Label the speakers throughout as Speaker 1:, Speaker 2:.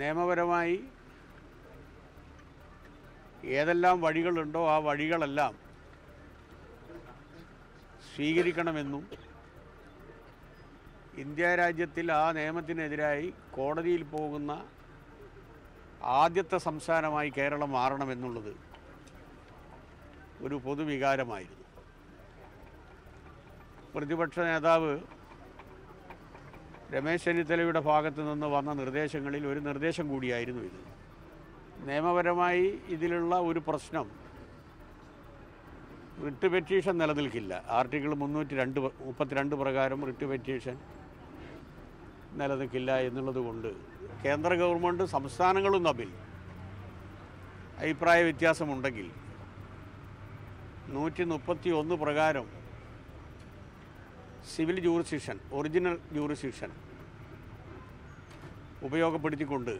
Speaker 1: നിയമപരമായി ഏതെല്ലാം വഴികളുണ്ടോ ആ വഴികളെല്ലാം സ്വീകരിക്കണമെന്നും ഇന്ത്യ രാജ്യത്തിൽ ആ നിയമത്തിനെതിരായി കോടതിയിൽ പോകുന്ന ആദ്യത്തെ സംസ്ഥാനമായി കേരളം മാറണമെന്നുള്ളത് ഒരു പൊതുവികാരമായിരുന്നു പ്രതിപക്ഷ നേതാവ് രമേശ് ചെന്നിത്തലയുടെ ഭാഗത്തു നിന്ന് വന്ന നിർദ്ദേശങ്ങളിൽ ഒരു നിർദ്ദേശം കൂടിയായിരുന്നു ഇത് നിയമപരമായി ഇതിലുള്ള ഒരു പ്രശ്നം റിട്ട് പെറ്റീഷൻ നിലനിൽക്കില്ല ആർട്ടിക്കിൾ മുന്നൂറ്റി രണ്ട് മുപ്പത്തിരണ്ട് പ്രകാരം റിട്ട് പെറ്റീഷൻ നിലനിൽക്കില്ല എന്നുള്ളത് കൊണ്ട് കേന്ദ്ര ഗവൺമെൻറ് സംസ്ഥാനങ്ങളും തമ്മിൽ അഭിപ്രായ വ്യത്യാസമുണ്ടെങ്കിൽ നൂറ്റി മുപ്പത്തി ഒന്ന് പ്രകാരം സിവിൽ ജൂറിസ്ഡിക്ഷൻ ഒറിജിനൽ ജൂറിസ്ഡിക്ഷൻ ഉപയോഗപ്പെടുത്തിക്കൊണ്ട്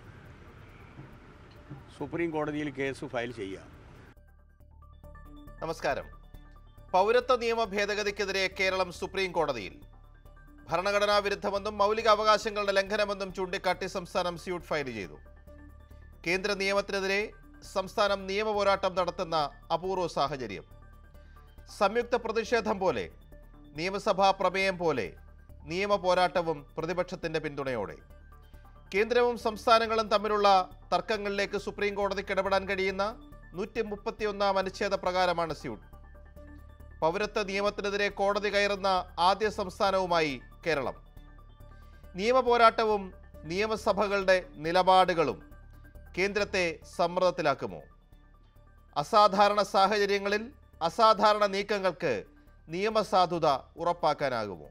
Speaker 1: സുപ്രീം കോടതിയിൽ കേസ് ഫയൽ ചെയ്യാം
Speaker 2: നമസ്കാരം പൗരത്വ നിയമ ഭേദഗതിക്കെതിരെ കേരളം സുപ്രീം കോടതിയിൽ ഭരണഘടനാ വിരുദ്ധമെന്നും മൗലിക അവകാശങ്ങളുടെ ലംഘനമെന്നും ചൂണ്ടിക്കാട്ടി സംസ്ഥാനം സ്യൂട്ട് ഫയൽ ചെയ്തു കേന്ദ്ര നിയമത്തിനെതിരെ സംസ്ഥാനം നിയമ പോരാട്ടം നടത്തുന്ന അപൂർവ സാഹചര്യം സംയുക്ത പ്രതിഷേധം പോലെ നിയമസഭാ പ്രമേയം പോലെ നിയമ പോരാട്ടവും പ്രതിപക്ഷത്തിന്റെ പിന്തുണയോടെ കേന്ദ്രവും സംസ്ഥാനങ്ങളും തമ്മിലുള്ള തർക്കങ്ങളിലേക്ക് സുപ്രീം കോടതിക്ക് ഇടപെടാൻ കഴിയുന്ന നൂറ്റി മുപ്പത്തിയൊന്നാം അനുച്ഛേദ പ്രകാരമാണ് സ്യൂട്ട് പൗരത്വ നിയമത്തിനെതിരെ കോടതി കയറുന്ന ആദ്യ സംസ്ഥാനവുമായി കേരളം നിയമ പോരാട്ടവും നിയമസഭകളുടെ നിലപാടുകളും കേന്ദ്രത്തെ സമ്മർദ്ദത്തിലാക്കുമോ അസാധാരണ സാഹചര്യങ്ങളിൽ അസാധാരണ നീക്കങ്ങൾക്ക് നിയമസാധുത ഉറപ്പാക്കാനാകുമോ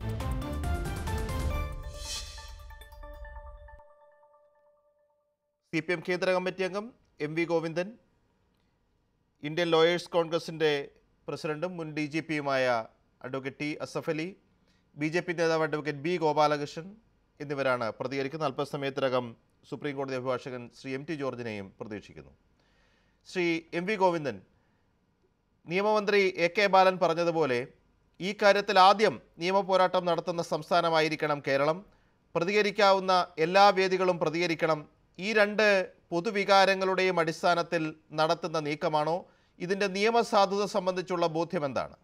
Speaker 2: സി പി എം കേന്ദ്ര കമ്മിറ്റി അംഗം M V Govindan Indian lawyers കോൺഗ്രസിൻ്റെ പ്രസിഡന്റും മുൻ ഡി ജി പിയുമായ advocate T Asaf Ali B J P നേതാവ് അഡ്വക്കേറ്റ് ബി ഗോപാലകൃഷ്ണൻ എന്നിവരാണ് പ്രതികരിക്കുന്നത് അല്പസമയത്തിനകം സുപ്രീം കോടതി അഭിഭാഷകൻ ശ്രീ എം ടി ജോർജിനെയും പ്രതീക്ഷിക്കുന്നു ശ്രീ എം വി ഗോവിന്ദൻ നിയമമന്ത്രി എ കെ ബാലൻ പറഞ്ഞതുപോലെ ഈ കാര്യത്തിൽ ആദ്യം നിയമപോരാട്ടം നടത്തുന്ന സംസ്ഥാനമായിരിക്കണം കേരളം പ്രതികരിക്കാവുന്ന എല്ലാ വേദികളും പ്രതികരിക്കണം ഈ രണ്ട് പൊതുവികാരങ്ങളുടെയും അടിസ്ഥാനത്തിൽ നടത്തുന്ന നീക്കമാണോ ഇതിൻ്റെ നിയമസാധുത സംബന്ധിച്ചുള്ള ബോധ്യം എന്താണ്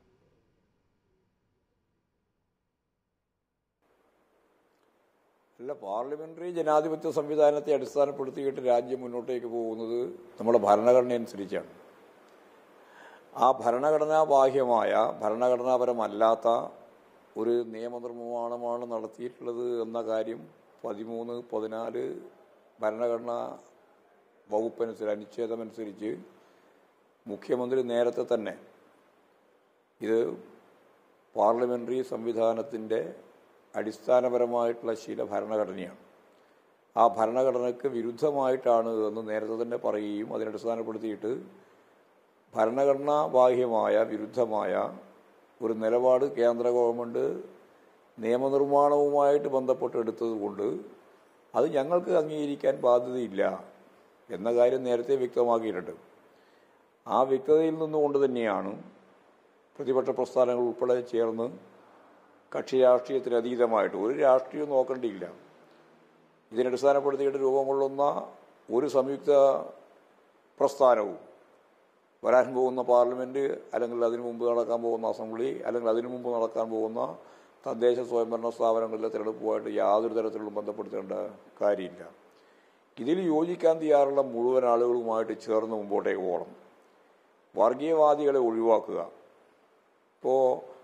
Speaker 3: അല്ല പാർലമെന്ററി ജനാധിപത്യ സംവിധാനത്തെ അടിസ്ഥാനപ്പെടുത്തിയിട്ട് രാജ്യം മുന്നോട്ടേക്ക് പോകുന്നത് നമ്മുടെ ഭരണഘടന അനുസരിച്ചാണ് ആ ഭരണഘടനാ ബാഹ്യമായ ഭരണഘടനാപരമല്ലാത്ത ഒരു നിയമനിർമ്മാണമാണ് നടത്തിയിട്ടുള്ളത് എന്ന കാര്യം പതിമൂന്ന് പതിനാല് ഭരണഘടനാ വകുപ്പനുസരിച്ച് അനുച്ഛേദമനുസരിച്ച് മുഖ്യമന്ത്രി നേരത്തെ തന്നെ ഇത് പാർലമെന്ററി സംവിധാനത്തിൻ്റെ അടിസ്ഥാനപരമായിട്ടുള്ള ശീല ഭരണഘടനയാണ് ആ ഭരണഘടനയ്ക്ക് വിരുദ്ധമായിട്ടാണ് എന്ന് നേരത്തെ തന്നെ പറയുകയും അതിനടിസ്ഥാനപ്പെടുത്തിയിട്ട് ഭരണഘടനാ ബാഹ്യമായ വിരുദ്ധമായ ഒരു നിലപാട് കേന്ദ്ര ഗവൺമെൻറ് നിയമനിർമ്മാണവുമായിട്ട് ബന്ധപ്പെട്ട് എടുത്തതുകൊണ്ട് അത് ഞങ്ങൾക്ക് അംഗീകരിക്കാൻ ബാധ്യതയില്ല എന്ന കാര്യം നേരത്തെ വ്യക്തമാക്കിയിട്ടുണ്ട് ആ വ്യക്തതയിൽ നിന്നുകൊണ്ട് തന്നെയാണ് പ്രതിപക്ഷ പ്രസ്ഥാനങ്ങൾ ഉൾപ്പെടെ ചേർന്ന് കക്ഷി രാഷ്ട്രീയത്തിന് അതീതമായിട്ട് ഒരു രാഷ്ട്രീയവും നോക്കേണ്ടിയില്ല ഇതിനടിസ്ഥാനപ്പെടുത്തിയിട്ട് രൂപം കൊള്ളുന്ന ഒരു സംയുക്ത പ്രസ്ഥാനവും വരാൻ പോകുന്ന പാർലമെൻറ്റ് അല്ലെങ്കിൽ അതിനു മുമ്പ് നടക്കാൻ പോകുന്ന അസംബ്ലി അല്ലെങ്കിൽ അതിനു മുമ്പ് നടക്കാൻ പോകുന്ന തദ്ദേശ സ്വയംഭരണ സ്ഥാപനങ്ങളിലെ തിരഞ്ഞെടുപ്പുമായിട്ട് യാതൊരു തരത്തിലും ബന്ധപ്പെടുത്തേണ്ട കാര്യമില്ല ഇതിൽ യോജിക്കാൻ തയ്യാറുള്ള മുഴുവൻ ആളുകളുമായിട്ട് ചേർന്ന് മുമ്പോട്ടേക്ക് പോകണം വർഗീയവാദികളെ ഒഴിവാക്കുക ഇപ്പോൾ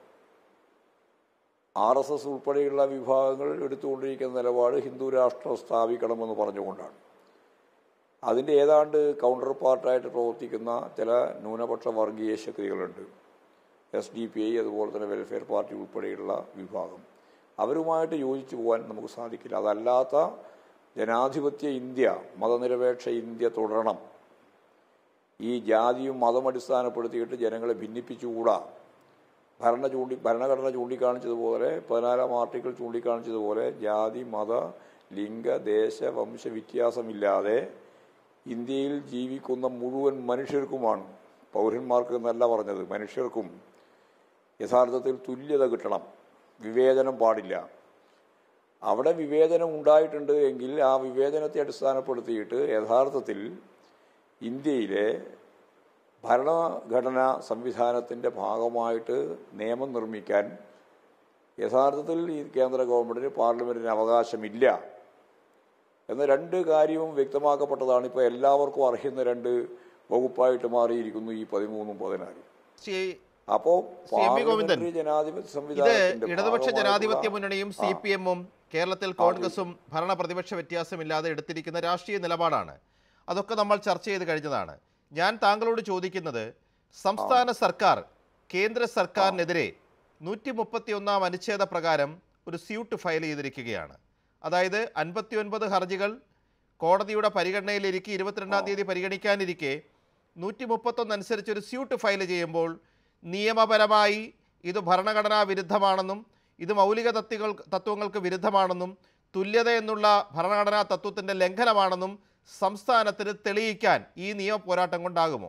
Speaker 3: ആർ എസ് എസ് ഉൾപ്പെടെയുള്ള വിഭാഗങ്ങൾ എടുത്തുകൊണ്ടിരിക്കുന്ന നിലപാട് ഹിന്ദു രാഷ്ട്രം സ്ഥാപിക്കണമെന്ന് പറഞ്ഞുകൊണ്ടാണ് അതിൻ്റെ ഏതാണ്ട് കൗണ്ടർ പാർട്ടായിട്ട് പ്രവർത്തിക്കുന്ന ചില ന്യൂനപക്ഷ വർഗീയ ശക്തികളുണ്ട് എസ് ഡി പി ഐ അതുപോലെ തന്നെ വെൽഫെയർ പാർട്ടി ഉൾപ്പെടെയുള്ള വിഭാഗം അവരുമായിട്ട് യോജിച്ചു പോകാൻ നമുക്ക് സാധിക്കില്ല അതല്ലാത്ത ജനാധിപത്യ ഇന്ത്യ മതനിരപേക്ഷ ഇന്ത്യ തുടരണം ഈ ജാതിയും മതം അടിസ്ഥാനപ്പെടുത്തിയിട്ട് ജനങ്ങളെ ഭിന്നിപ്പിച്ചുകൂടാ ഭരണ ചൂണ്ടി ഭരണഘടന ചൂണ്ടിക്കാണിച്ചതുപോലെ പതിനാലാം ആർട്ടിക്കിൾ ചൂണ്ടിക്കാണിച്ചതുപോലെ ജാതി മത ലിംഗ ദേശ വംശ വ്യത്യാസമില്ലാതെ ഇന്ത്യയിൽ ജീവിക്കുന്ന മുഴുവൻ മനുഷ്യർക്കുമാണ് പൗരന്മാർക്ക് എന്നല്ല പറഞ്ഞത് മനുഷ്യർക്കും യഥാർത്ഥത്തിൽ തുല്യത കിട്ടണം വിവേചനം പാടില്ല അവിടെ വിവേചനം ഉണ്ടായിട്ടുണ്ട് എങ്കിൽ ആ വിവേചനത്തെ അടിസ്ഥാനപ്പെടുത്തിയിട്ട് യഥാർത്ഥത്തിൽ ഇന്ത്യയിലെ ഭരണഘടനാ സംവിധാനത്തിൻ്റെ ഭാഗമായിട്ട് നിയമം നിർമ്മിക്കാൻ യഥാർത്ഥത്തിൽ ഈ കേന്ദ്ര ഗവൺമെൻറ്റിന് പാർലമെൻറ്റിന് അവകാശമില്ല എന്ന രണ്ട് കാര്യവും വ്യക്തമാക്കപ്പെട്ടതാണ് ഇപ്പോൾ എല്ലാവർക്കും അർഹുന്ന രണ്ട് വകുപ്പായിട്ട് മാറിയിരിക്കുന്നു ഈ പതിമൂന്നും പതിനാലും
Speaker 2: ശ്രീ
Speaker 3: അപ്പോ
Speaker 2: C M V Govindan,
Speaker 3: parliamentary ജനാധിപത്യ
Speaker 2: ഇത്
Speaker 3: സംവിധാനത്തിന്റെ
Speaker 2: ഇടതുപക്ഷ
Speaker 3: ഭാഗമായിട്ടുള്ള-
Speaker 2: ജനാധിപത്യ മുന്നണിയും സി
Speaker 3: ആ.
Speaker 2: പി എമ്മും കേരളത്തിൽ കോൺഗ്രസും ഭരണ പ്രതിപക്ഷ വ്യത്യാസമില്ലാതെ എടുത്തിരിക്കുന്ന രാഷ്ട്രീയ നിലപാടാണ് അതൊക്കെ നമ്മൾ ചർച്ച ചെയ്ത് കഴിഞ്ഞതാണ് ഞാൻ താങ്കളോട് ചോദിക്കുന്നത് സംസ്ഥാന സർക്കാർ കേന്ദ്ര സർക്കാരിനെതിരെ നൂറ്റി മുപ്പത്തി ഒന്നാം അനുച്ഛേദ പ്രകാരം ഒരു സ്യൂട്ട് ഫയൽ ചെയ്തിരിക്കുകയാണ് അതായത് അൻപത്തി ഒൻപത് ഹർജികൾ കോടതിയുടെ പരിഗണനയിലിരിക്കെ ഇരുപത്തിരണ്ടാം തീയതി പരിഗണിക്കാനിരിക്കെ നൂറ്റി മുപ്പത്തൊന്ന് അനുസരിച്ച് ഒരു സ്യൂട്ട് ഫയൽ ചെയ്യുമ്പോൾ നിയമപരമായി ഇത് ഭരണഘടനാ വിരുദ്ധമാണെന്നും ഇത് മൗലിക തത്വങ്ങൾ തത്വങ്ങൾക്ക് വിരുദ്ധമാണെന്നും തുല്യത എന്നുള്ള ഭരണഘടനാ തത്വത്തിൻ്റെ ലംഘനമാണെന്നും സംസ്ഥാനത്തിന് തെളിയിക്കാൻ ഈ നിയമ പോരാട്ടം കൊണ്ടാകുമോ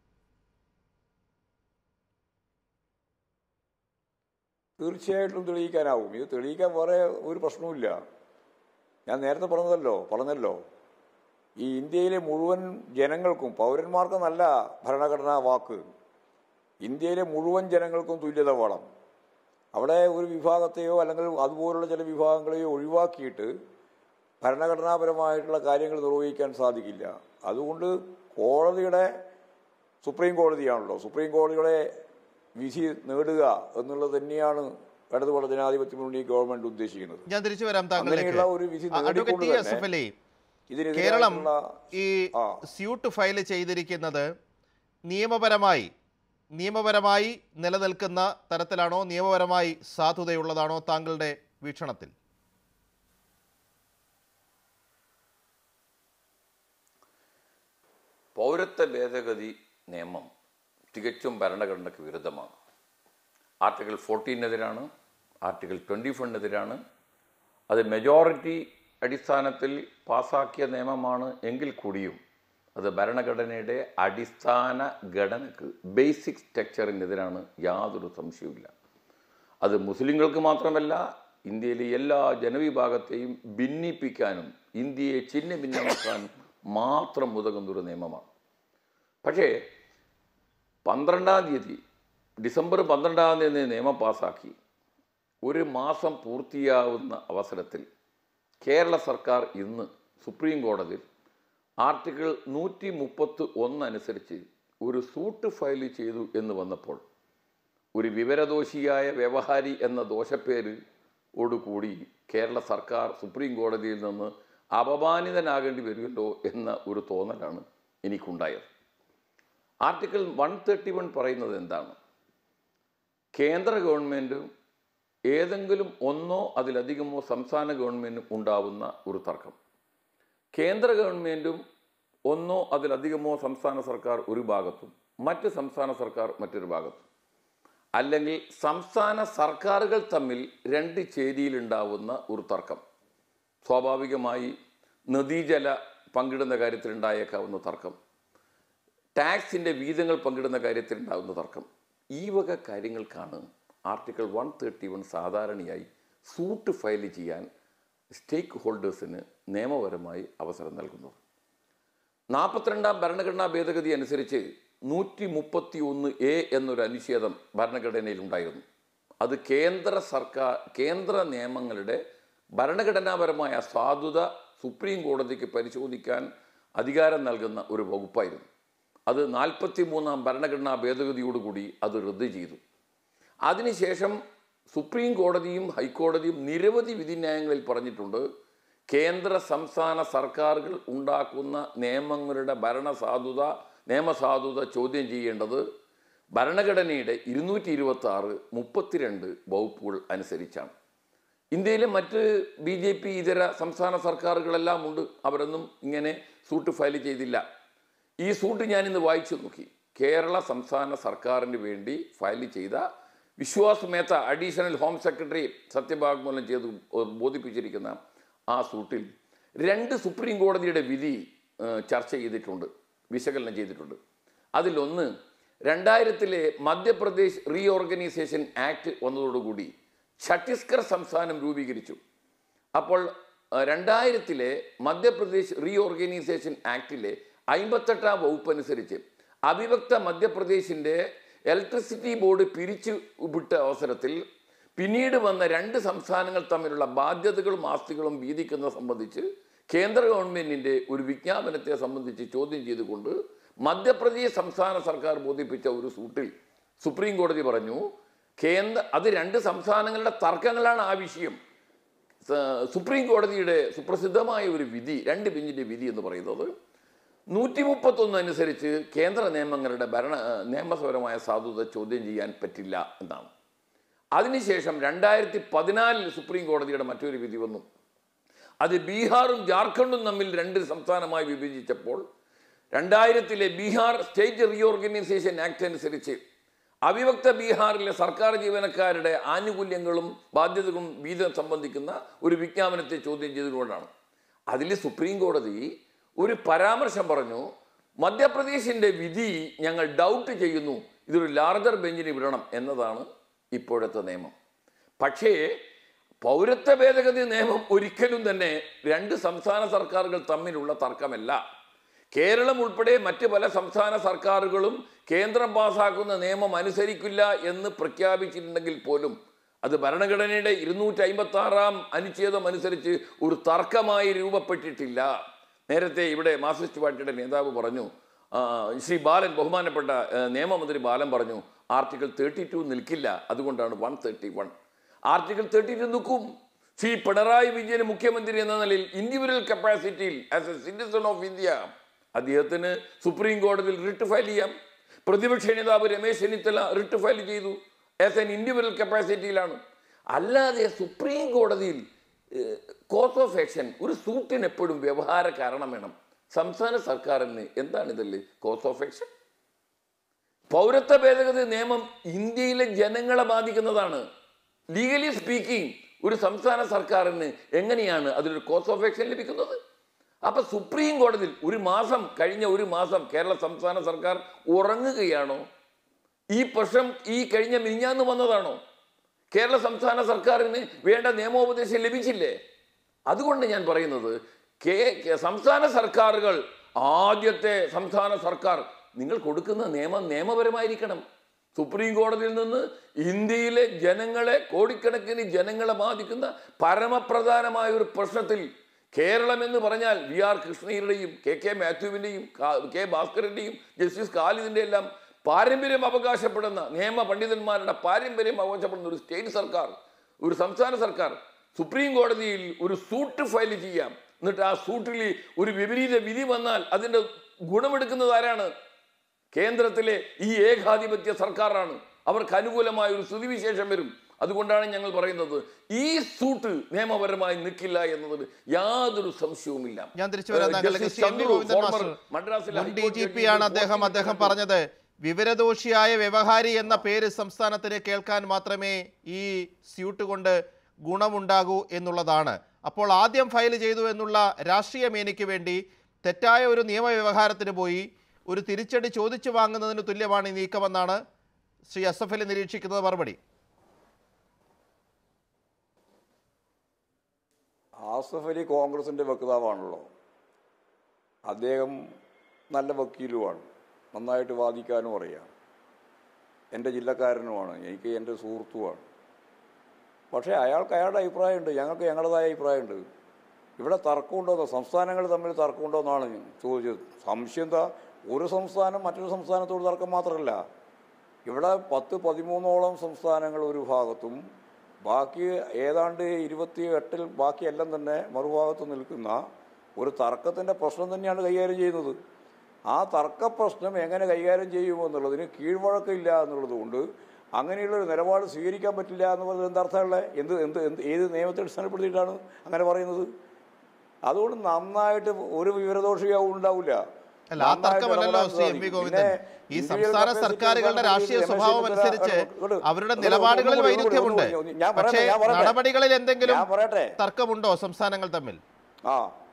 Speaker 3: തീർച്ചയായിട്ടും തെളിയിക്കാനാവും ഇത് തെളിയിക്കാൻ വേറെ ഒരു പ്രശ്നവുമില്ല ഞാൻ നേരത്തെ പറഞ്ഞതല്ലോ പറഞ്ഞല്ലോ ഈ ഇന്ത്യയിലെ മുഴുവൻ ജനങ്ങൾക്കും പൗരന്മാർക്കെന്നല്ല ഭരണഘടനാ വാക്ക് ഇന്ത്യയിലെ മുഴുവൻ ജനങ്ങൾക്കും തുല്യത വേണം അവിടെ ഒരു വിഭാഗത്തെയോ അല്ലെങ്കിൽ അതുപോലുള്ള ചില വിഭാഗങ്ങളെയോ ഒഴിവാക്കിയിട്ട് ഭരണഘടനാപരമായിട്ടുള്ള കാര്യങ്ങൾ നിർവഹിക്കാൻ സാധിക്കില്ല അതുകൊണ്ട് കോടതിയുടെ സുപ്രീം കോടതിയാണല്ലോ സുപ്രീം കോടതിയുടെ വിധി നേടുക എന്നുള്ളത് തന്നെയാണ് ഇടതുപക്ഷ ജനാധിപത്യ മുന്നണി ഗവൺമെന്റ് ഉദ്ദേശിക്കുന്നത്
Speaker 2: ഞാൻ തിരിച്ചു വരാം താങ്കളിലേക്ക്
Speaker 3: അങ്ങനെയുള്ള ഒരു വിധി
Speaker 2: ആ, അഡ്വക്കേറ്റ്
Speaker 3: നേടിക്കൊണ്ട്
Speaker 2: ടി
Speaker 3: തന്നെ
Speaker 2: എസ് എഫ് അലി
Speaker 3: ഇതിനെതിരായിട്ടുള്ള-
Speaker 2: കേരളം ഈ
Speaker 3: ആ.
Speaker 2: സ്യൂട്ട് ഫയൽ ചെയ്തിരിക്കുന്നത് നിയമപരമായി നിയമപരമായി നിലനിൽക്കുന്ന തരത്തിലാണോ നിയമപരമായി സാധുതയുള്ളതാണോ താങ്കളുടെ വീക്ഷണത്തിൽ
Speaker 4: പൗരത്വ ഭേദഗതി നിയമം തികച്ചും ഭരണഘടനയ്ക്ക് വിരുദ്ധമാണ് ആർട്ടിക്കിൾ ഫോർട്ടീനെതിരാണ് ആർട്ടിക്കിൾ ട്വൻറ്റി ഫോറിനെതിരാണ് അത് മെജോറിറ്റി അടിസ്ഥാനത്തിൽ പാസാക്കിയ നിയമമാണ് എങ്കിൽ കൂടിയും അത് ഭരണഘടനയുടെ അടിസ്ഥാന ഘടനക്ക് ബേസിക് സ്ട്രക്ചറിനെതിരാണ് യാതൊരു സംശയവുമില്ല അത് മുസ്ലിങ്ങൾക്ക് മാത്രമല്ല ഇന്ത്യയിലെ എല്ലാ ജനവിഭാഗത്തെയും ഭിന്നിപ്പിക്കാനും ഇന്ത്യയെ ചിഹ്ന ഭിന്നമാക്കാനും മാത്രം ഉതകുന്നൊരു നിയമമാണ് പക്ഷേ പന്ത്രണ്ടാം തീയതി ഡിസംബർ പന്ത്രണ്ടാം തീയതി നിയമം പാസാക്കി ഒരു മാസം പൂർത്തിയാവുന്ന അവസരത്തിൽ കേരള സർക്കാർ ഇന്ന് സുപ്രീം കോടതിയിൽ ആർട്ടിക്കിൾ നൂറ്റി മുപ്പത്തി ഒന്ന് അനുസരിച്ച് ഒരു സൂട്ട് ഫയൽ ചെയ്തു എന്ന് വന്നപ്പോൾ ഒരു വിവരദോഷിയായ വ്യവഹാരി എന്ന ദോഷപ്പേര് ഓടുകൂടി കേരള സർക്കാർ സുപ്രീം കോടതിയിൽ നിന്ന് അപമാനിതനാകേണ്ടി വരുമല്ലോ എന്ന ഒരു തോന്നലാണ് എനിക്കുണ്ടായത് ആർട്ടിക്കിൾ വൺ തേർട്ടി വൺ പറയുന്നത് എന്താണ് കേന്ദ്ര ഗവൺമെൻറ്റും ഏതെങ്കിലും ഒന്നോ അതിലധികമോ സംസ്ഥാന ഗവൺമെൻറ്റും ഉണ്ടാവുന്ന ഒരു തർക്കം കേന്ദ്ര ഗവൺമെൻറ്റും ഒന്നോ അതിലധികമോ സംസ്ഥാന സർക്കാർ ഒരു ഭാഗത്തും മറ്റ് സംസ്ഥാന സർക്കാർ മറ്റൊരു ഭാഗത്തും അല്ലെങ്കിൽ സംസ്ഥാന സർക്കാരുകൾ തമ്മിൽ രണ്ട് ചേരിയിലുണ്ടാവുന്ന ഒരു തർക്കം സ്വാഭാവികമായി നദീജല പങ്കിടുന്ന കാര്യത്തിൽ ഉണ്ടായേക്കാവുന്ന തർക്കം ടാക്സിൻ്റെ വീതങ്ങൾ പങ്കിടുന്ന കാര്യത്തിൽ ഉണ്ടാകുന്ന തർക്കം ഈ വക കാര്യങ്ങൾക്കാണ് ആർട്ടിക്കിൾ വൺ തേർട്ടി വൺ സാധാരണയായി സൂട്ട് ഫയൽ ചെയ്യാൻ സ്റ്റേക്ക് ഹോൾഡേഴ്സിന് നിയമപരമായി അവസരം നൽകുന്നത് നാൽപ്പത്തിരണ്ടാം ഭരണഘടനാ ഭേദഗതി അനുസരിച്ച് നൂറ്റി മുപ്പത്തി ഒന്ന് എ എന്നൊരു അനുച്ഛേദം ഭരണഘടനയിൽ ഉണ്ടായിരുന്നു അത് കേന്ദ്ര സർക്കാർ കേന്ദ്ര നിയമങ്ങളുടെ ഭരണഘടനാപരമായ സാധുത സുപ്രീം കോടതിക്ക് പരിശോധിക്കാൻ അധികാരം നൽകുന്ന ഒരു വകുപ്പായിരുന്നു അത് നാൽപ്പത്തി മൂന്നാം ഭരണഘടനാ ഭേദഗതിയോടുകൂടി അത് റദ്ദ് ചെയ്തു അതിനുശേഷം സുപ്രീം കോടതിയും ഹൈക്കോടതിയും നിരവധി വിധിന്യായങ്ങളിൽ പറഞ്ഞിട്ടുണ്ട് കേന്ദ്ര സംസ്ഥാന സർക്കാരുകൾ ഉണ്ടാക്കുന്ന നിയമങ്ങളുടെ ഭരണസാധുത നിയമസാധുത ചോദ്യം ചെയ്യേണ്ടത് ഭരണഘടനയുടെ ഇരുന്നൂറ്റി ഇരുപത്തി ആറ് മുപ്പത്തിരണ്ട് വകുപ്പുകൾ അനുസരിച്ചാണ് ഇന്ത്യയിലെ മറ്റ് ബി ജെ പി ഇതര സംസ്ഥാന സർക്കാരുകളെല്ലാം ഉണ്ട് അവരൊന്നും ഇങ്ങനെ സൂട്ട് ഫയൽ ചെയ്തില്ല ഈ സൂട്ട് ഞാനിന്ന് വായിച്ചു നോക്കി കേരള സംസ്ഥാന സർക്കാരിന് വേണ്ടി ഫയൽ ചെയ്ത Vishwas Mehta additional home secretary സത്യവാങ്മൂലം ചെയ്ത് ബോധിപ്പിച്ചിരിക്കുന്ന ആ സൂട്ടിൽ രണ്ട് സുപ്രീം കോടതിയുടെ വിധി ഏഹ്, ചർച്ച ചെയ്തിട്ടുണ്ട് വിശകലനം ചെയ്തിട്ടുണ്ട് അതിലൊന്ന് രണ്ടായിരത്തിലെ മധ്യപ്രദേശ് റീഓർഗനൈസേഷൻ ആക്ട് വന്നതോടുകൂടി ഛത്തീസ്ഗഡ് സംസ്ഥാനം രൂപീകരിച്ചു അപ്പോൾ അഹ്, രണ്ടായിരത്തിലെ മധ്യപ്രദേശ് റീഓർഗനൈസേഷൻ ആക്ടിലെ അമ്പത്തെട്ടാം വകുപ്പ് അനുസരിച്ച് അവിഭക്ത മധ്യപ്രദേശിൻ്റെ ഇലക്ട്രിസിറ്റി ബോർഡ് പിരിച്ചു വിട്ട അവസരത്തിൽ പിന്നീട് വന്ന രണ്ട് സംസ്ഥാനങ്ങൾ തമ്മിലുള്ള ബാധ്യതകളും ആസ്തികളും വീതിക്കുന്നത് സംബന്ധിച്ച് കേന്ദ്ര ഗവൺമെന്റിന്റെ ഒരു വിജ്ഞാപനത്തെ സംബന്ധിച്ച് ചോദ്യം ചെയ്തുകൊണ്ട് മധ്യപ്രദേശ് സംസ്ഥാന സർക്കാർ ബോധിപ്പിച്ച ഒരു സൂട്ടിൽ സുപ്രീം കോടതി പറഞ്ഞു കേന്ദ്ര അത് രണ്ട് സംസ്ഥാനങ്ങളുടെ തർക്കങ്ങളാണ് ആ വിഷയം സ- സുപ്രീം കോടതിയുടെ സുപ്രസിദ്ധമായ ഒരു വിധി രണ്ട് ബെഞ്ചിന്റെ വിധി എന്ന് പറയുന്നത് നൂറ്റി മുപ്പത്തൊന്ന് അനുസരിച്ച് കേന്ദ്ര നിയമങ്ങളുടെ ഭരണ നിയമപരമായ സാധുത ചോദ്യം ചെയ്യാൻ പറ്റില്ല എന്നാണ് അതിനുശേഷം രണ്ടായിരത്തി പതിനാലിൽ സുപ്രീം കോടതിയുടെ മറ്റൊരു വിധി വന്നു അത് ബീഹാറും ജാർഖണ്ഡും തമ്മിൽ രണ്ട് സംസ്ഥാനമായി വിഭജിച്ചപ്പോൾ രണ്ടായിരത്തിലെ ബീഹാർ സ്റ്റേറ്റ് റീഓർഗനൈസേഷൻ ആക്ട് അനുസരിച്ച് അവിഭക്ത ബീഹാറിലെ സർക്കാർ ജീവനക്കാരുടെ ആനുകൂല്യങ്ങളും ബാധ്യതകളും വീതം സംബന്ധിക്കുന്ന ഒരു വിജ്ഞാപനത്തെ ചോദ്യം ചെയ്തുകൊണ്ടാണ് അതിൽ സുപ്രീം കോടതി ഒരു പരാമർശം പറഞ്ഞു മധ്യപ്രദേശിന്റെ വിധി ഞങ്ങൾ ഡൗട്ട് ചെയ്യുന്നു ഇതൊരു ലാർജർ ബെഞ്ചിന് വിടണം എന്നതാണ് ഇപ്പോഴത്തെ നിയമം പക്ഷേ പൗരത്വ ഭേദഗതി നിയമം ഒരിക്കലും തന്നെ രണ്ട് സംസ്ഥാന സർക്കാരുകൾ തമ്മിലുള്ള തർക്കമല്ല കേരളം ഉൾപ്പെടെ മറ്റ് പല സംസ്ഥാന സർക്കാരുകളും കേന്ദ്രം പാസാക്കുന്ന നിയമം അനുസരിക്കില്ല എന്ന് പ്രഖ്യാപിച്ചിട്ടുണ്ടെങ്കിൽ പോലും അത് ഭരണഘടനയുടെ ഇരുന്നൂറ്റി അമ്പത്തി ആറാം അനുച്ഛേദം അനുസരിച്ച് ഒരു തർക്കമായി രൂപപ്പെട്ടിട്ടില്ല നേരത്തെ ഇവിടെ മാർക്സിസ്റ്റ് പാർട്ടിയുടെ നേതാവ് പറഞ്ഞു ആ, ശ്രീ ബാലൻ ബഹുമാനപ്പെട്ട ആ, നിയമമന്ത്രി ബാലൻ പറഞ്ഞു ആർട്ടിക്കിൾ തേർട്ടി ടു നിൽക്കില്ല അതുകൊണ്ടാണ് one thirty one article thirty two നിൽക്കും ശ്രീ പിണറായി വിജയൻ മുഖ്യമന്ത്രി എന്ന നിലയിൽ ഇൻഡിവിജ്വൽ കപ്പാസിറ്റിയിൽ as a citizen of India അദ്ദേഹത്തിന് സുപ്രീം കോടതിയിൽ റിട്ട് ഫയൽ ചെയ്യാം പ്രതിപക്ഷ നേതാവ് രമേശ് ചെന്നിത്തല റിട്ട് ഫയൽ ചെയ്തു ആസ് എൻ ഇൻഡിവിജ്വൽ കപ്പാസിറ്റിയിലാണ് അല്ലാതെ സുപ്രീം കോടതിയിൽ കോസ് ഓഫ് ആക്ഷൻ ഒരു സൂട്ടിന് എപ്പോഴും വ്യവഹാര കാരണം വേണം സംസ്ഥാന സർക്കാരിന് എന്താണ് ഇതല്ലേ കോസ് ഓഫ് ആക്ഷൻ പൗരത്വ ഭേദഗതി നിയമം ഇന്ത്യയിലെ ജനങ്ങളെ ബാധിക്കുന്നതാണ് ലീഗലി സ്പീക്കിംഗ് ഒരു സംസ്ഥാന സർക്കാരിന് എങ്ങനെയാണ് അതിലൊരു കോസ് ഓഫ് ആക്ഷൻ ലഭിക്കുന്നത് അപ്പൊ സുപ്രീം കോടതിയിൽ ഒരു മാസം കഴിഞ്ഞ ഒരു മാസം കേരള സംസ്ഥാന സർക്കാർ ഉറങ്ങുകയാണോ ഈ പ്രശ്നം ഈ കഴിഞ്ഞ മിനിഞ്ഞാന്ന് വന്നതാണോ കേരള സംസ്ഥാന സർക്കാരിന് വേണ്ട നിയമോപദേശം ലഭിച്ചില്ലേ അതുകൊണ്ട് ഞാൻ പറയുന്നത് കേ കേ- സംസ്ഥാന സർക്കാരുകൾ ആദ്യത്തെ സംസ്ഥാന സർക്കാർ നിങ്ങൾ കൊടുക്കുന്ന നിയമം നിയമപരമായിരിക്കണം സുപ്രീം കോടതിയിൽ നിന്ന് ഇന്ത്യയിലെ ജനങ്ങളെ കോടിക്കണക്കിന് ജനങ്ങളെ ബാധിക്കുന്ന പരമപ്രധാനമായ ഒരു പ്രശ്നത്തിൽ കേരളം എന്ന് പറഞ്ഞാൽ വി ആർ കൃഷ്ണയുടെയും കെ കെ മാത്യുവിൻ്റെയും കെ ഭാസ്കരൻ്റെയും ജസ്റ്റിസ് ഖാലിദിൻ്റെ എല്ലാം പാരമ്പര്യം അവകാശപ്പെടുന്ന നിയമ പണ്ഡിതന്മാരുടെ പാരമ്പര്യം അവകാശപ്പെടുന്ന ഒരു സ്റ്റേറ്റ് സർക്കാർ ഒരു സംസ്ഥാന സർക്കാർ സുപ്രീം കോടതിയിൽ ഒരു സൂട്ട് ഫയൽ ചെയ്യാം എന്നിട്ട് ആ സൂട്ടിൽ ഒരു വിപരീത വിധി വന്നാൽ അതിൻ്റെ ഗുണമെടുക്കുന്നത് ആരാണ് കേന്ദ്രത്തിലെ ഈ ഏകാധിപത്യ സർക്കാരാണ് അവർക്ക് അനുകൂലമായ ഒരു സ്ഥിതിവിശേഷം വരും അതുകൊണ്ടാണ് ഞങ്ങൾ പറയുന്നത് ഈ സൂട്ട് നിയമപരമായി നിൽക്കില്ല എന്നതിൽ യാതൊരു സംശയവുമില്ല
Speaker 2: ഞാൻ തിരിച്ചു വരാം
Speaker 4: ഏഹ്
Speaker 2: താങ്കളിലേക്ക്
Speaker 4: justice
Speaker 2: Shri M V
Speaker 4: Chandru,
Speaker 2: Govindan
Speaker 4: former
Speaker 2: master
Speaker 4: മദ്രാസിലെ
Speaker 2: മുൻ ഡി
Speaker 4: ഹൈക്കോടതി
Speaker 2: ജി പി
Speaker 4: ജഡ്ജി
Speaker 2: ആണ് അദ്ദേഹം
Speaker 4: കോടതി
Speaker 2: അദ്ദേഹം
Speaker 4: നടത്തി.
Speaker 2: പറഞ്ഞത് വിവരദോഷിയായ വ്യവഹാരി എന്ന പേര് സംസ്ഥാനത്തിന് കേൾക്കാൻ മാത്രമേ ഈ സ്യൂട്ട് കൊണ്ട് ഗുണമുണ്ടാകൂ എന്നുള്ളതാണ് അപ്പോൾ ആദ്യം ഫയൽ ചെയ്തു എന്നുള്ള രാഷ്ട്രീയ മേനിക്ക് വേണ്ടി തെറ്റായ ഒരു നിയമവ്യവഹാരത്തിന് പോയി ഒരു തിരിച്ചടി ചോദിച്ചു വാങ്ങുന്നതിന് തുല്യമാണ് ഈ നീക്കമെന്നാണ് ശ്രീ അസഫ് അലി നിരീക്ഷിക്കുന്നത് മറുപടി
Speaker 3: ആസഫ് അലി കോൺഗ്രസിൻ്റെ വക്താവാണല്ലോ അദ്ദേഹം നല്ല വക്കീലുമാണ് നന്നായിട്ട് വാദിക്കാനും അറിയാം എൻ്റെ ജില്ലക്കാരനുമാണ് എനിക്ക് എൻ്റെ സുഹൃത്തുമാണ് പക്ഷേ അയാൾക്ക് അയാളുടെ അഭിപ്രായമുണ്ട് ഞങ്ങൾക്ക് ഞങ്ങളുടേതായ അഭിപ്രായമുണ്ട് ഇവിടെ തർക്കമുണ്ടോ സംസ്ഥാനങ്ങൾ തമ്മിൽ തർക്കമുണ്ടോ എന്നാണ് ഞാൻ ചോദിച്ചത് സംശയം എന്താ ഒരു സംസ്ഥാനം മറ്റൊരു സംസ്ഥാനത്തോട് തർക്കം മാത്രമല്ല ഇവിടെ പത്ത് പതിമൂന്നോളം സംസ്ഥാനങ്ങൾ ഒരു ഭാഗത്തും ബാക്കി ഏതാണ്ട് ഇരുപത്തി എട്ടിൽ ബാക്കിയെല്ലാം തന്നെ മറുഭാഗത്ത് നിൽക്കുന്ന ഒരു തർക്കത്തിൻ്റെ പ്രശ്നം തന്നെയാണ് കൈകാര്യം ചെയ്യുന്നത് ആ തർക്ക പ്രശ്നം എങ്ങനെ കൈകാര്യം ചെയ്യുമെന്നുള്ളതിന് കീഴ്വഴക്കമില്ല എന്നുള്ളത് കൊണ്ട് അങ്ങനെയുള്ള ഒരു നിലപാട് സ്വീകരിക്കാൻ പറ്റില്ല എന്ന് പറയുന്നത് എന്താർത്ഥമുള്ളത് എന്ത് എന്ത് എന്ത് ഏത് നിയമത്തെ അടിസ്ഥാനപ്പെടുത്തിയിട്ടാണ് അങ്ങനെ പറയുന്നത് അതുകൊണ്ട് നന്നായിട്ട് ഒരു വിവരദോഷവും ഉണ്ടാവില്ല
Speaker 2: അല്ല ആ തർക്കമല്ലല്ലോ ശ്രീ എം വി ഗോവിന്ദൻ ഈ സംസ്ഥാന സർക്കാരുകളുടെ രാഷ്ട്രീയ സ്വഭാവം അനുസരിച്ച് അവരുടെ നിലപാടുകളിൽ വൈരുദ്ധ്യമുണ്ട്
Speaker 3: ഞാൻ
Speaker 2: പക്ഷേ
Speaker 3: പറയട്ടെ ഞാൻ പറയട്ടെ
Speaker 2: നടപടികളിൽ എന്തെങ്കിലും
Speaker 3: ഞാൻ പറയട്ടെ
Speaker 2: തർക്കമുണ്ടോ സംസ്ഥാനങ്ങൾ തമ്മിൽ
Speaker 3: ആ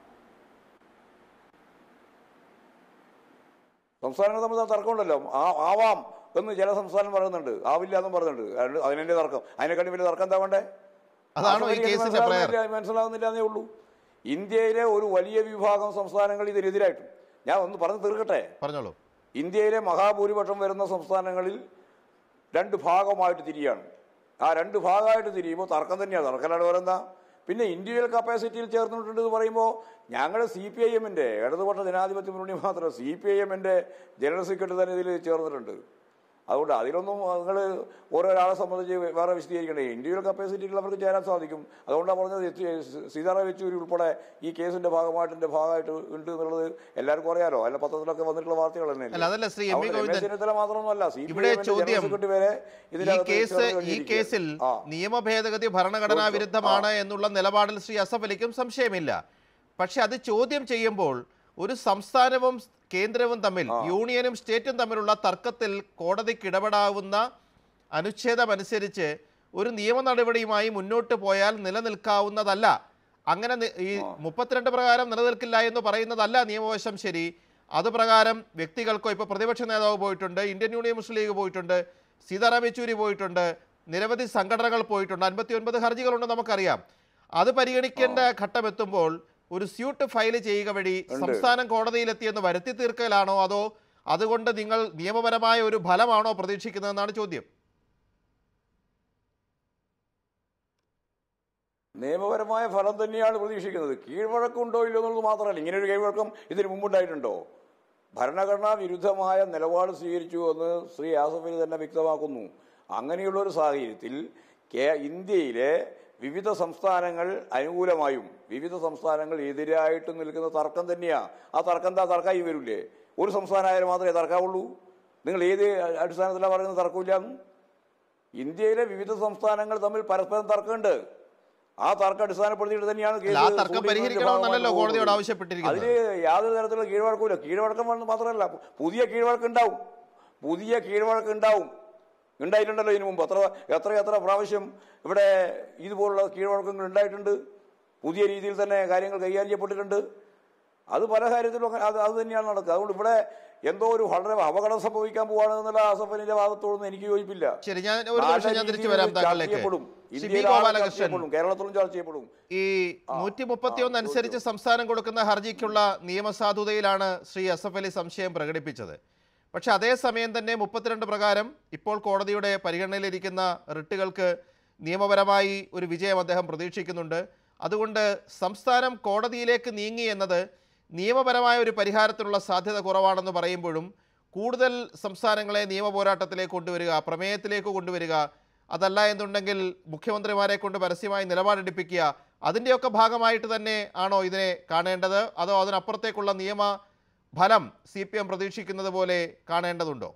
Speaker 3: സംസ്ഥാനങ്ങൾ തമ്മിൽ തർക്കമുണ്ടല്ലോ ആ ആവാം എന്ന് ചില സംസ്ഥാനം പറയുന്നുണ്ട് ആവില്ല എന്നും പറയുന്നുണ്ട് അതുകൊണ്ട് അതിനെന്റെ തർക്കം അതിനെക്കാട്ടി വലിയ തർക്കം എന്താ വേണ്ടേ
Speaker 2: അതാണോ ഈ
Speaker 3: ആസഫലിക്ക്
Speaker 2: കേസിന്റെ
Speaker 3: മനസ്സിലാവുന്നില്ല മനസ്സിലാവുന്നില്ല എന്നേ ഉള്ളൂ ഇന്ത്യയിലെ ഒരു വലിയ വിഭാഗം സംസ്ഥാനങ്ങൾ ഇതിനെതിരായിട്ടും ഞാൻ ഒന്ന് പറഞ്ഞു തീർക്കട്ടെ
Speaker 2: പറഞ്ഞോളൂ
Speaker 3: ഇന്ത്യയിലെ മഹാഭൂരിപക്ഷം വരുന്ന സംസ്ഥാനങ്ങളിൽ രണ്ട് ഭാഗമായിട്ട് തിരിയാണ് ആ രണ്ട് ഭാഗമായിട്ട് തിരിയുമ്പോൾ തർക്കം തന്നെയാണ് തർക്കലാണ് പറയുന്ന പിന്നെ ഇൻഡിവിജ്വൽ കപ്പാസിറ്റിയിൽ ചേർന്നിട്ടുണ്ട് എന്ന് പറയുമ്പോൾ ഞങ്ങൾ സി പി ഐ എമ്മിൻ്റെ ഇടതുപക്ഷ ജനാധിപത്യ മുന്നണി മാത്രം സി പി ഐ എമ്മിൻ്റെ ജനറൽ സെക്രട്ടറി തന്നെ ഇതിൽ ചേർന്നിട്ടുണ്ട് അതുകൊണ്ട് അതിലൊന്നും നിങ്ങൾ ഓരോരാളെ സംബന്ധിച്ച് വേറെ വിശദീകരിക്കണ്ടേ ഇൻഡിവിജ്വൽ കപ്പാസിറ്റിയിൽ അവർക്ക് ചേരാൻ സാധിക്കും അതുകൊണ്ടാണ് പറഞ്ഞത് എത്തി- സീതാറാം യെച്ചൂരി ഉൾപ്പെടെ ഈ കേസിന്റെ ഭാഗമായിട്ട് ഇതിന്റെ ഭാഗമായിട്ട് ഉണ്ട് എന്നുള്ളത് എല്ലാവർക്കും അറിയാലോ അല്ല പത്രത്തിലൊക്കെ വന്നിട്ടുള്ള വാർത്തകൾ തന്നെ
Speaker 2: അല്ല, അതല്ല ശ്രീ എം വി
Speaker 3: അതുകൊണ്ട് രമേശ്
Speaker 2: ഗോവിന്ദൻ.
Speaker 3: ചെന്നിത്തല മാത്രമൊന്നുമല്ല സി പി
Speaker 2: ഇവിടെ
Speaker 3: എമ്മിന്റെ ജനറൽ
Speaker 2: ചോദ്യം
Speaker 3: സെക്രട്ടറി വരെ
Speaker 2: ഈ
Speaker 3: ഇതിനകത്ത്
Speaker 2: കേസ്
Speaker 3: ചേർന്ന്
Speaker 2: ഈ
Speaker 3: കഴിഞ്ഞിരിക്കുകയാണ്.
Speaker 2: കേസിൽ
Speaker 3: ആ.
Speaker 2: നിയമ ഭേദഗതി ഭരണഘടനാ
Speaker 3: ചോദിച്ചോ.
Speaker 2: വിരുദ്ധമാണ് എന്നുള്ള നിലപാടിൽ ശ്രീ അസഫ് അലിക്കും സംശയമില്ല പക്ഷെ അത് ചോദ്യം ചെയ്യുമ്പോൾ ഒരു സംസ്ഥാനവും കേന്ദ്രവും തമ്മിൽ യൂണിയനും സ്റ്റേറ്റും തമ്മിലുള്ള തർക്കത്തിൽ കോടതിക്ക് ഇടപെടാവുന്ന അനുച്ഛേദമനുസരിച്ച് ഒരു നിയമ നടപടിയുമായി മുന്നോട്ട് പോയാൽ നിലനിൽക്കാവുന്നതല്ല അങ്ങനെ നി- ഈ മുപ്പത്തിരണ്ട് പ്രകാരം നിലനിൽക്കില്ല എന്ന് പറയുന്നതല്ല നിയമവശം ശരി അത് പ്രകാരം വ്യക്തികൾക്കോ ഇപ്പോൾ പ്രതിപക്ഷ നേതാവ് പോയിട്ടുണ്ട് ഇന്ത്യൻ യൂണിയൻ മുസ്ലിം ലീഗ് പോയിട്ടുണ്ട് സീതാറാം യെച്ചൂരി പോയിട്ടുണ്ട് നിരവധി സംഘടനകൾ പോയിട്ടുണ്ട് അൻപത്തി ഒൻപത് ഹർജികളുണ്ട് നമുക്കറിയാം അത് പരിഗണിക്കേണ്ട ഘട്ടം എത്തുമ്പോൾ ഒരു സ്യൂട്ട് ഫയൽ ചെയ്യുക വഴി സംസ്ഥാനം കോടതിയിലെത്തിയെന്ന് വരുത്തി തീർക്കലാണോ അതോ അതുകൊണ്ട് നിങ്ങൾ നിയമപരമായ ഒരു ഫലമാണോ പ്രതീക്ഷിക്കുന്നതെന്നാണ് ചോദ്യം
Speaker 3: നിയമപരമായ ഫലം തന്നെയാണ് പ്രതീക്ഷിക്കുന്നത് കീഴ്വഴക്കമുണ്ടോ ഇല്ലയോ എന്നുള്ളത് മാത്രമല്ല ഇങ്ങനെ ഒരു കീഴ്വഴക്കം ഇതിന് മുമ്പുണ്ടായിട്ടുണ്ടോ ഭരണഘടനാ വിരുദ്ധമായ നിലപാട് സ്വീകരിച്ചു എന്ന് ശ്രീ ആസഫ് അലി തന്നെ വ്യക്തമാക്കുന്നു അങ്ങനെയുള്ള ഒരു സാഹചര്യത്തിൽ കേ ഇന്ത്യയിലെ വിവിധ സംസ്ഥാനങ്ങൾ അനുകൂലമായും വിവിധ സംസ്ഥാനങ്ങൾ എതിരായിട്ടും നിൽക്കുന്ന തർക്കം തന്നെയാണ് ആ തർക്കം എന്താ തർക്കമായി വരില്ലേ ഒരു സംസ്ഥാനമായാലും മാത്രമേ തർക്കമുള്ളൂ നിങ്ങൾ ഏത് അടിസ്ഥാനത്തിലാണ് പറയുന്നത് തർക്കമില്ല ഇന്ത്യയിലെ വിവിധ സംസ്ഥാനങ്ങൾ തമ്മിൽ പരസ്പരം തർക്കമുണ്ട് ആ തർക്കം അടിസ്ഥാനപ്പെടുത്തിയിട്ട് തന്നെയാണ് കേസ്
Speaker 2: അല്ല, ആ തർക്കം
Speaker 3: സുപ്രീം കോടതിയുടെ
Speaker 2: പരിഹരിക്കണമെന്നല്ലല്ലോ
Speaker 3: ഭാഗമായിട്ട്
Speaker 2: കോടതിയോട്
Speaker 3: പോകുന്നത്.
Speaker 2: ആവശ്യപ്പെട്ടിരിക്കുന്നത്.
Speaker 3: അതില് യാതൊരു തരത്തിലുള്ള കീഴ്വഴക്കമില്ല കീഴ്വഴക്കം വന്ന് മാത്രമല്ല പുതിയ കീഴ്വഴക്കം ഉണ്ടാവും പുതിയ കീഴ്വഴക്കം ഉണ്ടാവും ഉണ്ടായിട്ടുണ്ടല്ലോ ഇതിനു മുമ്പ് എത്ര എത്ര എത്ര പ്രാവശ്യം ഇവിടെ ഇതുപോലുള്ള കീഴ്വഴക്കങ്ങൾ ഉണ്ടായിട്ടുണ്ട് പുതിയ രീതിയിൽ തന്നെ കാര്യങ്ങൾ കൈകാര്യം ചെയ്യപ്പെട്ടിട്ടുണ്ട് അത് പല കാര്യത്തിലും അങ്ങനെ അത് അത് തന്നെയാണ് നടക്കുക അതുകൊണ്ട് ഇവിടെ എന്തോ ഒരു വളരെ അപകടം സംഭവിക്കാൻ പോവാണ് എന്നുള്ള ആസഫലിന്റെ ഭാഗത്തോടൊന്നും എനിക്ക് യോജിപ്പില്ല
Speaker 2: ശരി ഞാൻ ഒരു നിമിഷം ഞാൻ തിരിച്ചു വരാം താങ്കളിലേക്ക് ശ്രീ ബി ഗോപാലകൃഷ്ണൻ
Speaker 3: കേരളത്തിലും ചർച്ച ചെയ്യപ്പെടും
Speaker 2: ഈ നൂറ്റി മുപ്പത്തിയൊന്ന് അനുസരിച്ച് സംസ്ഥാനം കൊടുക്കുന്ന ഹർജിക്കുള്ള നിയമസാധുതയിലാണ് ശ്രീ അസഫ് അലി സംശയം പ്രകടിപ്പിച്ചത് പക്ഷെ അതേസമയം തന്നെ മുപ്പത്തിരണ്ട് പ്രകാരം ഇപ്പോൾ കോടതിയുടെ പരിഗണനയിലിരിക്കുന്ന റിട്ടുകൾക്ക് നിയമപരമായി ഒരു വിജയം അദ്ദേഹം പ്രതീക്ഷിക്കുന്നുണ്ട് അതുകൊണ്ട് സംസ്ഥാനം കോടതിയിലേക്ക് നീങ്ങി എന്നത് നിയമപരമായ ഒരു പരിഹാരത്തിനുള്ള സാധ്യത കുറവാണെന്ന് പറയുമ്പോഴും കൂടുതൽ സംസ്ഥാനങ്ങളെ നിയമ പോരാട്ടത്തിലേക്ക് കൊണ്ടുവരിക പ്രമേയത്തിലേക്ക് കൊണ്ടുവരിക അതല്ല എന്നുണ്ടെങ്കിൽ മുഖ്യമന്ത്രിമാരെ കൊണ്ട് പരസ്യമായി നിലപാടെടുപ്പിക്കുക അതിൻ്റെയൊക്കെ ഭാഗമായിട്ട് തന്നെ ആണോ ഇതിനെ കാണേണ്ടത് അതോ അതിനപ്പുറത്തേക്കുള്ള നിയമ ഫലം സി പി എം പ്രതീക്ഷിക്കുന്നത് പോലെ കാണേണ്ടതുണ്ടോ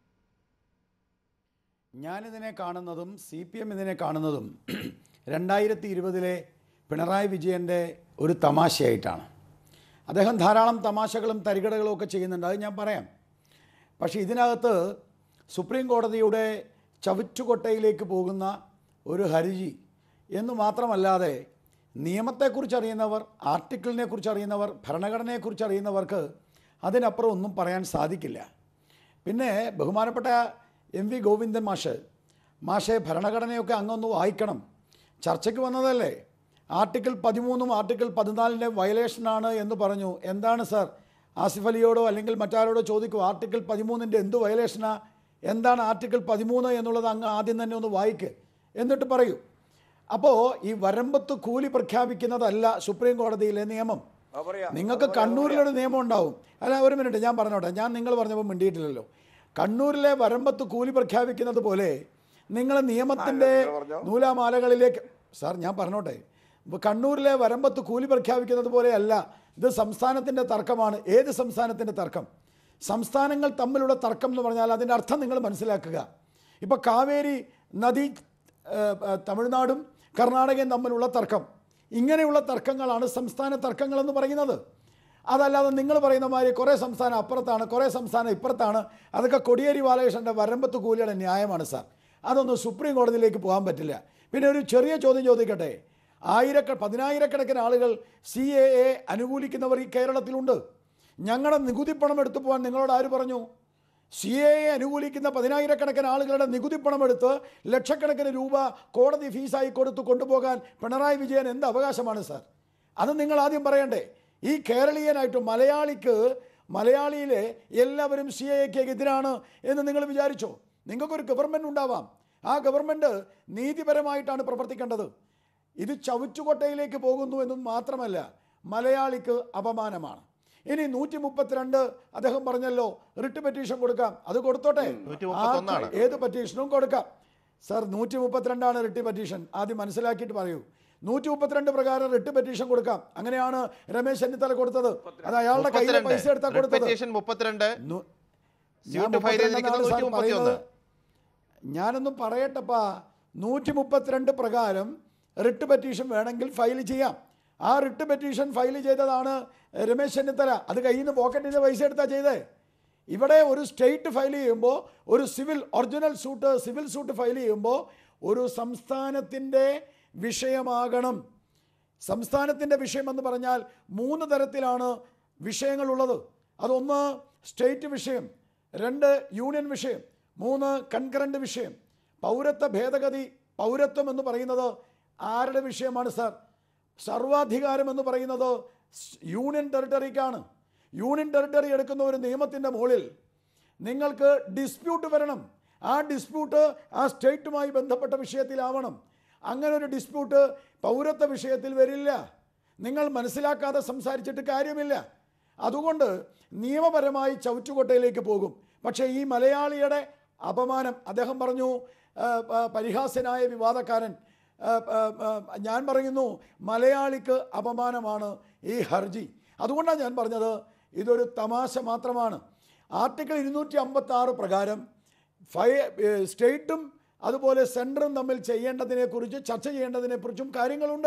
Speaker 5: ഞാനിതിനെ കാണുന്നതും സി പി എം ഇതിനെ കാണുന്നതും രണ്ടായിരത്തി ഇരുപതിലെ പിണറായി വിജയൻ്റെ ഒരു തമാശയായിട്ടാണ് അദ്ദേഹം ധാരാളം തമാശകളും തരികടകളും ഒക്കെ ചെയ്യുന്നുണ്ട് അത് ഞാൻ പറയാം പക്ഷേ ഇതിനകത്ത് സുപ്രീം കോടതിയുടെ ചവിറ്റുകൊട്ടയിലേക്ക് പോകുന്ന ഒരു ഹർജി എന്ന് മാത്രമല്ലാതെ നിയമത്തെക്കുറിച്ച് അറിയുന്നവർ ആർട്ടിക്കിളിനെ കുറിച്ച് അറിയുന്നവർ ഭരണഘടനയെക്കുറിച്ച് അറിയുന്നവർക്ക് അതിനപ്പുറം ഒന്നും പറയാൻ സാധിക്കില്ല പിന്നെ ബഹുമാനപ്പെട്ട എം വി ഗോവിന്ദൻ മാഷ് മാഷെ ഭരണഘടനയൊക്കെ അങ്ങൊന്ന് വായിക്കണം ചർച്ചയ്ക്ക് വന്നതല്ലേ ആർട്ടിക്കിൾ പതിമൂന്നും ആർട്ടിക്കിൾ പതിനാലിൻ്റെ വയലേഷനാണ് എന്ന് പറഞ്ഞു എന്താണ് സാർ ആസിഫ് അലിയോടോ അല്ലെങ്കിൽ മറ്റാരോടോ ചോദിക്കൂ ആർട്ടിക്കിൾ പതിമൂന്നിൻ്റെ എന്ത് വയലേഷനാ എന്താണ് ആർട്ടിക്കിൾ പതിമൂന്ന് എന്നുള്ളത് അങ്ങ് ആദ്യം തന്നെ ഒന്ന് വായിക്ക് എന്നിട്ട് പറയൂ അപ്പോൾ ഈ വരമ്പത്ത് കൂലി പ്രഖ്യാപിക്കുന്നതല്ല സുപ്രീം കോടതിയിലെ നിയമം
Speaker 3: ആ, പറയാം.
Speaker 5: നിങ്ങൾക്ക് കണ്ണൂരിലൊരു നിയമം ഉണ്ടാവും അല്ല ഒരു മിനിറ്റ് ഞാൻ പറഞ്ഞോട്ടെ ഞാൻ നിങ്ങൾ പറഞ്ഞപ്പോൾ മിണ്ടിയിട്ടില്ലല്ലോ കണ്ണൂരിലെ വരമ്പത്ത് കൂലി പ്രഖ്യാപിക്കുന്നത് പോലെ നിങ്ങൾ നിയമത്തിൻ്റെ
Speaker 3: നിങ്ങൾ പറഞ്ഞോ.
Speaker 5: നൂലാമാലകളിലേക്ക് സാർ ഞാൻ പറഞ്ഞോട്ടെ ഇപ്പൊ കണ്ണൂരിലെ വരമ്പത്ത് കൂലി പ്രഖ്യാപിക്കുന്നത് പോലെയല്ല ഇത് സംസ്ഥാനത്തിൻ്റെ തർക്കമാണ് ഏത് സംസ്ഥാനത്തിൻ്റെ തർക്കം സംസ്ഥാനങ്ങൾ തമ്മിലുള്ള തർക്കം എന്ന് പറഞ്ഞാൽ അതിൻ്റെ അർത്ഥം നിങ്ങൾ മനസ്സിലാക്കുക ഇപ്പോൾ കാവേരി നദി ഏഹ്, ഏഹ്, തമിഴ്നാടും കർണാടകയും തമ്മിലുള്ള തർക്കം ഇങ്ങനെയുള്ള തർക്കങ്ങളാണ് സംസ്ഥാന തർക്കങ്ങൾ എന്ന് പറയുന്നത് അതല്ലാതെ നിങ്ങൾ പറയുന്ന മാതിരി കുറേ സംസ്ഥാനം അപ്പുറത്താണ് കുറേ സംസ്ഥാനം ഇപ്പുറത്താണ് അതൊക്കെ കൊടിയേരി ബാലകൃഷ്ണൻ്റെ വരമ്പത്ത് കൂലിയുടെ ന്യായമാണ് സാർ അതൊന്നും സുപ്രീം കോടതിയിലേക്ക് പോകാൻ പറ്റില്ല പിന്നെ ഒരു ചെറിയ ചോദ്യം ചോദിക്കട്ടെ ആയിരക്ക പതിനായിരക്കണക്കിന് ആളുകൾ സി എ എ അനുകൂലിക്കുന്നവർ ഈ കേരളത്തിലുണ്ട് ഞങ്ങളുടെ നികുതി പണം എടുത്തു പോകാൻ നിങ്ങളോട് ആര് പറഞ്ഞു സി എ അനുകൂലിക്കുന്ന പതിനായിരക്കണക്കിന് ആളുകളുടെ നികുതി പണമെടുത്ത് ലക്ഷക്കണക്കിന് രൂപ കോടതി ഫീസായി കൊടുത്ത് കൊണ്ടുപോകാൻ പിണറായി വിജയൻ എന്ത് അവകാശമാണ് സാർ അത് നിങ്ങൾ ആദ്യം പറയണ്ടേ ഈ കേരളീയനായിട്ട് മലയാളിക്ക് മലയാളിയിലെ എല്ലാവരും സി എക്ക് എതിരാണ് എന്ന് നിങ്ങൾ വിചാരിച്ചോ നിങ്ങൾക്കൊരു ഗവൺമെൻറ് ഉണ്ടാവാം ആ ഗവൺമെൻറ് നീതിപരമായിട്ടാണ് പ്രവർത്തിക്കേണ്ടത് ഇത് ചവിറ്റുകൊട്ടയിലേക്ക് പോകുന്നു എന്നും മാത്രമല്ല മലയാളിക്ക് അപമാനമാണ് ഇനി നൂറ്റി മുപ്പത്തിരണ്ട് അദ്ദേഹം പറഞ്ഞല്ലോ റിട്ട് പെറ്റീഷൻ കൊടുക്കാം അത് കൊടുത്തോട്ടെ
Speaker 2: 131 ആണ്.
Speaker 5: ആ, ഏത് പെറ്റീഷനും കൊടുക്കാം സർ നൂറ്റി മുപ്പത്തിരണ്ടാണ് റിട്ട് പെറ്റീഷൻ ആദ്യം മനസ്സിലാക്കിയിട്ട് പറയൂ നൂറ്റി മുപ്പത്തിരണ്ട് പ്രകാരം റിട്ട് പെറ്റീഷൻ കൊടുക്കാം അങ്ങനെയാണ് രമേശ് ചെന്നിത്തല കൊടുത്തത് അത് അയാളുടെ കയ്യിൽ പൈസ എടുത്താ കൊടുത്തത്
Speaker 2: പെറ്റീഷൻ മുപ്പത്തിരണ്ട്
Speaker 5: നു-
Speaker 2: സ്യൂട്ട്
Speaker 5: ഞാൻ
Speaker 2: ഫയൽ ചെയ്തിരിക്കുന്നത്
Speaker 5: മുപ്പത്തിരണ്ടെന്നാണ് സാർ
Speaker 2: 131.
Speaker 5: പറയുന്നത്. ഞാനൊന്നും പറയട്ടപ്പാ നൂറ്റി മുപ്പത്തിരണ്ട് പ്രകാരം റിട്ട് പെറ്റീഷൻ വേണമെങ്കിൽ ഫയൽ ചെയ്യാം ആ റിട്ട് പെറ്റീഷൻ ഫയൽ ചെയ്തതാണ് രമേശ് ചെന്നിത്തല അത് കയ്യിൽ നിന്ന് പോക്കറ്റിൽ നിന്ന് പൈസ എടുത്താ ചെയ്തേ ഇവിടെ ഒരു സ്റ്റേറ്റ് ഫയൽ ചെയ്യുമ്പോൾ ഒരു civil original suit civil suit file ചെയ്യുമ്പോൾ ഒരു സംസ്ഥാനത്തിൻ്റെ വിഷയമാകണം സംസ്ഥാനത്തിൻ്റെ വിഷയമെന്ന് പറഞ്ഞാൽ മൂന്ന് തരത്തിലാണ് വിഷയങ്ങളുള്ളത് അതൊന്ന് സ്റ്റേറ്റ് വിഷയം രണ്ട് യൂണിയൻ വിഷയം മൂന്ന് കൺകറൻറ്റ് വിഷയം പൗരത്വ ഭേദഗതി പൗരത്വം എന്ന് പറയുന്നത് ആരുടെ വിഷയമാണ് സാർ സർവാധികാരം എന്ന് പറയുന്നത് സ് യൂണിയൻ ടെറിട്ടറിക്കാണ് യൂണിയൻ ടെറിട്ടറി എടുക്കുന്ന ഒരു നിയമത്തിൻ്റെ മുകളിൽ നിങ്ങൾക്ക് ഡിസ്പ്യൂട്ട് വരണം ആ ഡിസ്പ്യൂട്ട് ആ സ്റ്റേറ്റുമായി ബന്ധപ്പെട്ട വിഷയത്തിലാവണം അങ്ങനെ ഒരു ഡിസ്പ്യൂട്ട് പൗരത്വ വിഷയത്തിൽ വരില്ല നിങ്ങൾ മനസ്സിലാക്കാതെ സംസാരിച്ചിട്ട് കാര്യമില്ല അതുകൊണ്ട് നിയമപരമായി ചവിറ്റുകൊട്ടയിലേക്ക് പോകും പക്ഷേ ഈ മലയാളിയുടെ അപമാനം അദ്ദേഹം പറഞ്ഞു ആ, ആ, പരിഹാസ്യനായ വിവാദക്കാരൻ ആ, ആ, ആ, ഞാൻ പറയുന്നു മലയാളിക്ക് അപമാനമാണ് ഈ ഹർജി അതുകൊണ്ടാണ് ഞാൻ പറഞ്ഞത് ഇതൊരു തമാശ മാത്രമാണ് ആർട്ടിക്കിൾ ഇരുന്നൂറ്റി അമ്പത്തി ആറ് പ്രകാരം ഫയ ഏഹ് സ്റ്റേറ്റും അതുപോലെ സെൻറ്ററും തമ്മിൽ ചെയ്യേണ്ടതിനെക്കുറിച്ച് ചർച്ച ചെയ്യേണ്ടതിനെക്കുറിച്ചും കാര്യങ്ങളുണ്ട്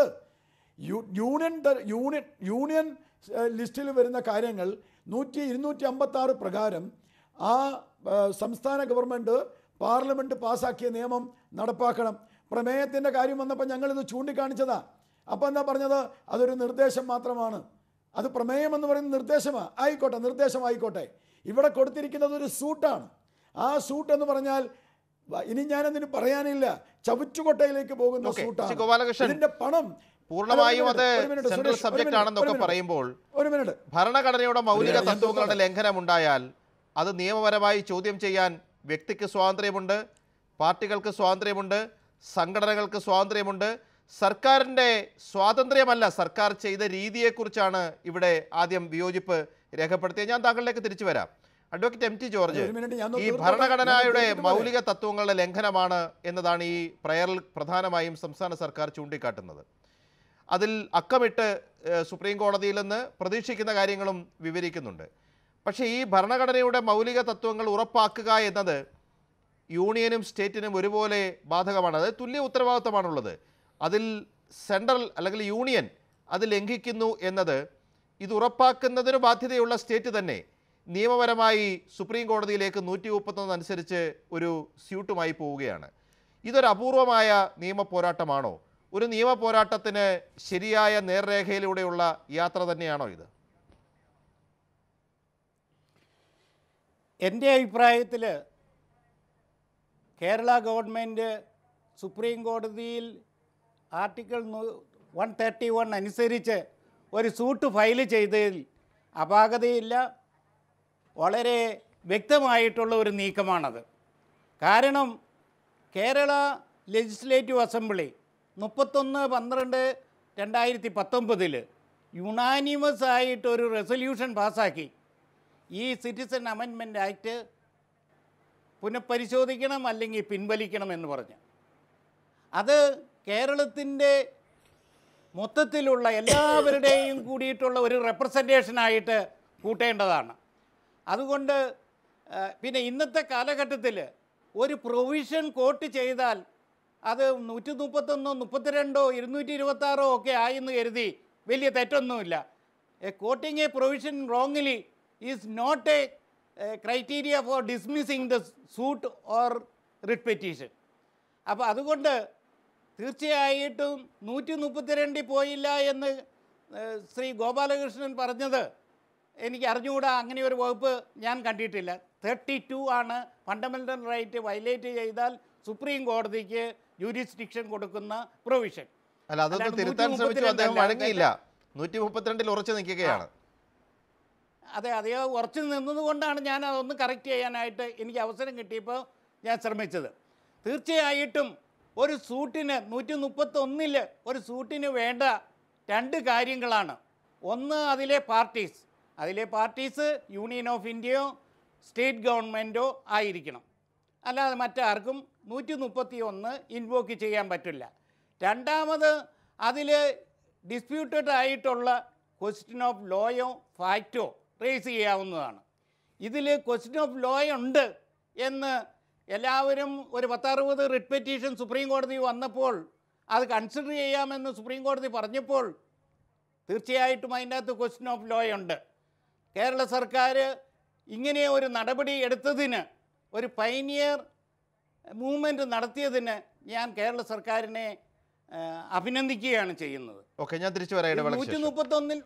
Speaker 5: യു യൂണിയൻ ത- യൂണിയൻ യൂണിയൻ ഏഹ് ലിസ്റ്റിൽ വരുന്ന കാര്യങ്ങൾ നൂറ്റി ഇരുന്നൂറ്റി അമ്പത്തി ആറ് പ്രകാരം ആ ഏഹ് സംസ്ഥാന ഗവൺമെൻറ് പാർലമെൻറ്റ് പാസ്സാക്കിയ നിയമം നടപ്പാക്കണം പ്രമേയത്തിൻ്റെ കാര്യം വന്നപ്പോൾ ഞങ്ങളിത് ചൂണ്ടിക്കാണിച്ചതാ അപ്പോൾ എന്താ പറഞ്ഞത് അതൊരു നിർദ്ദേശം മാത്രമാണ് അത് പ്രമേയം എന്ന് പറയുന്ന നിർദ്ദേശമാണ് ആയിക്കോട്ടെ നിർദ്ദേശമായിക്കോട്ടെ ഇവിടെ കൊടുത്തിരിക്കുന്നത് ഒരു സൂട്ടാണ് ആ സൂട്ട് എന്ന് പറഞ്ഞാൽ വ- ഇനി ഞാനതിന് പറയാനില്ല ചവിറ്റുകൊട്ടയിലേക്ക് പോകുന്ന
Speaker 2: ഓക്കേ,
Speaker 5: സൂട്ടാണ്
Speaker 2: ശ്രീ ഗോപാലകൃഷ്ണൻ,
Speaker 5: ഇതിന്റെ പണം
Speaker 2: പൂർണ്ണമായും
Speaker 5: അല്ല,
Speaker 2: അത്
Speaker 5: ഒരു മിനിറ്റ്, ഒരു
Speaker 2: സെൻട്രൽ
Speaker 5: മിനിറ്റ്,
Speaker 2: സബ്ജക്റ്റ്
Speaker 5: ഒരു
Speaker 2: ആണെന്നൊക്കെ
Speaker 5: മിനിറ്റ്,
Speaker 2: പറയുമ്പോൾ
Speaker 5: ഒരു മിനിറ്റ്
Speaker 2: ഭരണഘടനയുടെ മൗലിക
Speaker 5: ഞാൻ
Speaker 2: തത്വങ്ങളുടെ
Speaker 5: നോക്കട്ടെ.
Speaker 2: ലംഘനമുണ്ടായാൽ അത് നിയമപരമായി ചോദ്യം ചെയ്യാൻ വ്യക്തിക്ക് സ്വാതന്ത്ര്യമുണ്ട് പാർട്ടികൾക്ക് സ്വാതന്ത്ര്യമുണ്ട് സംഘടനകൾക്ക് സ്വാതന്ത്ര്യമുണ്ട് സർക്കാരിൻ്റെ സ്വാതന്ത്ര്യമല്ല സർക്കാർ ചെയ്ത രീതിയെക്കുറിച്ചാണ് ഇവിടെ ആദ്യം വിയോജിപ്പ് രേഖപ്പെടുത്തിയത് ഞാൻ താങ്കളിലേക്ക് തിരിച്ചു വരാം അഡ്വക്കേറ്റ് എം ടി ജോർജ്
Speaker 5: ഒരു മിനിറ്റ്, ഞാൻ ഒന്ന്
Speaker 2: ഈ
Speaker 5: തീർത്തോട്ടെ.
Speaker 2: ഭരണഘടനയുടെ
Speaker 5: ഞാൻ തീർത്തിട്ട് പറയാം.
Speaker 2: മൗലിക തത്വങ്ങളുടെ ലംഘനമാണ് എന്നതാണ് ഈ പ്രയറിൽ പ്രധാനമായും സംസ്ഥാന സർക്കാർ ചൂണ്ടിക്കാട്ടുന്നത് അതിൽ അക്കമിട്ട് ഏഹ്, സുപ്രീം കോടതിയിൽ നിന്ന് പ്രതീക്ഷിക്കുന്ന കാര്യങ്ങളും വിവരിക്കുന്നുണ്ട് പക്ഷേ ഈ ഭരണഘടനയുടെ മൗലിക തത്വങ്ങൾ ഉറപ്പാക്കുക എന്നത് യൂണിയനും സ്റ്റേറ്റിനും ഒരുപോലെ ബാധകമാണ് അതായത് തുല്യ ഉത്തരവാദിത്തമാണുള്ളത് അതിൽ സെൻട്രൽ അല്ലെങ്കിൽ യൂണിയൻ അത് ലംഘിക്കുന്നു എന്നത് ഇത് ഉറപ്പാക്കുന്നതിന് ബാധ്യതയുള്ള സ്റ്റേറ്റ് തന്നെ നിയമപരമായി സുപ്രീം കോടതിയിലേക്ക് നൂറ്റി മുപ്പത്തൊന്ന് അനുസരിച്ച് ഒരു സ്യൂട്ടുമായി പോവുകയാണ് ഇതൊരു അപൂർവമായ നിയമ പോരാട്ടമാണോ ഒരു നിയമ പോരാട്ടത്തിന് ശരിയായ നേർരേഖയിലൂടെയുള്ള യാത്ര തന്നെയാണോ ഇത്
Speaker 6: എൻ്റെ അഭിപ്രായത്തിൽ കേരള ഗവൺമെൻറ് സുപ്രീം കോടതിയിൽ ആർട്ടിക്കിൾ വൺ തേർട്ടി വൺ അനുസരിച്ച് ഒരു സൂട്ട് ഫയൽ ചെയ്തതിൽ അപാകതയില്ല വളരെ വ്യക്തമായിട്ടുള്ള ഒരു നീക്കമാണത് കാരണം കേരള ലെജിസ്ലേറ്റീവ് അസംബ്ലി മുപ്പത്തൊന്ന് പന്ത്രണ്ട് രണ്ടായിരത്തി പത്തൊമ്പതിൽ യുണാനിമസ് ആയിട്ട് ഒരു റെസൊല്യൂഷൻ പാസ്സാക്കി ഈ സിറ്റിസൺ അമെൻമെൻറ്റ് ആക്ട് പുനഃപരിശോധിക്കണം അല്ലെങ്കിൽ പിൻവലിക്കണം എന്ന് പറഞ്ഞു അത് കേരളത്തിൻ്റെ മൊത്തത്തിലുള്ള എല്ലാവരുടെയും കൂടിയിട്ടുള്ള ഒരു റെപ്രസെൻറ്റേഷനായിട്ട് കൂട്ടേണ്ടതാണ് അതുകൊണ്ട് ആ, പിന്നെ ഇന്നത്തെ കാലഘട്ടത്തിൽ ഒരു പ്രൊവിഷൻ കോട്ട് ചെയ്താൽ അത് നൂറ്റി മുപ്പത്തൊന്നോ മുപ്പത്തിരണ്ടോ ഇരുന്നൂറ്റി ഇരുപത്താറോ ഒക്കെ ആയെന്ന് കരുതി വലിയ തെറ്റൊന്നുമില്ല a quoting a provision wrongly is not a criteria for dismissing the suit or writ petition അപ്പോൾ അതുകൊണ്ട് തീർച്ചയായിട്ടും നൂറ്റി മുപ്പത്തിരണ്ടിൽ പോയില്ല എന്ന് ഏഹ്, ശ്രീ ഗോപാലകൃഷ്ണൻ പറഞ്ഞത് എനിക്ക് അറിഞ്ഞുകൂടാ അങ്ങനെ ഒരു വകുപ്പ് ഞാൻ കണ്ടിട്ടില്ല തേർട്ടി ടു ആണ് ഫണ്ടമെൻ്റൽ റൈറ്റ് വയലേറ്റ് ചെയ്താൽ സുപ്രീം കോടതിക്ക് ജൂരിസ്ഡിക്ഷൻ കൊടുക്കുന്ന പ്രൊവിഷൻ
Speaker 2: അല്ല അതൊന്ന്
Speaker 6: അല്ലാണ്ട്
Speaker 2: തിരുത്താൻ ശ്രമിച്ചു
Speaker 6: 132
Speaker 2: അദ്ദേഹം
Speaker 6: അല്ല,
Speaker 2: വഴങ്ങിയില്ല നൂറ്റി മുപ്പത്തിരണ്ടിൽ ഉറച്ചു നിൽക്കുകയാണ്
Speaker 6: അതെ അതേ ഉറച്ചു നിന്നതുകൊണ്ടാണ് ഞാൻ അതൊന്ന് കറക്റ്റ് ചെയ്യാനായിട്ട് എനിക്ക് അവസരം കിട്ടിയപ്പോൾ ഞാൻ ശ്രമിച്ചത് തീർച്ചയായിട്ടും ഒരു സൂട്ടിന് നൂറ്റി മുപ്പത്തൊന്നില് ഒരു സൂട്ടിന് വേണ്ട രണ്ട് കാര്യങ്ങളാണ് ഒന്ന് അതിലെ പാർട്ടീസ് അതിലെ പാർട്ടീസ് യൂണിയൻ ഓഫ് ഇന്ത്യയോ സ്റ്റേറ്റ് ഗവൺമെൻറ്റോ ആയിരിക്കണം അല്ലാതെ മറ്റാർക്കും നൂറ്റി മുപ്പത്തി ഒന്ന് ഇൻവോക്ക് ചെയ്യാൻ പറ്റില്ല രണ്ടാമത് അതിൽ ഡിസ്പ്യൂട്ടഡ് ആയിട്ടുള്ള ക്വസ്റ്റ്യൻ ഓഫ് ലോയോ ഫാക്റ്റോ റേസ് ചെയ്യാവുന്നതാണ് ഇതിൽ ക്വസ്റ്റ്യൻ ഓഫ് ലോ ഉണ്ട് എന്ന് എല്ലാവരും ഒരു പത്തറുപത് റിട്ട് പെറ്റീഷൻ സുപ്രീം കോടതി വന്നപ്പോൾ അത് കൺസിഡർ ചെയ്യാമെന്ന് സുപ്രീം കോടതി പറഞ്ഞപ്പോൾ തീർച്ചയായിട്ടും അതിൻ്റെ അകത്ത് ക്വസ്റ്റ്യൻ ഓഫ് ലോ ഉണ്ട് കേരള സർക്കാർ ഇങ്ങനെ ഒരു നടപടി എടുത്തതിന് ഒരു പൈനിയർ മൂവ്മെൻറ്റ് നടത്തിയതിന് ഞാൻ കേരള സർക്കാരിനെ ആ, അഭിനന്ദിക്കുകയാണ് ചെയ്യുന്നത്
Speaker 2: ഓക്കെ ഞാൻ തിരിച്ചു വരാം ഇടവേളയ്ക്ക്
Speaker 6: നൂറ്റി
Speaker 2: ശേഷം
Speaker 6: മുപ്പത്തൊന്നിൽ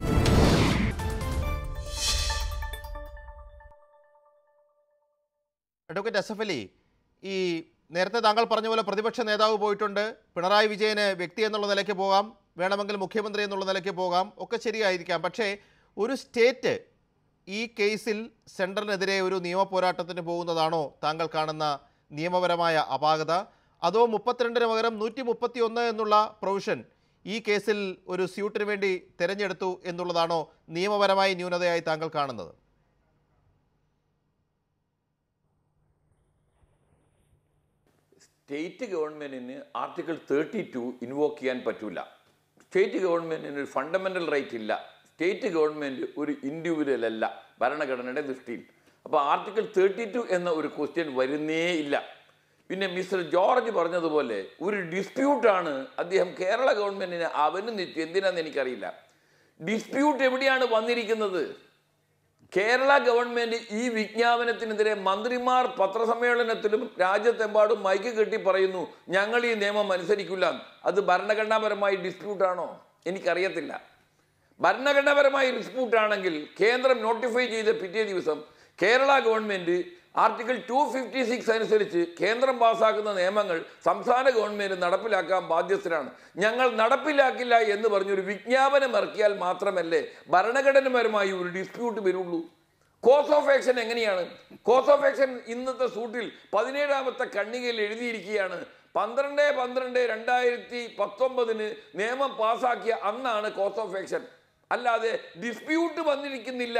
Speaker 2: അഡ്വക്കേറ്റ് എസ് എഫ് അലി ഈ നേരത്തെ താങ്കൾ പറഞ്ഞ പോലെ പ്രതിപക്ഷ നേതാവ് പോയിട്ടുണ്ട് പിണറായി വിജയന് വ്യക്തി എന്നുള്ള നിലയ്ക്ക് പോകാം വേണമെങ്കിൽ മുഖ്യമന്ത്രി എന്നുള്ള നിലയ്ക്ക് പോകാം ഒക്കെ ശരിയായിരിക്കാം പക്ഷേ ഒരു സ്റ്റേറ്റ് ഈ കേസിൽ സെൻട്രലിനെതിരെ ഒരു നിയമ പോരാട്ടത്തിന് പോകുന്നതാണോ താങ്കൾ കാണുന്ന നിയമപരമായ അപാകത അതോ മുപ്പത്തിരണ്ടിന് പകരം നൂറ്റി മുപ്പത്തി ഒന്ന് എന്നുള്ള പ്രൊവിഷൻ ഈ കേസിൽ ഒരു സ്യൂട്ടിന് വേണ്ടി തിരഞ്ഞെടുത്തു എന്നുള്ളതാണോ നിയമപരമായ ന്യൂനതയായി താങ്കൾ കാണുന്നത്
Speaker 4: സ്റ്റേറ്റ് ഗവൺമെൻറ്റിന് ആർട്ടിക്കിൾ തേർട്ടി ടു ഇൻവോക്ക് ചെയ്യാൻ പറ്റൂല സ്റ്റേറ്റ് ഗവൺമെൻറ്റിന് ഒരു ഫണ്ടമെൻ്റൽ റൈറ്റ് ഇല്ല സ്റ്റേറ്റ് ഗവൺമെൻറ് ഒരു ഇൻഡിവിജ്വൽ അല്ല ഭരണഘടനയുടെ ദൃഷ്ടിയിൽ അപ്പോൾ ആർട്ടിക്കിൾ തേർട്ടി ടു എന്ന ഒരു ക്വസ്റ്റ്യൻ വരുന്നേ ഇല്ല പിന്നെ മിസ്റ്റർ ജോർജ് പറഞ്ഞതുപോലെ ഒരു ഡിസ്പ്യൂട്ടാണ് അദ്ദേഹം കേരള ഗവൺമെൻറ്റിനെ അവന് നിത്യം എന്തിനാന്ന് എനിക്കറിയില്ല ഡിസ്പ്യൂട്ട് എവിടെയാണ് വന്നിരിക്കുന്നത് കേരള ഗവൺമെന്റ് ഈ വിജ്ഞാപനത്തിനെതിരെ മന്ത്രിമാർ പത്രസമ്മേളനത്തിലും രാജ്യത്തെമ്പാടും മൈക്ക് കെട്ടി പറയുന്നു ഞങ്ങൾ ഈ നിയമം അനുസരിക്കില്ല അത് ഭരണഘടനാപരമായി ഡിസ്പ്യൂട്ടാണോ എനിക്കറിയത്തില്ല ഭരണഘടനാപരമായി ഡിസ്പ്യൂട്ട് ആണെങ്കിൽ കേന്ദ്രം നോട്ടിഫൈ ചെയ്ത പിറ്റേ ദിവസം Kerala government article two fifty six അനുസരിച്ച് കേന്ദ്രം പാസ്സാക്കുന്ന നിയമങ്ങൾ സംസ്ഥാന ഗവൺമെന്റ് നടപ്പിലാക്കാൻ ബാധ്യസ്ഥരാണ് ഞങ്ങൾ നടപ്പിലാക്കില്ല എന്ന് പറഞ്ഞൊരു വിജ്ഞാപനം ഇറക്കിയാൽ മാത്രമല്ലേ ഭരണഘടനാപരമായി ഒരു ഡിസ്പ്യൂട്ട് വരുള്ളൂ കോസ് ഓഫ് ആക്ഷൻ എങ്ങനെയാണ് കോസ് ഓഫ് ആക്ഷൻ ഇന്നത്തെ സൂട്ടിൽ പതിനേഴാമത്തെ കണ്ണികയിൽ എഴുതിയിരിക്കുകയാണ് പന്ത്രണ്ട് പന്ത്രണ്ട് രണ്ടായിരത്തി പത്തൊമ്പതിന് നിയമം പാസാക്കിയ അന്നാണ് കോസ് ഓഫ് ആക്ഷൻ അല്ലാതെ ഡിസ്പ്യൂട്ട് വന്നിരിക്കുന്നില്ല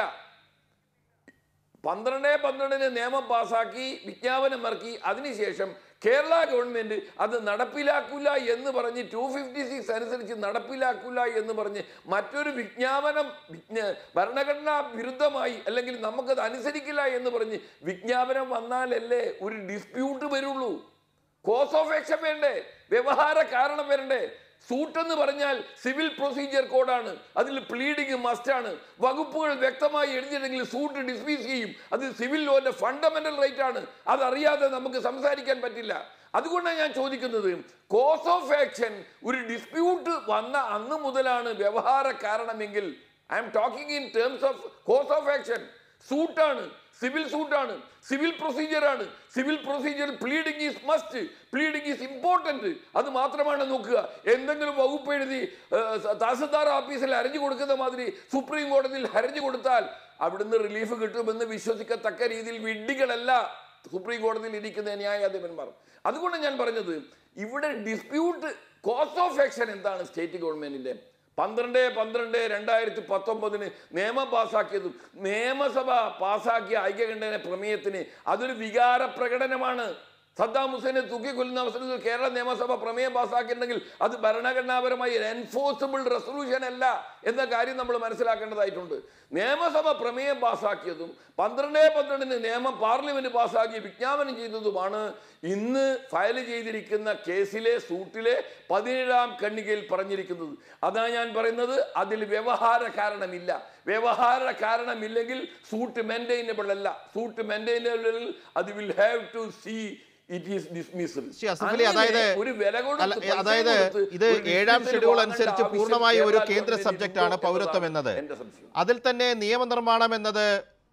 Speaker 4: പന്ത്രണ്ട് പന്ത്രണ്ടിന് നിയമം പാസാക്കി വിജ്ഞാപനം ഇറക്കി അതിനുശേഷം കേരള ഗവൺമെന്റ് അത് നടപ്പിലാക്കില്ല എന്ന് പറഞ്ഞ് ടു ഫിഫ്റ്റി സിക്സ് അനുസരിച്ച് നടപ്പിലാക്കില്ല എന്ന് പറഞ്ഞ് മറ്റൊരു വിജ്ഞാപനം വിജ്ഞ ഭരണഘടനാ വിരുദ്ധമായി അല്ലെങ്കിൽ നമുക്കത് അനുസരിക്കില്ല എന്ന് പറഞ്ഞ് വിജ്ഞാപനം വന്നാലല്ലേ ഒരു ഡിസ്പ്യൂട്ട് വരുള്ളൂ കോസ് ഓഫ് ആക്ഷൻ വേണ്ടേ വ്യവഹാര കാരണം വരണ്ടേ സൂട്ട് എന്ന് പറഞ്ഞാൽ സിവിൽ പ്രൊസീജിയർ കോഡാണ് അതിൽ പ്ലീഡിങ് മസ്റ്റാണ് വകുപ്പുകൾ വ്യക്തമായി എഴുതിയില്ലെങ്കിൽ സൂട്ട് ഡിസ്മിസ് ചെയ്യും അത് സിവിൽ ലോന്റെ ഫണ്ടമെന്റൽ റൈറ്റ് ആണ് അതറിയാതെ നമുക്ക് സംസാരിക്കാൻ പറ്റില്ല അതുകൊണ്ടാണ് ഞാൻ ചോദിക്കുന്നത് കോസ് ഓഫ് ആക്ഷൻ ഒരു ഡിസ്പ്യൂട്ട് വന്ന അന്ന് മുതലാണ് വ്യവഹാര കാരണമെങ്കിൽ I'm talking in terms of cause of action സൂട്ടാണ് സിവിൽ സൂട്ടാണ് സിവിൽ പ്രൊസീജിയർ ആണ് civil procedure pleading is must pleading is important അത് മാത്രമാണ് നോക്കുക എന്തെങ്കിലും വകുപ്പ് എഴുതി ഏഹ്, തഹസിൽദാർ ഓഫീസിൽ ഹരഞ്ഞു കൊടുക്കുന്ന മാതിരി സുപ്രീം കോടതിയിൽ ഹരഞ്ഞു കൊടുത്താൽ അവിടുന്ന് റിലീഫ് കിട്ടുമെന്ന് വിശ്വസിക്കത്തക്ക രീതിയിൽ വിഡ്ഢികളല്ല സുപ്രീം കോടതിയിൽ ഇരിക്കുന്ന ന്യായാധിപന്മാർ അതുകൊണ്ട് ഞാൻ പറഞ്ഞത് ഇവിടെ ഡിസ്പ്യൂട്ട് കോസ് ഓഫ് ആക്ഷൻ എന്താണ് സ്റ്റേറ്റ് ഗവൺമെന്റിന്റെ പന്ത്രണ്ട് പന്ത്രണ്ട് രണ്ടായിരത്തി പത്തൊമ്പതിന് നിയമം പാസ്സാക്കിയതും നിയമസഭ പാസ്സാക്കിയ ഐക്യകണ്ഠേന പ്രമേയത്തിന് അതൊരു വികാര പ്രകടനമാണ് സദ്ദാം ഹുസൈനെ തൂക്കിക്കൊല്ലുന്ന അവസരത്തിൽ കേരള നിയമസഭ പ്രമേയം പാസ്സാക്കിയിട്ടുണ്ടെങ്കിൽ അത് ഭരണഘടനാപരമായി എൻഫോഴ്സിബിൾ റെസൊല്യൂഷൻ അല്ല എന്ന കാര്യം നമ്മൾ മനസ്സിലാക്കേണ്ടതായിട്ടുണ്ട് നിയമസഭ പ്രമേയം പാസ്സാക്കിയതും പന്ത്രണ്ട് പന്ത്രണ്ടിന് നിയമം പാർലമെന്റ് പാസ്സാക്കി വിജ്ഞാപനം ചെയ്തതുമാണ് ഇന്ന് ഫയൽ ചെയ്തിരിക്കുന്ന കേസിലെ സൂട്ടിലെ പതിനേഴാം ഖണ്ഡികയിൽ പറഞ്ഞിരിക്കുന്നത് അതാ ഞാൻ പറയുന്നത് അതിൽ വ്യവഹാര കാരണമില്ല വ്യവഹാര കാരണമില്ലെങ്കിൽ സൂട്ട് മെയിൻറ്റൈനബിൾ അല്ല സൂട്ട് മെയിൻറ്റൈനബിൾ അത് will have to see it is dismissed
Speaker 2: Shri Asaf Ali, അതായത്
Speaker 4: ഒരു വില കൊടുത്ത്
Speaker 2: അല്ല,
Speaker 4: പൈസ
Speaker 2: അതായത്
Speaker 4: കൊടുത്ത്
Speaker 2: ഇത്
Speaker 4: ഒരു
Speaker 2: ഏഴാം
Speaker 4: dismissal
Speaker 2: ഷെഡ്യൂൾ
Speaker 4: വാങ്ങേണ്ട
Speaker 2: അനുസരിച്ച്
Speaker 4: ആവശ്യം
Speaker 2: പൂർണ്ണമായി ഒരു
Speaker 4: കേരള
Speaker 2: കേന്ദ്ര
Speaker 4: ഗവൺമെന്റിന്
Speaker 2: സബ്ജക്റ്റാണ്
Speaker 4: ഉണ്ടോ
Speaker 2: പൗരത്വം
Speaker 4: എന്നതാണ്
Speaker 2: എന്നത്
Speaker 4: എൻ്റെ സംശയം
Speaker 2: അതിൽ തന്നെ നിയമനിർമ്മാണം എന്നത്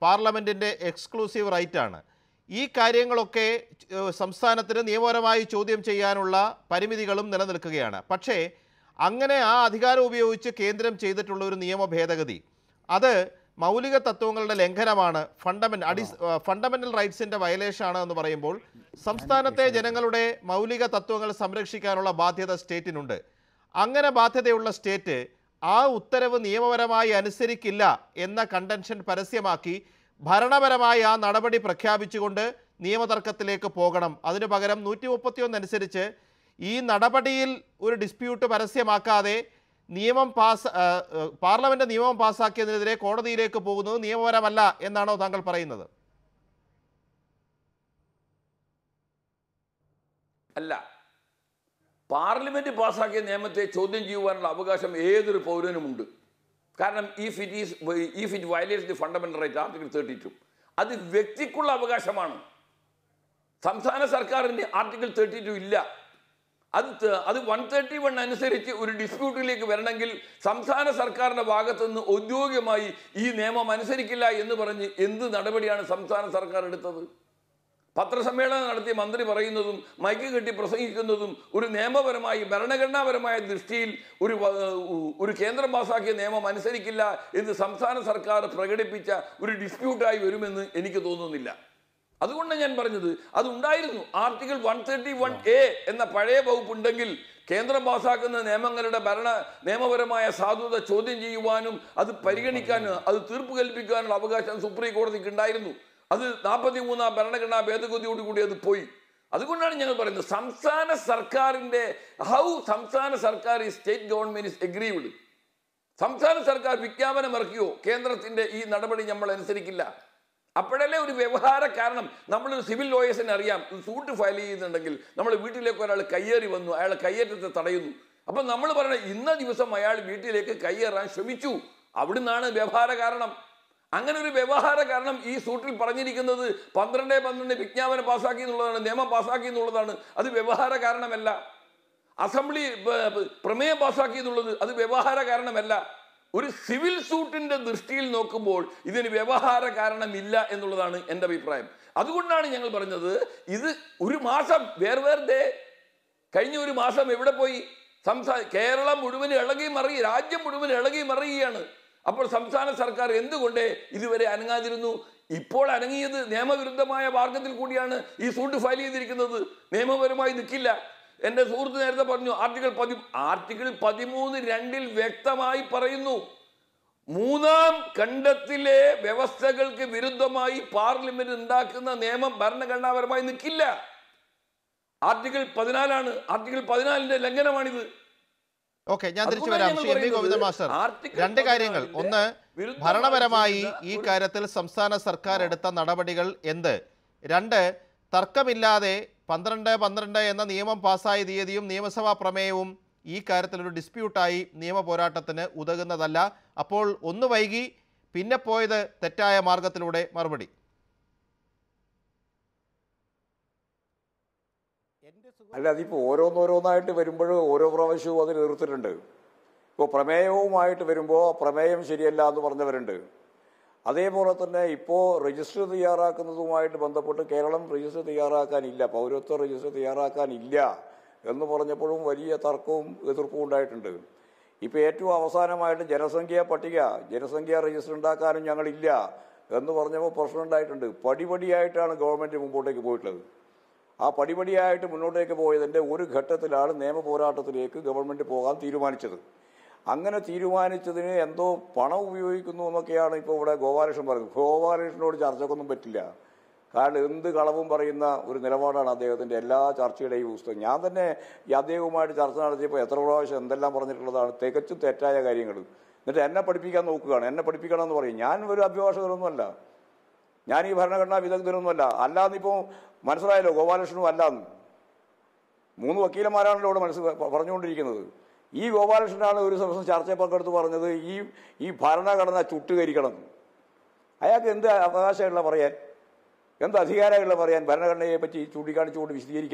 Speaker 2: പാർലമെൻറ്റിൻ്റെ എക്സ്ക്ലൂസീവ് റൈറ്റാണ് ഈ കാര്യങ്ങളൊക്കെ ഏഹ്, സംസ്ഥാനത്തിന് നിയമപരമായി ചോദ്യം ചെയ്യാനുള്ള പരിമിതികളും നിലനിൽക്കുകയാണ് പക്ഷേ അങ്ങനെ ആ അധികാരം ഉപയോഗിച്ച് കേന്ദ്രം ചെയ്തിട്ടുള്ള ഒരു നിയമ ഭേദഗതി അത് മൗലിക തത്വങ്ങളുടെ ലംഘനമാണ് ഫണ്ടമെൻ്റ് അടി ഫണ്ടമെൻ്റൽ റൈറ്റ്സിൻ്റെ വയലേഷനാണ് എന്ന് പറയുമ്പോൾ സംസ്ഥാനത്തെ ജനങ്ങളുടെ മൗലിക തത്വങ്ങൾ സംരക്ഷിക്കാനുള്ള ബാധ്യത സ്റ്റേറ്റിനുണ്ട് അങ്ങനെ ബാധ്യതയുള്ള സ്റ്റേറ്റ് ആ ഉത്തരവ് നിയമപരമായി അനുസരിക്കില്ല എന്ന കണ്ടൻഷൻ പരസ്യമാക്കി ഭരണപരമായി ആ നടപടി പ്രഖ്യാപിച്ചുകൊണ്ട് നിയമതർക്കത്തിലേക്ക് പോകണം അതിനു പകരം നൂറ്റി മുപ്പത്തിയൊന്ന് അനുസരിച്ച് ഈ നടപടിയിൽ ഒരു ഡിസ്പ്യൂട്ട് പരസ്യമാക്കാതെ നിയമം പാസ് ആ, ആ, പാർലമെന്റ് നിയമം പാസ്സാക്കിയതിനെതിരെ കോടതിയിലേക്ക് പോകുന്നത് നിയമപരമല്ല എന്നാണോ താങ്കൾ പറയുന്നത്
Speaker 4: അല്ല പാർലമെന്റ് പാസ്സാക്കിയ നിയമത്തെ ചോദ്യം ചെയ്യുവാനുള്ള അവകാശം ഏതൊരു പൗരനുമുണ്ട് കാരണം if it is if it violates the fundamental right article thirty two അത് വ്യക്തിക്കുള്ള അവകാശമാണ് സംസ്ഥാന സർക്കാരിന് ആർട്ടിക്കിൾ തേർട്ടി ടു ഇല്ല അത് ത- അത് വൺ തേർട്ടി വൺ അനുസരിച്ച് ഒരു ഡിസ്പ്യൂട്ടിലേക്ക് വരണമെങ്കിൽ സംസ്ഥാന സർക്കാരിന്റെ ഭാഗത്തു നിന്ന് ഔദ്യോഗികമായി ഈ നിയമം അനുസരിക്കില്ല എന്ന് പറഞ്ഞ് എന്ത് നടപടിയാണ് സംസ്ഥാന സർക്കാർ എടുത്തത് പത്രസമ്മേളനം നടത്തിയ മന്ത്രി പറയുന്നതും മൈക്ക് കെട്ടി പ്രസംഗിക്കുന്നതും ഒരു നിയമപരമായി ഭരണഘടനാപരമായ ദൃഷ്ടിയിൽ ഒരു വ- ഒരു കേന്ദ്രം പാസാക്കിയ നിയമം അനുസരിക്കില്ല എന്ന് സംസ്ഥാന സർക്കാർ പ്രകടിപ്പിച്ച ഒരു ഡിസ്പ്യൂട്ടായി വരുമെന്ന് എനിക്ക് തോന്നുന്നില്ല അതുകൊണ്ട് ഞാൻ പറഞ്ഞത് അത് ഉണ്ടായിരുന്നു article one thirty one A എന്ന പഴയ വകുപ്പ് ഉണ്ടെങ്കിൽ കേന്ദ്രം പാസാക്കുന്ന നിയമങ്ങളുടെ ഭരണ നിയമപരമായ സാധുത ചോദ്യം ചെയ്യുവാനും അത് പരിഗണിക്കാനും അത് തീർപ്പ് കൽപ്പിക്കാനുള്ള അവകാശം സുപ്രീം കോടതിക്ക് ഉണ്ടായിരുന്നു അത് നാൽപ്പത്തി മൂന്നാം ഭരണഘടനാ ഭേദഗതിയോടുകൂടി അത് പോയി അതുകൊണ്ടാണ് ഞങ്ങൾ പറയുന്നത് സംസ്ഥാന സർക്കാരിന്റെ ഹൗ സംസ്ഥാന സർക്കാർ ഈ സ്റ്റേറ്റ് ഗവൺമെന്റ് ഇസ് എഗ്രീവ്ഡ് സംസ്ഥാന സർക്കാർ വിജ്ഞാപനം ഇറക്കിയോ കേന്ദ്രത്തിന്റെ ഈ നടപടി നമ്മൾ അനുസരിക്കില്ല അപ്പോഴല്ലേ ഒരു വ്യവഹാര കാരണം നമ്മൾ സിവിൽ ലോയേഴ്സിന് അറിയാം ഒരു സൂട്ട് ഫയൽ ചെയ്യുന്നുണ്ടെങ്കിൽ നമ്മൾ വീട്ടിലേക്ക് ഒരാൾ കയ്യേറി വന്നു അയാൾ കയ്യേറ്റത്തെ തടയുന്നു അപ്പം നമ്മൾ പറയണത് ഇന്ന ദിവസം അയാൾ വീട്ടിലേക്ക് കയ്യേറാൻ ശ്രമിച്ചു അവിടുന്നാണ് വ്യവഹാര കാരണം അങ്ങനെ ഒരു വ്യവഹാര കാരണം ഈ സൂട്ടിൽ പറഞ്ഞിരിക്കുന്നത് പന്ത്രണ്ട് പന്ത്രണ്ട് വിജ്ഞാപനം പാസ്സാക്കി എന്നുള്ളതാണ് നിയമം പാസ്സാക്കി എന്നുള്ളതാണ് അത് വ്യവഹാര കാരണമല്ല അസംബ്ലി ബ- ബ- പ്രമേയം പാസ്സാക്കി എന്നുള്ളത് അത് വ്യവഹാര കാരണമല്ല ഒരു സിവിൽ സൂട്ടിന്റെ ദൃഷ്ടിയിൽ നോക്കുമ്പോൾ ഇതിന് വ്യവഹാര കാരണമില്ല എന്നുള്ളതാണ് എൻ്റെ അഭിപ്രായം അതുകൊണ്ടാണ് ഞങ്ങൾ പറഞ്ഞത് ഇത് ഒരു മാസം വേർ വേർ ഡേ കഴിഞ്ഞ ഒരു മാസം എവിടെ പോയി സംസ്ഥാന കേരളം മുഴുവൻ ഇളകി മറി രാജ്യം മുഴുവൻ ഇളകി മറിയുകയാണ് അപ്പോൾ സംസ്ഥാന സർക്കാർ എന്തുകൊണ്ട് ഇതുവരെ അനങ്ങാതിരുന്നു ഇപ്പോൾ അനങ്ങിയത് നിയമവിരുദ്ധമായ മാർഗത്തിൽ കൂടിയാണ് ഈ സൂട്ട് ഫയൽ ചെയ്തിരിക്കുന്നത് നിയമപരമായി നിൽക്കില്ല എൻ്റെ സുഹൃത്ത് നേരത്തെ പറഞ്ഞു ആർട്ടിക്കിൾ പതി ആർട്ടിക്കിൾ പതിമൂന്ന് രണ്ടിൽ വ്യക്തമായി പറയുന്നു മൂന്നാം ഖണ്ഡത്തിലെ വ്യവസ്ഥകൾക്ക് വിരുദ്ധമായി പാർലമെന്റ് ഉണ്ടാക്കുന്ന നിയമം ഭരണഘടനാപരമായി നിൽക്കില്ല ആർട്ടിക്കിൾ പതിനാലാണ് ആർട്ടിക്കിൾ പതിനാലിന്റെ ലംഘനമാണിത്
Speaker 2: ഓക്കെ ഞാൻ തിരിച്ചു
Speaker 4: അതുകൊണ്ടാണ്
Speaker 2: വരാം
Speaker 4: ഞങ്ങൾ
Speaker 2: ശ്രീ എം വി
Speaker 4: പറയുന്നത്
Speaker 2: ഗോവിന്ദൻ മാസ്റ്റർ
Speaker 4: ആർട്ടിക്കിൾ
Speaker 2: രണ്ട് കാര്യങ്ങൾ
Speaker 4: പതിനാലിന്റെ
Speaker 2: ഒന്ന്
Speaker 4: വിരുദ്ധമായി
Speaker 2: ഭരണപരമായി
Speaker 4: ചെയ്യുന്ന
Speaker 2: ഈ
Speaker 4: ഒരു-
Speaker 2: കാര്യത്തിൽ സംസ്ഥാന സർക്കാർ എടുത്ത നടപടികൾ എന്ത് രണ്ട് തർക്കമില്ലാതെ പന്ത്രണ്ട് പന്ത്രണ്ട് എന്ന നിയമം പാസ്സായ തീയതിയും നിയമസഭാ പ്രമേയവും ഈ കാര്യത്തിൽ ഒരു ഡിസ്പ്യൂട്ടായി നിയമ പോരാട്ടത്തിന് ഉതകുന്നതല്ല അപ്പോൾ ഒന്ന് വൈകി പിന്നെ പോയത് തെറ്റായ മാർഗത്തിലൂടെ മറുപടി
Speaker 3: അല്ല അതിപ്പോൾ ഓരോന്നോരോന്നായിട്ട് വരുമ്പോൾ ഓരോ പ്രാവശ്യവും അതിൽ എതിർത്തിട്ടുണ്ട് ഇപ്പോൾ പ്രമേയവുമായിട്ട് വരുമ്പോൾ പ്രമേയം ശരിയല്ല എന്ന് പറഞ്ഞവരുണ്ട് അതേപോലെ തന്നെ ഇപ്പോൾ രജിസ്റ്റർ തയ്യാറാക്കുന്നതുമായിട്ട് ബന്ധപ്പെട്ട് കേരളം രജിസ്റ്റർ തയ്യാറാക്കാനില്ല പൗരത്വ രജിസ്റ്റർ തയ്യാറാക്കാനില്ല എന്ന് പറഞ്ഞപ്പോഴും വലിയ തർക്കവും എതിർപ്പും ഉണ്ടായിട്ടുണ്ട് ഇപ്പോൾ ഏറ്റവും അവസാനമായിട്ട് ജനസംഖ്യാ പട്ടിക ജനസംഖ്യാ രജിസ്റ്റർ ഉണ്ടാക്കാനും ഞങ്ങളില്ല എന്ന് പറഞ്ഞപ്പോൾ പ്രശ്നം ഉണ്ടായിട്ടുണ്ട് പടിപടിയായിട്ടാണ് ഗവൺമെൻറ് മുമ്പോട്ടേക്ക് പോയിട്ടുള്ളത് ആ പടിപടിയായിട്ട് മുന്നോട്ടേക്ക് പോയതിൻ്റെ ഒരു ഘട്ടത്തിലാണ് നിയമ പോരാട്ടത്തിലേക്ക് ഗവൺമെൻറ് പോകാൻ തീരുമാനിച്ചത് അങ്ങനെ തീരുമാനിച്ചതിന് എന്തോ പണം ഉപയോഗിക്കുന്നു എന്നൊക്കെയാണ് ഇപ്പോൾ ഇവിടെ ഗോപാലകൃഷ്ണൻ പറയുന്നത് ഗോപാലകൃഷ്ണനോട് ചർച്ചക്കൊന്നും പറ്റില്ല കാരണം എന്ത് കളവും പറയുന്ന ഒരു നിലപാടാണ് അദ്ദേഹത്തിൻ്റെ എല്ലാ ചർച്ചയുടെയും പുസ്തകം ഞാൻ തന്നെ ഈ അദ്ദേഹവുമായിട്ട് ചർച്ച നടത്തിയപ്പോൾ എത്ര പ്രാവശ്യം എന്തെല്ലാം പറഞ്ഞിട്ടുള്ളതാണ് തികച്ചും തെറ്റായ കാര്യങ്ങൾ എന്നിട്ട് എന്നെ പഠിപ്പിക്കാൻ നോക്കുകയാണ് എന്നെ പഠിപ്പിക്കണം എന്ന് പറയും ഞാൻ ഒരു അഭിഭാഷകരൊന്നുമല്ല ഞാൻ ഈ ഭരണഘടനാ വിദഗ്ധനൊന്നുമല്ല അല്ലാന്നിപ്പോൾ മനസ്സിലായല്ലോ ഗോപാലകൃഷ്ണനും അല്ലാന്ന് മൂന്ന് വക്കീലന്മാരാണല്ലോ ഇവിടെ മനസ്സ് പറഞ്ഞുകൊണ്ടിരിക്കുന്നത് ഈ ഗോപാലകൃഷ്ണനാണ് ഒരു ദിവസം ചർച്ചയിൽ പങ്കെടുത്ത് പറഞ്ഞത് ഈ ഈ ഭരണഘടന ചുട്ടുകരിക്കണം അയാൾക്ക് എന്ത് അവകാശമുള്ള പറയാൻ എന്ത് അധികാരമുള്ള പറയാൻ ഭരണഘടനയെ പറ്റി ചൂണ്ടിക്കാണിച്ചുകൊണ്ട് വിശദീകരിക്കാൻ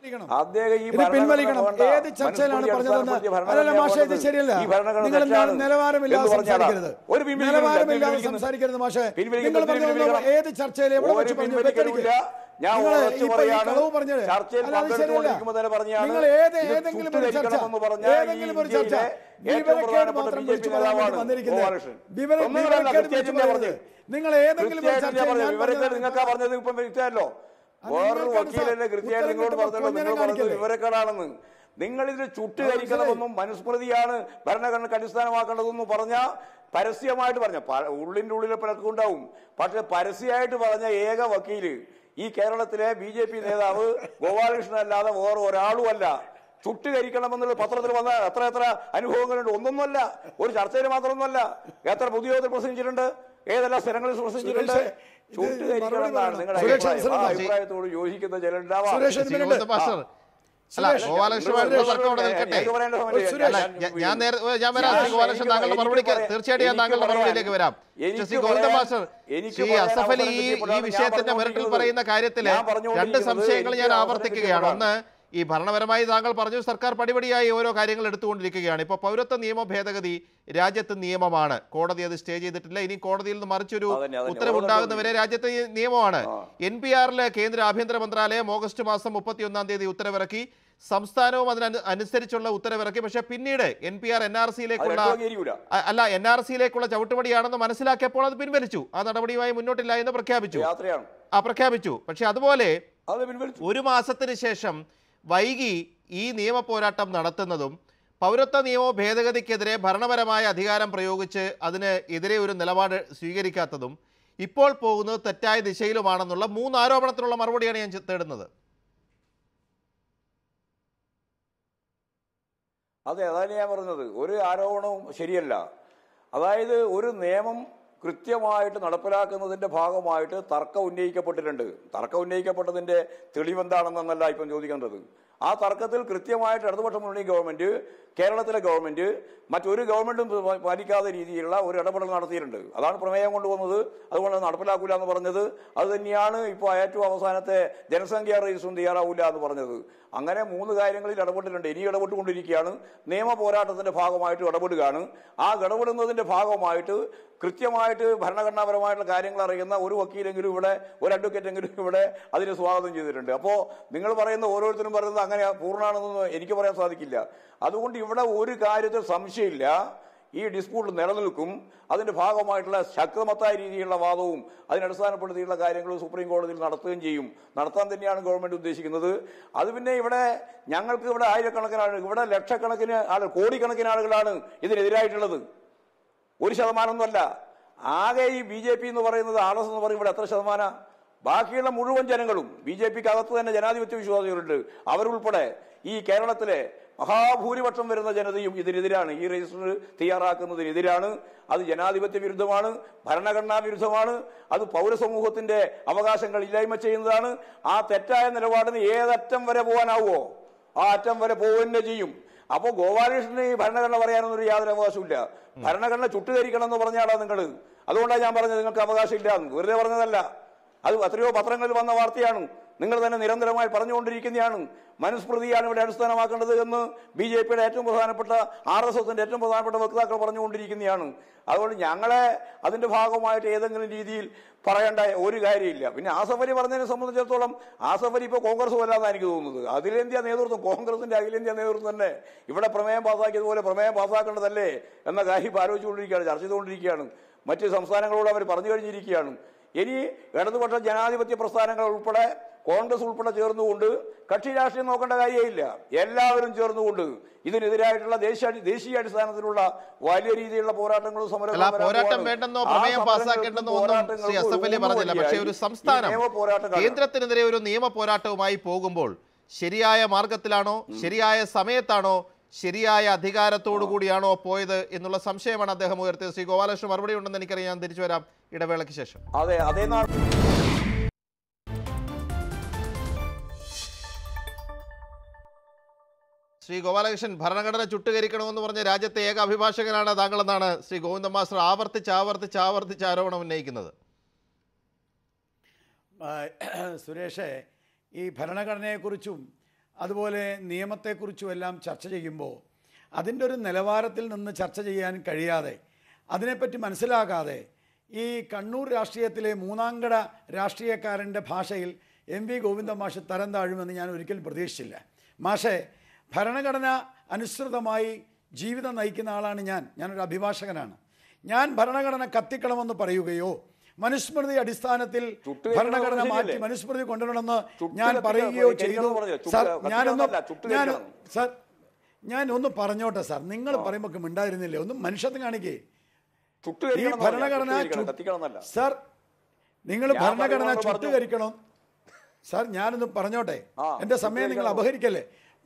Speaker 3: അദ്ദേഹം ഈ
Speaker 5: ഇത്
Speaker 3: ഭരണഘടന
Speaker 5: പിൻവലിക്കണം
Speaker 3: വേണ്ട.
Speaker 5: ഏത് ചർച്ചയിലാണ്
Speaker 3: മനുസ്മൃതി
Speaker 5: പറഞ്ഞതെന്ന്
Speaker 3: അടിസ്ഥാനപ്പെടുത്തിയ
Speaker 5: അല്ലല്ല
Speaker 3: ഭരണഘടനയാണ്
Speaker 5: മാഷെ ഇത്
Speaker 3: വേണ്ടത്.
Speaker 5: ശരിയല്ല
Speaker 3: ഈ ഭരണഘടന
Speaker 5: നിങ്ങൾ
Speaker 3: തെറ്റാണ്
Speaker 5: നിലവാരമില്ലാതെ
Speaker 3: എന്ന് പറഞ്ഞാൽ
Speaker 5: സംസാരിക്കരുത്
Speaker 3: ഒരു പിൻവലിക്കലും ഇല്ല.
Speaker 5: നിലവാരമില്ലാതെ
Speaker 3: പിൻവലിക്കുന്നു.
Speaker 5: സംസാരിക്കരുത് മാഷെ
Speaker 3: പിൻവലിക്കുന്നു,
Speaker 5: നിങ്ങൾ പറഞ്ഞത്
Speaker 3: പിൻവലിക്കണം.
Speaker 5: ഏത് ചർച്ചയിൽ എവിടെ
Speaker 3: ഒരു
Speaker 5: വെച്ച് പറഞ്ഞു
Speaker 3: പിൻവലിക്കലുമില്ല. ഞാൻ
Speaker 5: നിങ്ങൾ
Speaker 3: ഉറച്ചു
Speaker 5: ഇപ്പൊ ഈ
Speaker 3: പറയാണ്.
Speaker 5: കളവ് പറഞ്ഞത്
Speaker 3: ചർച്ചയിൽ
Speaker 5: അല്ല, അത് ശരിയല്ല.
Speaker 3: പങ്കെടുത്തുകൊണ്ടിരിക്കുമ്പോൾ തന്നെ പറഞ്ഞതാണ്
Speaker 5: നിങ്ങൾ ഏത്
Speaker 3: ഇത്
Speaker 5: ഏതെങ്കിലും ഒരു ചർച്ച
Speaker 3: ചുട്ടുകരിക്കണമെന്ന് പറഞ്ഞ ഈ
Speaker 5: ഏതെങ്കിലും ഒരു ചർച്ച
Speaker 3: ഇന്ത്യയിലെ ഏറ്റവും
Speaker 5: വിവരക്കേട്
Speaker 3: പ്രധാനപ്പെട്ട
Speaker 5: മാത്രം
Speaker 3: ബി ജെ
Speaker 5: വിളിച്ചു
Speaker 3: പി
Speaker 5: പറയാൻ വേണ്ടി
Speaker 3: നേതാവാണ്
Speaker 5: വന്നിരിക്കുന്നത്
Speaker 3: ഗോപാലകൃഷ്ണൻ.
Speaker 5: വിവര
Speaker 3: ഒന്നുമല്ല,
Speaker 5: വിവരക്കേട് വിളിച്ചു
Speaker 3: കൃത്യമായിട്ട് ഞാൻ
Speaker 5: പറയരുത്
Speaker 3: പറഞ്ഞു.
Speaker 5: നിങ്ങൾ ഏതെങ്കിലും ഒരു
Speaker 3: കൃത്യമായിട്ട് ഞാൻ
Speaker 5: ചർച്ചയിൽ
Speaker 3: പറഞ്ഞു
Speaker 5: ഞാൻ
Speaker 3: വിവരക്കേട്
Speaker 5: പറഞ്ഞത്
Speaker 3: നിങ്ങൾക്ക് പറഞ്ഞത് ഇപ്പം വ്യക്തമല്ലോ
Speaker 5: അത്
Speaker 3: വേറൊരു
Speaker 5: നിങ്ങൾക്കാണ്
Speaker 3: വക്കീലല്ലേ
Speaker 5: സാർ.
Speaker 3: കൃത്യമായിട്ട്
Speaker 5: ഉത്തരം
Speaker 3: നിങ്ങളോട്
Speaker 5: കിട്ടുമ്പോൾ
Speaker 3: പറഞ്ഞല്ലോ നിങ്ങൾ
Speaker 5: കൊഞ്ഞനം
Speaker 3: പറഞ്ഞത്
Speaker 5: കാണിക്കല്ലേ?
Speaker 3: വിവരക്കേടാണെന്ന് നിങ്ങൾ ഇതിൽ ചുട്ടുകരിക്കണമെന്നും മനുസ്മൃതിയാണ് ഭരണഘടനയ്ക്ക് അടിസ്ഥാനമാക്കേണ്ടതെന്നും പറഞ്ഞ പരസ്യമായിട്ട് പറഞ്ഞ പ- ഉള്ളിന്റെ ഉള്ളിൽ പലർക്കും ഉണ്ടാവും പക്ഷെ പരസ്യമായിട്ട് പറഞ്ഞ ഏക വക്കീല് ഈ കേരളത്തിലെ ബി ജെ പി നേതാവ് ഗോപാലകൃഷ്ണൻ അല്ലാതെ വേറെ ഒരാളും അല്ല ചുട്ടുകരിക്കണമെന്നുള്ള പത്രത്തിൽ വന്ന എത്ര എത്ര അനുഭവങ്ങളുണ്ട് ഒന്നൊന്നുമല്ല ഒരു ചർച്ചയിൽ മാത്രമൊന്നുമല്ല എത്ര പൊതുയോഗത്തിൽ പ്രസംഗിച്ചിട്ടുണ്ട് ഏതെല്ലാം സ്ഥലങ്ങളിൽ പ്രസംഗിച്ചിട്ടുണ്ട്
Speaker 5: സുരേഷ്, ഇത്
Speaker 3: ചുട്ടുകരിക്കണം
Speaker 5: മറുപടി
Speaker 3: എന്നാണ് നിങ്ങളുടെ
Speaker 5: സുരേഷ്,
Speaker 3: അഭിപ്രായം. ആ
Speaker 5: സുരേഷ്,
Speaker 3: അഭിപ്രായത്തോട് യോജിക്കുന്ന ചിലരുണ്ടാവാം
Speaker 5: സുരേഷ് ഒരു
Speaker 2: ശ്രീ
Speaker 5: മിനിറ്റ്.
Speaker 2: ഗോവിന്ദ മാസ്റ്റർ അല്ല
Speaker 5: സുരേഷ്,
Speaker 2: ഗോപാലകൃഷ്ണനുമായിട്ടുള്ള തർക്കം അവിടെ നിൽക്കട്ടെ
Speaker 3: എനിക്ക് പറയേണ്ട സമയമില്ല.
Speaker 5: സുരേഷ്,
Speaker 2: അല്ല
Speaker 3: ഞാൻ-
Speaker 2: ഞാൻ- ഞാൻ നേരെ ഞാൻ വരാം ശ്രീ ഗോപാലകൃഷ്ണൻ താങ്കളുടെ
Speaker 3: എനിക്ക്
Speaker 2: മറുപടിക്ക്
Speaker 3: പറയാൻ-
Speaker 2: തീർച്ചയായിട്ടും ഞാൻ
Speaker 3: എനിക്ക്
Speaker 2: താങ്കളുടെ
Speaker 3: പറയാൻ-
Speaker 2: മറുപടിയിലേക്ക് വരാം
Speaker 3: എനിക്ക്
Speaker 2: ശ്രീ ഗോവിന്ദ
Speaker 3: പറയാൻ-
Speaker 2: മാസ്റ്റർ
Speaker 3: എനിക്ക്
Speaker 2: ശ്രീ
Speaker 3: പറയാൻ
Speaker 2: അസഫ് അലി
Speaker 3: അവസരം
Speaker 2: ഈ ഈ
Speaker 3: കിട്ടിയപ്പോഴാണ്
Speaker 2: വിഷയത്തിന്റെ
Speaker 3: ഞാൻ
Speaker 2: മെറിറ്റിൽ
Speaker 3: പറഞ്ഞുകൊണ്ടിരിക്കുന്നത്.
Speaker 2: പറയുന്ന കാര്യത്തില്
Speaker 3: ഞാൻ
Speaker 2: രണ്ട്
Speaker 3: പറഞ്ഞുകൊണ്ടിരിക്കുന്നത്
Speaker 2: സംശയങ്ങൾ ഞാൻ
Speaker 3: എനിക്ക് അവസരം
Speaker 2: ആവർത്തിക്കുകയാണ്
Speaker 3: കിട്ടിയപ്പോഴാണ്.
Speaker 2: ഒന്ന് ഈ ഭരണപരമായി താങ്കൾ പറഞ്ഞു സർക്കാർ പടിപടിയായി ഓരോ കാര്യങ്ങൾ എടുത്തുകൊണ്ടിരിക്കുകയാണ് ഇപ്പോൾ പൗരത്വ നിയമ ഭേദഗതി രാജ്യത്ത് നിയമമാണ് കോടതി അത് സ്റ്റേ ചെയ്തിട്ടില്ല ഇനി കോടതിയിൽ നിന്ന് മറിച്ചൊരു
Speaker 3: അതന്നെ, അതന്നെ.
Speaker 2: ഉത്തരവുണ്ടാകുന്നവരെ രാജ്യത്തെ ഈ നിയമമാണ്
Speaker 3: ആ.
Speaker 2: എൻ പി ആറിലെ കേന്ദ്ര ആഭ്യന്തര മന്ത്രാലയം ഓഗസ്റ്റ് മാസം മുപ്പത്തിയൊന്നാം തീയതി ഉത്തരവിറക്കി സംസ്ഥാനവും അതിന് അനുസരിച്ചുള്ള ഉത്തരവിറക്കി പക്ഷേ പിന്നീട് N P R N R
Speaker 3: അത്
Speaker 2: സിയിലേക്കുള്ള
Speaker 3: രണ്ടും അംഗീകരിക്കൂല.
Speaker 2: അ- അല്ല എൻ ആർ സിയിലേക്കുള്ള ചവിട്ടുപടിയാണെന്ന് മനസ്സിലാക്കിയപ്പോൾ അത് പിൻവലിച്ചു ആ നടപടിയുമായി മുന്നോട്ടില്ല എന്ന് പ്രഖ്യാപിച്ചു
Speaker 3: യാത്രയാണ്
Speaker 2: ആ പ്രഖ്യാപിച്ചു പക്ഷെ അതുപോലെ
Speaker 3: അത് പിൻവലിച്ചു
Speaker 2: ഒരു മാസത്തിന് ശേഷം വൈകി ഈ നിയമ പോരാട്ടം നടത്തുന്നതും പൗരത്വ നിയമ ഭേദഗതിക്കെതിരെ ഭരണപരമായ അധികാരം പ്രയോഗിച്ച് അതിന് എതിരെ ഒരു നിലപാട് സ്വീകരിക്കാത്തതും ഇപ്പോൾ പോകുന്നത് തെറ്റായ ദിശയിലുമാണെന്നുള്ള മൂന്ന് ആരോപണത്തിനുള്ള മറുപടിയാണ് ഞാൻ ചെ- തേടുന്നത്
Speaker 3: അതെ അതാണ് ഞാൻ പറഞ്ഞത് ഒരു ആരോപണവും ശരിയല്ല അതായത് ഒരു നിയമം കൃത്യമായിട്ട് നടപ്പിലാക്കുന്നതിന്റെ ഭാഗമായിട്ട് തർക്കം ഉന്നയിക്കപ്പെട്ടിട്ടുണ്ട് തർക്കം ഉന്നയിക്കപ്പെട്ടതിന്റെ തെളിവെന്താണെന്നല്ല ഇപ്പം ചോദിക്കേണ്ടത് ആ തർക്കത്തിൽ കൃത്യമായിട്ട് ഇടതുപക്ഷ മുന്നണി ഗവൺമെന്റ് കേരളത്തിലെ ഗവൺമെന്റ് മറ്റൊരു ഗവൺമെന്റും പ- പാലിക്കാത്ത രീതിയിലുള്ള ഒരു ഇടപെടൽ നടത്തിയിട്ടുണ്ട് അതാണ് പ്രമേയം കൊണ്ടുവന്നത് അതുകൊണ്ട് അത് നടപ്പിലാക്കൂല എന്ന് പറഞ്ഞത് അത് തന്നെയാണ് ഇപ്പോൾ ഏറ്റവും അവസാനത്തെ ജനസംഖ്യാ രജിസ്റ്ററും തയ്യാറാവില്ല എന്ന് പറഞ്ഞത് അങ്ങനെ മൂന്ന് കാര്യങ്ങളിൽ ഇടപെട്ടിട്ടുണ്ട് ഇനി ഇടപെട്ടുകൊണ്ടിരിക്കുകയാണ് നിയമ പോരാട്ടത്തിന്റെ ഭാഗമായിട്ട് ഇടപെടുകയാണ് ആ ഇടപെടുന്നതിന്റെ ഭാഗമായിട്ട് കൃത്യമായിട്ട് ഭരണഘടനാപരമായിട്ടുള്ള കാര്യങ്ങൾ അറിയുന്ന ഒരു വക്കീലെങ്കിലും ഇവിടെ ഒരു അഡ്വക്കേറ്റെങ്കിലും ഇവിടെ അതിന് സ്വാഗതം ചെയ്തിട്ടുണ്ട് അപ്പോൾ നിങ്ങൾ പറയുന്ന ഓരോരുത്തരും പറയുന്നത് അങ്ങനെ പൂർണ്ണമാണെന്നൊന്നും എനിക്ക് പറയാൻ സാധിക്കില്ല അതുകൊണ്ട് ഇവിടെ ഒരു കാര്യത്തിൽ സംശയമില്ല ഈ ഡിസ്പ്യൂട്ട് നിലനിൽക്കും അതിന്റെ ഭാഗമായിട്ടുള്ള ശക്തമത്തായ രീതിയിലുള്ള വാദവും അതിനടിസ്ഥാനപ്പെടുത്തിയുള്ള കാര്യങ്ങൾ സുപ്രീം കോടതിയിൽ നടത്തുകയും ചെയ്യും നടത്താൻ തന്നെയാണ് ഗവൺമെന്റ് ഉദ്ദേശിക്കുന്നത് അത് പിന്നെ ഇവിടെ ഞങ്ങൾക്ക് ഇവിടെ ആയിരക്കണക്കിന് ആളുകൾ ഇവിടെ ലക്ഷക്കണക്കിന് ആളുകൾ കോടിക്കണക്കിന് ആളുകളാണ് ഇതിനെതിരായിട്ടുള്ളത് ഒരു ശതമാനമൊന്നുമല്ല ആകെ ഈ ബി ജെ പി എന്ന് പറയുന്നത് ആർ എസ് എന്ന് പറയും ഇവിടെ എത്ര ശതമാന ബാക്കിയുള്ള മുഴുവൻ ജനങ്ങളും ബി ജെ പിക്ക് അകത്ത് തന്നെ ജനാധിപത്യ വിശ്വാസികളുണ്ട് അവരുൾപ്പെടെ ഈ കേരളത്തിലെ മഹാഭൂരിപക്ഷം വരുന്ന ജനതയും ഇതിനെതിരാണ് ഈ രജിസ്റ്റർ തയ്യാറാക്കുന്നതിനെതിരാണ് അത് ജനാധിപത്യ വിരുദ്ധമാണ് ഭരണഘടനാ വിരുദ്ധമാണ് അത് പൗരസമൂഹത്തിന്റെ അവകാശങ്ങൾ ഇല്ലായ്മ ചെയ്യുന്നതാണ് ആ തെറ്റായ നിലപാടിന് ഏതറ്റം വരെ പോകാനാവുമോ ആ അറ്റം വരെ പോവുക ചെയ്യും അപ്പോ ഗോപാലകൃഷ്ണന് ഈ ഭരണഘടന പറയാനൊന്നും ഒരു യാതൊരു അവകാശമില്ല ഭരണഘടന ചുട്ടുകരിക്കണം എന്ന് പറഞ്ഞാടാ നിങ്ങൾ അതുകൊണ്ടാണ് ഞാൻ പറഞ്ഞത് നിങ്ങൾക്ക് അവകാശമില്ല എന്ന് വെറുതെ പറഞ്ഞതല്ല അത് എത്രയോ പത്രങ്ങളിൽ വന്ന വാർത്തയാണ് നിങ്ങൾ തന്നെ നിരന്തരമായി പറഞ്ഞുകൊണ്ടിരിക്കുന്നതാണ് മനുസ്മൃതിയാണ് ഇവിടെ അടിസ്ഥാനമാക്കേണ്ടത് എന്ന് ബി ജെ പിയുടെ ഏറ്റവും പ്രധാനപ്പെട്ട ആർ എസ് എസിന്റെ ഏറ്റവും പ്രധാനപ്പെട്ട വക്താക്കൾ പറഞ്ഞുകൊണ്ടിരിക്കുന്നതാണ് അതുകൊണ്ട് ഞങ്ങളെ അതിന്റെ ഭാഗമായിട്ട് ഏതെങ്കിലും രീതിയിൽ പറയേണ്ട ഒരു കാര്യമില്ല പിന്നെ ആസഫ് അലി പറഞ്ഞതിനെ സംബന്ധിച്ചിടത്തോളം ആസഫ് അലി ഇപ്പോൾ കോൺഗ്രസ് പോലാന്നാണ് എനിക്ക് തോന്നുന്നത് അഖിലേന്ത്യാ നേതൃത്വം കോൺഗ്രസിന്റെ അഖിലേന്ത്യാ നേതൃത്വം തന്നെ ഇവിടെ പ്രമേയം പാസ്സാക്കിയതുപോലെ പ്രമേയം പാസ്സാക്കേണ്ടതല്ലേ എന്ന കാര്യം ഇപ്പോൾ ആലോചിച്ചുകൊണ്ടിരിക്കുകയാണ് ചർച്ച ചെയ്തുകൊണ്ടിരിക്കുകയാണ് മറ്റ് സംസ്ഥാനങ്ങളോട് അവർ പറഞ്ഞു കഴിഞ്ഞിരിക്കുകയാണ് ഇനി ഇടതുപക്ഷ ജനാധിപത്യ പ്രസ്ഥാനങ്ങൾ ഉൾപ്പെടെ കോൺഗ്രസ് ഉൾപ്പെടെ ചേർന്നുകൊണ്ട് കക്ഷി രാഷ്ട്രീയം നോക്കേണ്ട കാര്യമില്ല എല്ലാവരും ചേർന്നുകൊണ്ട് ഇതിനെതിരായിട്ടുള്ള ദേശീയ ദേശീയ അടിസ്ഥാനത്തിലുള്ള വലിയ രീതിയിലുള്ള പോരാട്ടങ്ങളും
Speaker 2: അല്ല
Speaker 3: സമരങ്ങളും വരാൻ
Speaker 2: പോരാട്ടം
Speaker 3: പോവാണ്.
Speaker 2: വേണ്ടെന്നോ
Speaker 3: ആ
Speaker 2: പ്രമേയം
Speaker 3: സമരങ്ങൾക്കും
Speaker 2: പാസ്സാക്കേണ്ടെന്നോ ഒന്നും ശ്രീ
Speaker 3: പോരാട്ടങ്ങൾക്കും
Speaker 2: അസഫ് അലി
Speaker 3: ഒരു
Speaker 2: പറഞ്ഞില്ല പക്ഷേ ഒരു
Speaker 3: ഊന്നുവടിയായി
Speaker 2: സംസ്ഥാനം
Speaker 3: ഈ നിയമ പോരാട്ടം കാണണം.
Speaker 2: കേന്ദ്രത്തിനെതിരെ ഒരു നിയമ പോരാട്ടവുമായി പോകുമ്പോൾ ശരിയായ മാർഗത്തിലാണോ ശരിയായ സമയത്താണോ ശരിയായ അധികാരത്തോടു കൂടിയാണോ പോയത് എന്നുള്ള സംശയമാണ് അദ്ദേഹം ഉയർത്തിയത് ശ്രീ ഗോപാലകൃഷ്ണൻ മറുപടി ഉണ്ടെന്ന് എനിക്കറിയാം ഞാൻ തിരിച്ചു വരാം ഇടവേളയ്ക്ക് ശേഷം
Speaker 3: അതെ അതേ നാൾ
Speaker 2: ശ്രീ ഗോപാലകൃഷ്ണൻ ഭരണഘടന ചുട്ടുകരിക്കണമെന്ന് പറഞ്ഞ രാജ്യത്തെ ഏക അഭിഭാഷകനാണ് താങ്കളെന്നാണ് ശ്രീ ഗോവിന്ദ മാസ്റ്റർ ആവർത്തിച്ച് ആവർത്തിച്ച് ആവർത്തിച്ച് ആരോപണം ഉന്നയിക്കുന്നത്
Speaker 5: ആ, സുരേഷേ ഈ ഭരണഘടനയെക്കുറിച്ചും അതുപോലെ നിയമത്തെക്കുറിച്ചും എല്ലാം ചർച്ച ചെയ്യുമ്പോൾ അതിൻ്റെ ഒരു നിലവാരത്തിൽ നിന്ന് ചർച്ച ചെയ്യാൻ കഴിയാതെ അതിനെപ്പറ്റി മനസ്സിലാക്കാതെ ഈ കണ്ണൂർ രാഷ്ട്രീയത്തിലെ മൂന്നാംകട രാഷ്ട്രീയക്കാരൻ്റെ ഭാഷയിൽ എം വി ഗോവിന്ദ മാഷ് തരം താഴുമെന്ന് ഞാൻ ഒരിക്കലും പ്രതീക്ഷിച്ചില്ല മാഷെ ഭരണഘടന അനുസൃതമായി ജീവിതം നയിക്കുന്ന ആളാണ് ഞാൻ ഞാനൊരു അഭിഭാഷകനാണ് ഞാൻ ഭരണഘടന കത്തിക്കണമെന്ന് പറയുകയോ മനുസ്മൃതി അടിസ്ഥാനത്തിൽ
Speaker 3: ചുട്ട്
Speaker 5: ഭരണഘടന
Speaker 3: കത്തിക്കണം
Speaker 5: മാറ്റി
Speaker 3: ശരിയല്ലേ?
Speaker 5: മനുസ്മൃതി കൊണ്ടുവരണമെന്ന്
Speaker 3: ചുട്ട്
Speaker 5: ഞാൻ
Speaker 3: കത്തിക്കണം,
Speaker 5: പറയുകയോ
Speaker 3: കരിക്കണം
Speaker 5: ചെയ്തു
Speaker 3: എന്ന് പറഞ്ഞോ? ചുട്ട്
Speaker 5: സാർ
Speaker 3: കത്തിക്കണം
Speaker 5: ഞാനൊന്ന്
Speaker 3: എന്നല്ല, ചുട്ട്
Speaker 5: ഞാൻ
Speaker 3: കരിക്കണം.
Speaker 5: സാർ ഞാൻ ഒന്ന് പറഞ്ഞോട്ടെ സാർ നിങ്ങൾ പറയുമ്പോൾ മിണ്ടായിരുന്നില്ലേ ഒന്ന് മനുഷ്യത്വം കാണിക്കേ
Speaker 3: ചുട്ട്
Speaker 5: ഈ
Speaker 3: കരിക്കണം എന്ന് പറഞ്ഞാ,
Speaker 5: ഭരണഘടന
Speaker 3: ചുട്ട് കരിക്കണം,
Speaker 5: ചു-
Speaker 3: കത്തിക്കണം എന്നല്ല
Speaker 5: സാർ നിങ്ങൾ
Speaker 3: ഞാൻ
Speaker 5: ഭരണഘടന
Speaker 3: പറയുന്നത് പറഞ്ഞു.
Speaker 5: ചുട്ടുകരിക്കണം സാർ ഞാനൊന്ന് പറഞ്ഞോട്ടെ
Speaker 3: ആ,
Speaker 5: എൻ്റെ സമയം നിങ്ങൾ
Speaker 3: ചുട്ടുകരിക്കണം.
Speaker 5: അപഹരിക്കല്ലേ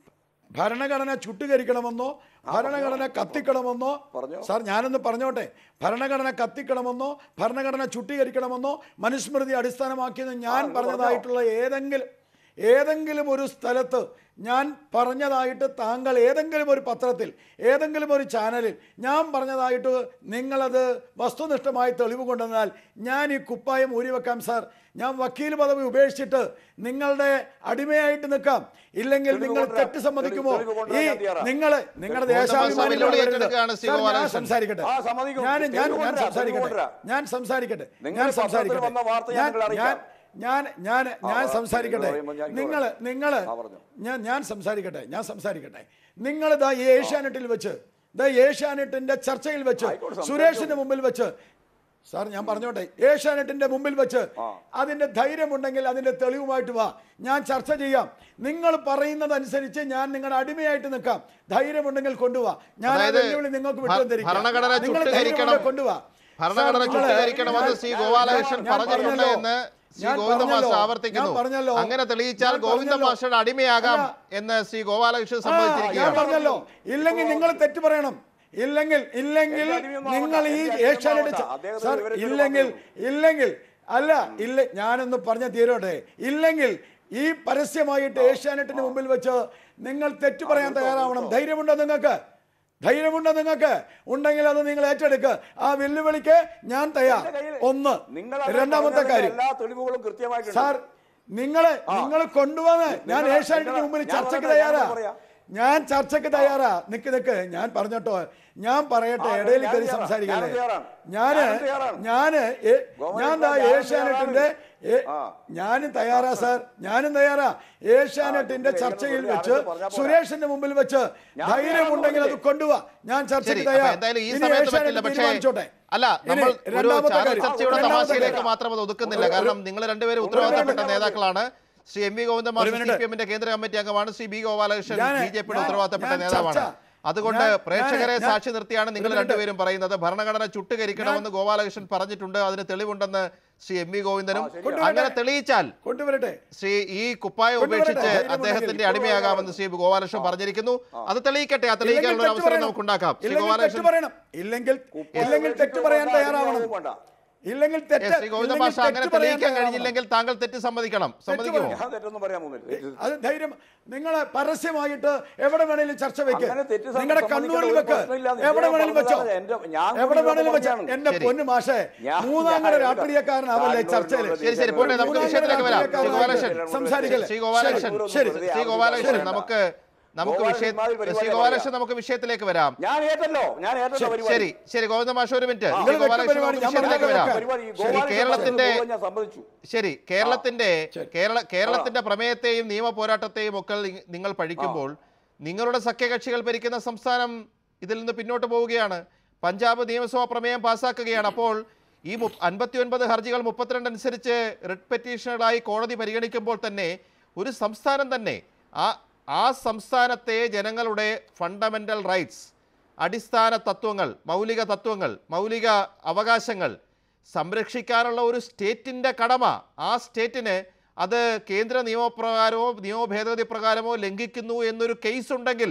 Speaker 5: ഭരണഘടന ചുട്ടുകരിക്കണമെന്നോ ഭരണഘടന കത്തിക്കണമെന്നോ
Speaker 3: പറഞ്ഞോ.
Speaker 5: സാർ ഞാനൊന്ന് പറഞ്ഞോട്ടെ ഭരണഘടന കത്തിക്കണമെന്നോ ഭരണഘടന ചുട്ടീകരിക്കണമെന്നോ മനുസ്മൃതി അടിസ്ഥാനമാക്കിയെന്ന് ഞാൻ
Speaker 3: നിങ്ങൾ
Speaker 5: പറഞ്ഞതായിട്ടുള്ള ഏതെങ്കിലും ഏതെങ്കിലും ഒരു സ്ഥലത്ത് ഞാൻ പറഞ്ഞതായിട്ട് താങ്കൾ ഏതെങ്കിലും ഒരു പത്രത്തിൽ ഏതെങ്കിലും ഒരു ചാനലിൽ ഞാൻ പറഞ്ഞതായിട്ട് നിങ്ങളത് വസ്തുനിഷ്ഠമായി തെളിവ് കൊണ്ടുവന്നാൽ ഞാൻ ഈ കുപ്പായം ഊരി വെക്കാം സാർ ഞാൻ വക്കീൽ പദവി ഉപേക്ഷിച്ചിട്ട് നിങ്ങളുടെ അടിമയായിട്ട് നിൽക്കാം ഇല്ലെങ്കിൽ
Speaker 3: തെളിവ്
Speaker 5: നിങ്ങൾ
Speaker 3: കൊണ്ടുവരാം.
Speaker 5: തെറ്റ് സമ്മതിക്കുമോ
Speaker 3: തെളിവ്
Speaker 5: ഈ
Speaker 3: കൊണ്ടുവരാൻ ഞാൻ തയ്യാറാ.
Speaker 5: നിങ്ങൾ നിങ്ങളുടെ
Speaker 2: ഗോവിന്ദ മാസ്റ്റർ
Speaker 5: ദേശാഭിമാനികൾ
Speaker 2: വെല്ലുവിളി
Speaker 5: വരരുത്.
Speaker 2: ഏറ്റെടുക്കുകയാണ് ശ്രീ
Speaker 5: സാർ, ഞാൻ
Speaker 2: ഗോപാലകൃഷ്ണൻ.
Speaker 5: സംസാരിക്കട്ടെ
Speaker 3: ആ, സമ്മതിക്കും.
Speaker 5: ഞാൻ ഞാൻ
Speaker 3: തെളിവ്
Speaker 5: ഞാൻ
Speaker 3: കൊണ്ടുവരാം,
Speaker 5: സംസാരിക്കട്ടെ
Speaker 3: തെളിവ് കൊണ്ടുവരാം.
Speaker 5: ഞാൻ സംസാരിക്കട്ടെ
Speaker 3: നിങ്ങൾ
Speaker 5: ഞാൻ
Speaker 3: പത്രത്തിൽ
Speaker 5: സംസാരിക്കട്ടെ
Speaker 3: വന്ന വാർത്ത ഞാൻ
Speaker 5: ഞാൻ
Speaker 3: നിങ്ങളെ
Speaker 5: ഞാൻ
Speaker 3: അറിയിക്കാം.
Speaker 5: ഞാൻ ഞാൻ ഞാൻ
Speaker 3: ആ,
Speaker 5: സംസാരിക്കട്ടെ
Speaker 3: നിങ്ങൾ പറയുമ്പോൾ ഞാൻ
Speaker 5: നിങ്ങൾ നിങ്ങൾ
Speaker 3: ആ, പറഞ്ഞോ.
Speaker 5: ഞാൻ ഞാൻ സംസാരിക്കട്ടെ ഞാൻ സംസാരിക്കട്ടെ നിങ്ങൾ ഇതാ ഈ ഏഷ്യാനെറ്റിൽ വെച്ച് ഇതാ ഏഷ്യാനെറ്റിന്റെ ചർച്ചയിൽ വെച്ച്
Speaker 3: ആയിക്കോട്ടെ,
Speaker 5: സുരേഷിന്റെ മുമ്പിൽ വെച്ച് സാർ ഞാൻ പറഞ്ഞോട്ടെ ഏഷ്യാനെറ്റിന്റെ മുമ്പിൽ വെച്ച് അതിന്റെ ധൈര്യമുണ്ടെങ്കിൽ അതിന്റെ തെളിവുമായിട്ട് വാ ഞാൻ ചർച്ച ചെയ്യാം നിങ്ങൾ പറയുന്നതനുസരിച്ച് ഞാൻ നിങ്ങളുടെ അടിമയായിട്ട് നിൽക്കാം ധൈര്യമുണ്ടെങ്കിൽ കൊണ്ടുപോവാ ഞാൻ ആ
Speaker 2: അതായത്
Speaker 5: വെല്ലുവിളി നിങ്ങൾക്ക്
Speaker 2: ഭ-
Speaker 5: വിട്ടുവന്നിരിക്കാം
Speaker 2: ഭരണഘടന
Speaker 5: നിങ്ങൾ
Speaker 2: ചുട്ടുകരിക്കണം.
Speaker 5: ധൈര്യമുണ്ടെങ്കിൽ കൊണ്ടുവാ
Speaker 2: ഭരണഘടന
Speaker 5: സാർ, നിങ്ങള്
Speaker 2: ചുട്ടുകരിക്കണമെന്ന്
Speaker 5: ഞാൻ-
Speaker 2: ശ്രീ
Speaker 5: ഞാൻ-
Speaker 2: ഗോപാലകൃഷ്ണൻ
Speaker 5: ഞാൻ
Speaker 2: പറഞ്ഞിട്ടുണ്ട്
Speaker 5: പറഞ്ഞല്ലോ.
Speaker 2: എന്ന് ശ്രീ
Speaker 5: ഞാൻ
Speaker 2: ഗോവിന്ദ മാഷ്
Speaker 5: പറഞ്ഞല്ലോ.
Speaker 2: ആവർത്തിക്കുന്നു
Speaker 5: ഞാൻ പറഞ്ഞല്ലോ.
Speaker 2: അങ്ങനെ തെളിയിച്ചാൽ
Speaker 5: ഞാൻ
Speaker 2: ഗോവിന്ദ
Speaker 5: പറഞ്ഞല്ലോ.
Speaker 2: മാഷയുടെ അടിമയാകാം
Speaker 5: അല്ല.
Speaker 2: എന്ന് ശ്രീ ഗോപാലകൃഷ്ണൻ
Speaker 5: ആ, ഞാൻ
Speaker 2: സമ്മതിച്ചിരിക്കുകയാണ്
Speaker 5: പറഞ്ഞല്ലോ ഇല്ലെങ്കിൽ നിങ്ങൾ തെറ്റ് പറയണം ഇല്ലെങ്കിൽ ഇല്ലെങ്കിൽ
Speaker 3: എന്റെ അടിമയൊന്നും
Speaker 5: നിങ്ങൾ ഈ
Speaker 3: ആവണ്ട. എന്റെ
Speaker 5: ഏഷ്യാനെറ്റ്
Speaker 3: അടിമയൊന്നും ആവണ്ട. അദ്ദേഹത്തിന്
Speaker 5: സാർ
Speaker 3: വിവരക്കേട്
Speaker 5: ഇല്ലെങ്കിൽ
Speaker 3: മാത്രമേ
Speaker 5: ഇല്ലെങ്കിൽ അല്ല ഇല്ല ഞാനൊന്ന് പറഞ്ഞ തീരോട്ടെ ഇല്ലെങ്കിൽ ഈ പരസ്യമായിട്ട് ഏഷ്യാനെറ്റിന് മുമ്പിൽ വെച്ച് നിങ്ങൾ തെറ്റ് പറയാൻ തയ്യാറാവണം ധൈര്യമുണ്ടോ നിങ്ങൾക്ക് ധൈര്യമുണ്ടോ നിങ്ങൾക്ക് ഉണ്ടെങ്കിൽ അത് നിങ്ങൾ ഏറ്റെടുക്കുക ആ വെല്ലുവിളിക്ക് ഞാൻ തയ്യാർ
Speaker 3: എന്റെ കയ്യിൽ-
Speaker 5: ഒന്ന്
Speaker 3: നിങ്ങൾ അങ്ങനെ
Speaker 5: രണ്ടാമത്തെ
Speaker 3: പറഞ്ഞതിന്റെ
Speaker 5: കാര്യം
Speaker 3: എല്ലാ തെളിവുകളും കൃത്യമായിട്ടുണ്ട്
Speaker 5: സാർ നിങ്ങളെ നിങ്ങൾ കൊണ്ടുവന്ന് ഞാൻ
Speaker 3: നിങ്ങൾ-
Speaker 5: ഏഷ്യാനെറ്റിന്
Speaker 3: നിങ്ങൾ-
Speaker 5: മുമ്പിൽ
Speaker 3: ഞാൻ
Speaker 5: ചർച്ചയ്ക്ക്
Speaker 3: പറഞ്ഞത്
Speaker 5: തയ്യാറാ
Speaker 3: ഞാൻ പറയാം.
Speaker 5: ഞാൻ ചർച്ചയ്ക്ക് തയ്യാറാ നിക്ക് നിക്ക് ഞാൻ പറഞ്ഞോട്ടോ ഞാൻ പറയട്ടെ
Speaker 3: ആ,
Speaker 5: ഇടയിൽ
Speaker 3: ഞാൻ
Speaker 5: കയറി
Speaker 3: തയ്യാറാ.
Speaker 5: സംസാരിക്കല്ലേ
Speaker 3: ഞാൻ തയ്യാറാണ്.
Speaker 5: ഞാന്
Speaker 3: ഞാൻ തയ്യാറാണ്.
Speaker 5: ഞാന് ഏ-
Speaker 3: ഗോവൻ
Speaker 5: ഞാൻ ദാ
Speaker 3: ഞാൻ
Speaker 5: ഏഷ്യാനെറ്റിന്റെ ഏ-
Speaker 3: ആ.
Speaker 5: ഞാനും തയ്യാറാ സാർ ഞാനും തയ്യാറാ ഏഷ്യാനെറ്റിന്റെ
Speaker 3: ആ,
Speaker 5: ചർച്ചയിൽ
Speaker 3: ഇങ്ങനെ
Speaker 5: വെച്ച്
Speaker 3: ആരെങ്കിലും പറഞ്ഞാ പോരാ.
Speaker 5: സുരേഷിന്റെ മുമ്പിൽ വെച്ച്
Speaker 3: ഞാൻ
Speaker 5: ധൈര്യമുണ്ടെങ്കിൽ അത്
Speaker 3: തയ്യാറാണ്
Speaker 5: കൊണ്ടുപോവാ ഞാൻ
Speaker 2: ശരി
Speaker 5: ചർച്ചയ്ക്ക്
Speaker 2: അപ്പൊ
Speaker 5: തയ്യാർ
Speaker 2: എന്തായാലും ഈ
Speaker 5: ഇനി
Speaker 2: സമയത്ത്
Speaker 5: ഏഷ്യാനെറ്റ്
Speaker 2: പറ്റില്ല പക്ഷേ
Speaker 5: തീരുമാനിച്ചോട്ടെ
Speaker 2: അല്ല
Speaker 5: ഇനി
Speaker 2: നമ്മൾ ഒരു
Speaker 5: രണ്ടാമത്തെ
Speaker 2: ചാനൽ
Speaker 5: കാര്യം.
Speaker 2: ചർച്ചയുടെ
Speaker 5: രണ്ടാമത്തെ
Speaker 2: തമാശയിലേക്ക്
Speaker 5: കാര്യം.
Speaker 2: മാത്രം അത് ഒതുക്കുന്നില്ല
Speaker 5: ഒരു-
Speaker 2: കാരണം നിങ്ങൾ രണ്ടുപേരും
Speaker 5: ഒരു
Speaker 2: ഉത്തരവാദിത്തപ്പെട്ട
Speaker 5: മിനിറ്റ്.
Speaker 2: നേതാക്കളാണ് ശ്രീ എം വി ഗോവിന്ദമാഷ്
Speaker 5: ഒരു
Speaker 2: സി
Speaker 5: മിനിറ്റ്.
Speaker 2: പി എമ്മിന്റെ കേന്ദ്ര കമ്മിറ്റി അംഗമാണ് ശ്രീ ബി ഗോപാലകൃഷ്ണൻ
Speaker 5: ഞാൻ-
Speaker 2: ബി ജെ പിയുടെ
Speaker 5: ഞാൻ-
Speaker 2: ഉത്തരവാദിത്തപ്പെട്ട
Speaker 5: ഞാൻ
Speaker 2: നേതാവാണ്
Speaker 5: ചർച്ച-
Speaker 2: അതുകൊണ്ട്
Speaker 5: ഞാൻ-
Speaker 2: പ്രേക്ഷകരെ
Speaker 5: ഞാൻ-
Speaker 2: സാക്ഷി നിർത്തിയാണ് നിങ്ങൾ
Speaker 5: ഒരു മിനിറ്റ്.
Speaker 2: രണ്ടുപേരും പറയുന്നത് ഭരണഘടന ചുട്ടുകരിക്കണമെന്ന് ഗോപാലകൃഷ്ണൻ പറഞ്ഞിട്ടുണ്ട് അതിന് തെളിവുണ്ടെന്ന് ശ്രീ എം വി ഗോവിന്ദനും അങ്ങനെ തെളിയിച്ചാൽ
Speaker 5: കൊണ്ടുവരട്ടെ
Speaker 2: ശ്രീ ഈ കുപ്പായം
Speaker 5: കൊണ്ടുവരട്ടെ.
Speaker 2: ഉപേക്ഷിച്ച്
Speaker 5: ധൈര്യം
Speaker 2: അദ്ദേഹത്തിന്റെ
Speaker 5: ഉണ്ടെങ്കിൽ
Speaker 2: അടിമയാകാമെന്ന് ശ്രീ ഗോപാലകൃഷ്ണൻ പറഞ്ഞിരിക്കുന്നു അത് തെളിയിക്കട്ടെ ആ തെളിയിക്കാനുള്ള ഒരു അവസരം നമുക്ക് ഉണ്ടാക്കാം ശ്രീ
Speaker 5: ഇല്ലെങ്കിൽ തെറ്റ്
Speaker 2: ഗോപാലകൃഷ്ണൻ
Speaker 5: പറയണം ഇല്ലെങ്കിൽ ഇല്ലെങ്കിൽ തെറ്റ് പറയാൻ തയ്യാറാവണം ഇല്ലെങ്കിൽ
Speaker 2: ഏ,
Speaker 5: തെറ്റ്
Speaker 2: ശ്രീ ഗോവിന്ദ
Speaker 5: ഇല്ലെങ്കിൽ
Speaker 2: മാഷ അങ്ങനെ
Speaker 5: തെറ്റ് പറയാൻ
Speaker 2: തെളിയിക്കാൻ
Speaker 5: തയ്യാറാവണം.
Speaker 2: കഴിഞ്ഞില്ലെങ്കിൽ താങ്കൾ തെറ്റ് സമ്മതിക്കണം സമ്മതിക്കുമോ
Speaker 5: പറയാം.
Speaker 3: ഞാൻ തെറ്റൊന്നും പറയാൻ പോകുന്നില്ല
Speaker 5: അത് ധൈര്യം നിങ്ങൾ പരസ്യമായിട്ട് എവിടെ വേണേലും ചർച്ച വെക്ക്
Speaker 3: അങ്ങനെ തെറ്റ് സം-
Speaker 5: നിങ്ങളുടെ
Speaker 3: സമ്മതിക്കേണ്ട
Speaker 5: കണ്ണൂരിൽ
Speaker 3: ഒരു
Speaker 5: വെക്ക്
Speaker 3: പ്രശ്നമില്ലാന്ന്
Speaker 5: എവിടെ
Speaker 3: ഞാൻ
Speaker 5: വേണേലും വെച്ചോ
Speaker 3: പറഞ്ഞതാണ്. എൻ്റെ- ഞാൻ കൂടി
Speaker 5: എവിടെ വേണേലും
Speaker 3: ഇവിടെ
Speaker 5: വെച്ചോ
Speaker 3: പറഞ്ഞതാണ്.
Speaker 5: എന്റെ
Speaker 2: ശരി.
Speaker 5: പൊന്നു മാഷേ
Speaker 3: ഞാൻ-
Speaker 5: മൂന്നാംകട
Speaker 3: ഞാൻ-
Speaker 5: രാഷ്ട്രീയക്കാരനാവല്ലേ
Speaker 3: ഞാൻ-
Speaker 5: ചർച്ചയിൽ
Speaker 2: ശരി ശരി പോട്ടെ നമുക്ക്
Speaker 5: മൂന്നാംകട
Speaker 2: വിഷയത്തിലേക്ക് വരാം ശ്രീ ഗോപാലകൃഷ്ണൻ
Speaker 5: സംസാരിക്കല്ലേ
Speaker 2: ശ്രീ ഗോപാലകൃഷ്ണൻ
Speaker 5: ശരി,
Speaker 3: ശരി.
Speaker 2: ശ്രീ ഗോപാലകൃഷ്ണൻ
Speaker 3: ശരി.
Speaker 2: നമുക്ക് നമുക്ക്
Speaker 3: ഗോപാലകൃഷ്ണൻ
Speaker 2: വിഷയ
Speaker 3: ഇമാതിരി പരിപാടി
Speaker 2: ശ്രീ ഗോപാലകൃഷ്ണൻ നമുക്ക് വിഷയത്തിലേക്ക് വരാം
Speaker 3: ഞാൻ ഏറ്റല്ലോ ഞാൻ ഏറ്റല്ലോ പരിപാടി
Speaker 2: ശരി ശരി ഗോവിന്ദ മാഷ ഒരു മിനിറ്റ്
Speaker 3: ആ.
Speaker 2: ശ്രീ
Speaker 5: നിങ്ങൾ
Speaker 2: ഗോപാലകൃഷ്ണൻ
Speaker 5: പരിപാടി,
Speaker 2: നമുക്ക്
Speaker 5: ഞാൻ
Speaker 2: വിഷയത്തിലേക്ക്
Speaker 5: പറഞ്ഞ
Speaker 2: വരാം
Speaker 3: പരിപാടി
Speaker 2: ഈ
Speaker 3: ഗോപാലകൃഷ്ണൻ
Speaker 2: കേരളത്തിന്റെ
Speaker 3: പറഞ്ഞത് ഞാൻ സമ്മതിച്ചു
Speaker 2: ശരി കേരളത്തിന്റെ കേരള കേരളത്തിന്റെ പ്രമേയത്തെയും നിയമ പോരാട്ടത്തെയും ഒക്കെ നി- നിങ്ങൾ പഠിക്കുമ്പോൾ നിങ്ങളുടെ സഖ്യകക്ഷികൾ ഭരിക്കുന്ന സംസ്ഥാനം ഇതിൽ നിന്ന് പിന്നോട്ട് പോവുകയാണ് പഞ്ചാബ് നിയമസഭാ പ്രമേയം പാസ്സാക്കുകയാണ് അപ്പോൾ ഈ അൻപത്തി ഒൻപത് ഹർജികൾ മുപ്പത്തിരണ്ട് അനുസരിച്ച് റിട്ട് പെറ്റീഷനുകളായി കോടതി പരിഗണിക്കുമ്പോൾ തന്നെ ഒരു സംസ്ഥാനം തന്നെ ആ ആ സംസ്ഥാനത്തെ ജനങ്ങളുടെ ഫണ്ടമെൻ്റൽ റൈറ്റ്സ് അടിസ്ഥാന തത്വങ്ങൾ മൗലിക തത്വങ്ങൾ മൗലിക അവകാശങ്ങൾ സംരക്ഷിക്കാനുള്ള ഒരു സ്റ്റേറ്റിൻ്റെ കടമ ആ സ്റ്റേറ്റിന് അത് കേന്ദ്ര നിയമപ്രകാരമോ നിയമ ഭേദഗതി പ്രകാരമോ ലംഘിക്കുന്നു എന്നൊരു കേസ് ഉണ്ടെങ്കിൽ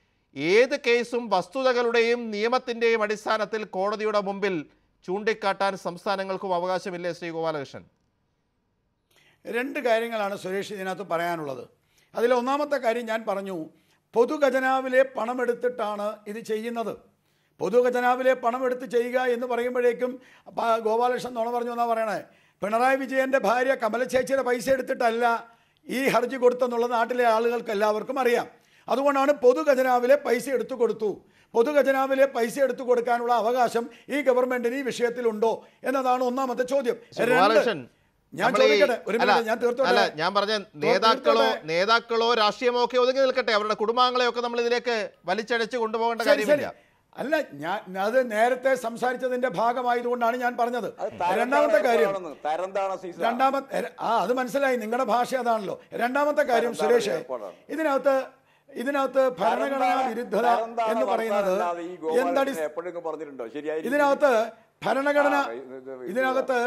Speaker 2: ഏത് കേസും വസ്തുതകളുടെയും നിയമത്തിൻ്റെയും അടിസ്ഥാനത്തിൽ കോടതിയുടെ മുമ്പിൽ ചൂണ്ടിക്കാട്ടാൻ സംസ്ഥാനങ്ങൾക്കും അവകാശമില്ലേ ശ്രീ ഗോപാലകൃഷ്ണൻ
Speaker 5: രണ്ട് കാര്യങ്ങളാണ് സുരേഷ് ഇതിനകത്ത് പറയാനുള്ളത് അതിൽ ഒന്നാമത്തെ കാര്യം ഞാൻ പറഞ്ഞു പൊതുഖജനാവിലെ പണമെടുത്തിട്ടാണ് ഇത് ചെയ്യുന്നത് പൊതുഖജനാവിലെ പണം എടുത്ത് ചെയ്യുക എന്ന് പറയുമ്പോഴേക്കും പ- ഗോപാലകൃഷ്ണൻ നുണ പറഞ്ഞു എന്നാ പറയണേ പിണറായി വിജയൻ്റെ ഭാര്യ കമലച്ചേച്ചിയുടെ പൈസ എടുത്തിട്ടല്ല ഈ ഹർജി കൊടുത്തെന്നുള്ളത് നാട്ടിലെ ആളുകൾക്ക് എല്ലാവർക്കും അറിയാം അതുകൊണ്ടാണ് പൊതുഖജനാവിലെ പൈസ എടുത്തു കൊടുത്തു പൊതുഖജനാവിലെ പൈസ എടുത്തു കൊടുക്കാനുള്ള അവകാശം ഈ ഗവൺമെന്റിന് ഈ വിഷയത്തിലുണ്ടോ എന്നതാണ് ഒന്നാമത്തെ ചോദ്യം
Speaker 2: ശ്രീ
Speaker 5: രണ്ട്,
Speaker 2: ഗോപാലകൃഷ്ണൻ,
Speaker 5: ഞാൻ
Speaker 2: നമ്മളീ-
Speaker 5: ചോദിക്കട്ടെ ഒരു
Speaker 2: അല്ല,
Speaker 5: മിനിറ്റ് ഞാൻ തീർത്തോട്ടെ
Speaker 2: അല്ല ഞാൻ പറഞ്ഞ നേതാക്കളോ
Speaker 5: തീർത്തോട്ടെ.
Speaker 2: നേതാക്കളോ രാഷ്ട്രീയമോ ഒക്കെ ഒതുങ്ങി നിൽക്കട്ടെ അവരുടെ കുടുംബാംഗങ്ങളെ ഒക്കെ നമ്മൾ ഇതിലേക്ക് വലിച്ചഴച്ച് കൊണ്ടുപോകേണ്ട
Speaker 5: ശരി, ശരി.
Speaker 2: കാര്യമില്ല
Speaker 5: അല്ല ഞാൻ അത് നേരത്തെ സംസാരിച്ചതിന്റെ ഭാഗമായതുകൊണ്ടാണ് ഞാൻ പറഞ്ഞത്
Speaker 3: അത് തരം
Speaker 5: രണ്ടാമത്തെ
Speaker 3: താണ
Speaker 5: കാര്യം
Speaker 3: ഏർപ്പാടാണെന്ന്. തരം താണ സീസണാണ്.
Speaker 5: രണ്ടാമത്തെ ആ അത് മനസ്സിലായി നിങ്ങളുടെ ഭാഷ അതാണല്ലോ രണ്ടാമത്തെ കാര്യം
Speaker 3: തരം താണ
Speaker 5: സുരേഷ്
Speaker 3: ഏർപ്പാടാണ്.
Speaker 5: ഇതിനകത്ത് ഇതിനകത്ത് ഭരണഘടനാ
Speaker 3: തരം താണ-
Speaker 5: വിരുദ്ധത
Speaker 3: തരം താണ
Speaker 5: എന്ന് പറയുന്നത്
Speaker 3: വർത്താനം അല്ലാതെ ഈ ഗോപാലകൃഷ്ണൻ
Speaker 5: എന്തടി
Speaker 3: എപ്പോഴെങ്കിലും പറഞ്ഞിട്ടുണ്ടോ ശരിയായിരിക്കും
Speaker 5: ഇതിനകത്ത് ഭരണഘടന
Speaker 3: ആ, ഇത് ഇത് ഇത്
Speaker 5: ഇതിനകത്ത്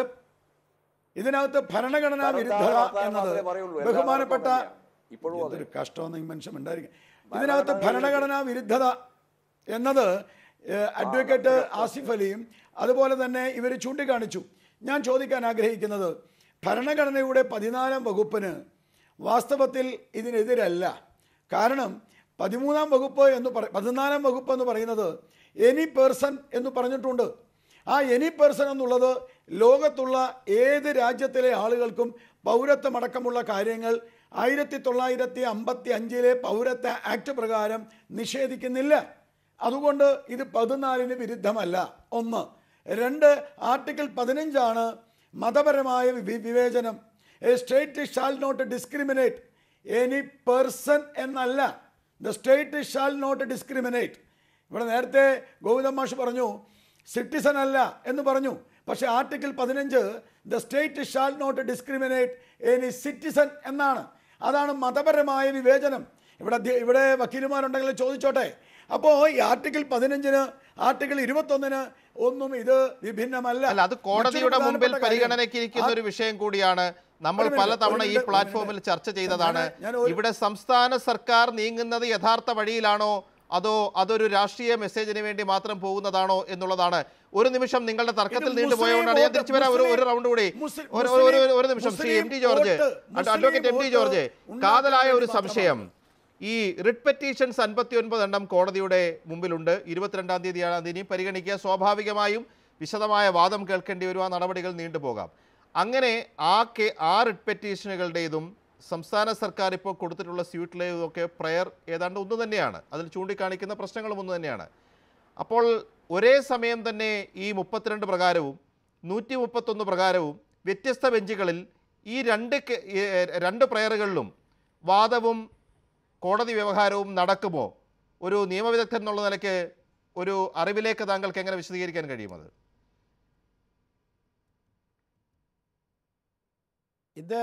Speaker 5: ഇതിനകത്ത് ഭരണഘടനാ
Speaker 3: തരം താണ
Speaker 5: വിരുദ്ധത
Speaker 3: വർത്താനം
Speaker 5: എന്നത്
Speaker 3: മാത്രമേ പറയുള്ളൂ. എല്ലാ
Speaker 5: ബഹുമാനപ്പെട്ട
Speaker 3: നാട്ടിലും അങ്ങനെയാ. ഇപ്പോഴും അതെ.
Speaker 5: എന്തൊരു കഷ്ടമെന്ന് ഈ മനുഷ്യൻ ഉണ്ടായിരിക്കും ഇതിനകത്ത് ഭരണഘടനാ വിരുദ്ധത എന്നത് ഏഹ്, അഡ്വക്കേറ്റ് ആസിഫ് അലിയും അതുപോലെ തന്നെ ഇവർ ചൂണ്ടിക്കാണിച്ചു ഞാൻ ചോദിക്കാൻ ആഗ്രഹിക്കുന്നത് ഭരണഘടനയുടെ പതിനാലാം വകുപ്പിന് വാസ്തവത്തിൽ ഇതിനെതിരല്ല കാരണം പതിമൂന്നാം വകുപ്പ് എന്ന് പറ പതിനാലാം വകുപ്പ് എന്ന് പറയുന്നത് എനി പേഴ്സൺ എന്ന് പറഞ്ഞിട്ടുണ്ട് ആ എനി പേഴ്സൺ എന്നുള്ളത് ലോകത്തുള്ള ഏത് രാജ്യത്തിലെ ആളുകൾക്കും പൗരത്വമടക്കമുള്ള കാര്യങ്ങൾ ആയിരത്തി തൊള്ളായിരത്തി അമ്പത്തി അഞ്ചിലെ പൗരത്വ ആക്ട് പ്രകാരം നിഷേധിക്കുന്നില്ല അതുകൊണ്ട് ഇത് പതിനാലിന് വിരുദ്ധമല്ല ഒന്ന് രണ്ട് ആർട്ടിക്കിൾ പതിനഞ്ചാണ് മതപരമായ വി- വിവേചനം a state shall not discriminate any person എന്നല്ല the state shall not discriminate ഇവിടെ നേരത്തെ ഗോവിന്ദ മാഷ് പറഞ്ഞു സിറ്റിസൺ അല്ല എന്ന് പറഞ്ഞു പക്ഷേ ആർട്ടിക്കിൾ പതിനഞ്ച് the state shall not discriminate any citizen എന്നാണ് അതാണ് മതപരമായ വിവേചനം ഇവിടെ അധ്യ- ഇവിടെ വക്കീലുമാരുണ്ടെങ്കിൽ ചോദിച്ചോട്ടെ അപ്പോൾ ഈ ആർട്ടിക്കിൾ പതിനഞ്ചിന് ആർട്ടിക്കിൾ ഇരുപത്തൊന്നിന് ഒന്നും ഇത് വിഭിന്നമല്ല
Speaker 2: അല്ല അത് കോടതിയുടെ
Speaker 5: മറ്റൊരു
Speaker 2: മുമ്പിൽ
Speaker 5: പ്രധാനപ്പെട്ട കാര്യം,
Speaker 2: പരിഗണനയ്ക്ക് ഇരിക്കുന്ന ഒരു വിഷയം കൂടിയാണ് നമ്മൾ
Speaker 5: ഒരു മിനിറ്റ്,
Speaker 2: പലതവണ
Speaker 5: ഒരു
Speaker 2: ഈ
Speaker 5: മിനിറ്റ്, ഒരു
Speaker 2: പ്ലാറ്റ്ഫോമിൽ
Speaker 5: മിനിറ്റ്.
Speaker 2: ചർച്ച ചെയ്തതാണ്
Speaker 5: ഞാൻ- ഞാൻ ഒരു-
Speaker 2: ഇവിടെ സംസ്ഥാന സർക്കാർ നീങ്ങുന്നത് യഥാർത്ഥ വഴിയിലാണോ അതോ അതൊരു രാഷ്ട്രീയ മെസ്സേജിന് വേണ്ടി മാത്രം പോകുന്നതാണോ എന്നുള്ളതാണ് ഒരു നിമിഷം നിങ്ങളുടെ തർക്കത്തിൽ
Speaker 5: ഇത്
Speaker 2: നീണ്ടുപോയതുകൊണ്ടാണ് ഞാൻ
Speaker 5: മുസ്ലിം
Speaker 2: തിരിച്ചു വരാം ഒരു ഒരു
Speaker 5: മുസ്ലിം-
Speaker 2: റൗണ്ട് കൂടി
Speaker 5: മുസ്ലിം-
Speaker 2: ഒരു ഒരു- ഒരു- ഒരു
Speaker 5: മുസ്ലിം
Speaker 2: നിമിഷം ശ്രീ എം ടി
Speaker 5: വോട്ട്,
Speaker 2: ജോർജ്
Speaker 5: മുസ്ലിം
Speaker 2: അഡ്വക്കേറ്റ് എം ടി
Speaker 5: വോട്ട്
Speaker 2: ജോർജ്
Speaker 5: ഉണ്ടാക്കാൻ
Speaker 2: കാതലായ ഒരു
Speaker 5: വേണ്ടി
Speaker 2: സംശയം ഈ റിട്ട് പെറ്റീഷൻസ് അൻപത്തി ഒൻപത് എണ്ണം കോടതിയുടെ മുമ്പിലുണ്ട് ഇരുപത്തിരണ്ടാം തീയതിയാണ് അതിനി പരിഗണിക്കുക സ്വാഭാവികമായും വിശദമായ വാദം കേൾക്കേണ്ടി വരും ആ നടപടികൾ നീണ്ടുപോകാം അങ്ങനെ ആ കെ ആ റിട്ട് പെറ്റീഷനുകളുടേതും സംസ്ഥാന സർക്കാർ ഇപ്പോൾ കൊടുത്തിട്ടുള്ള സ്യൂട്ടിലേതും ഒക്കെ പ്രയർ ഏതാണ്ട് ഒന്ന് തന്നെയാണ് അതിൽ ചൂണ്ടിക്കാണിക്കുന്ന പ്രശ്നങ്ങളും ഒന്ന് തന്നെയാണ് അപ്പോൾ ഒരേ സമയം തന്നെ ഈ മുപ്പത്തിരണ്ട് പ്രകാരവും നൂറ്റി മുപ്പത്തൊന്ന് പ്രകാരവും വ്യത്യസ്ത ബെഞ്ചുകളിൽ ഈ രണ്ട് കെ- ഏ, രണ്ട് പ്രയറുകളിലും വാദവും കോടതി വ്യവഹാരവും നടക്കുമോ ഒരു നിയമവിദഗ്ധൻ എന്നുള്ള നിലയ്ക്ക് ഒരു അറിവിലേക്ക് താങ്കൾക്ക് എങ്ങനെ വിശദീകരിക്കാൻ കഴിയും അത്
Speaker 6: ഇത്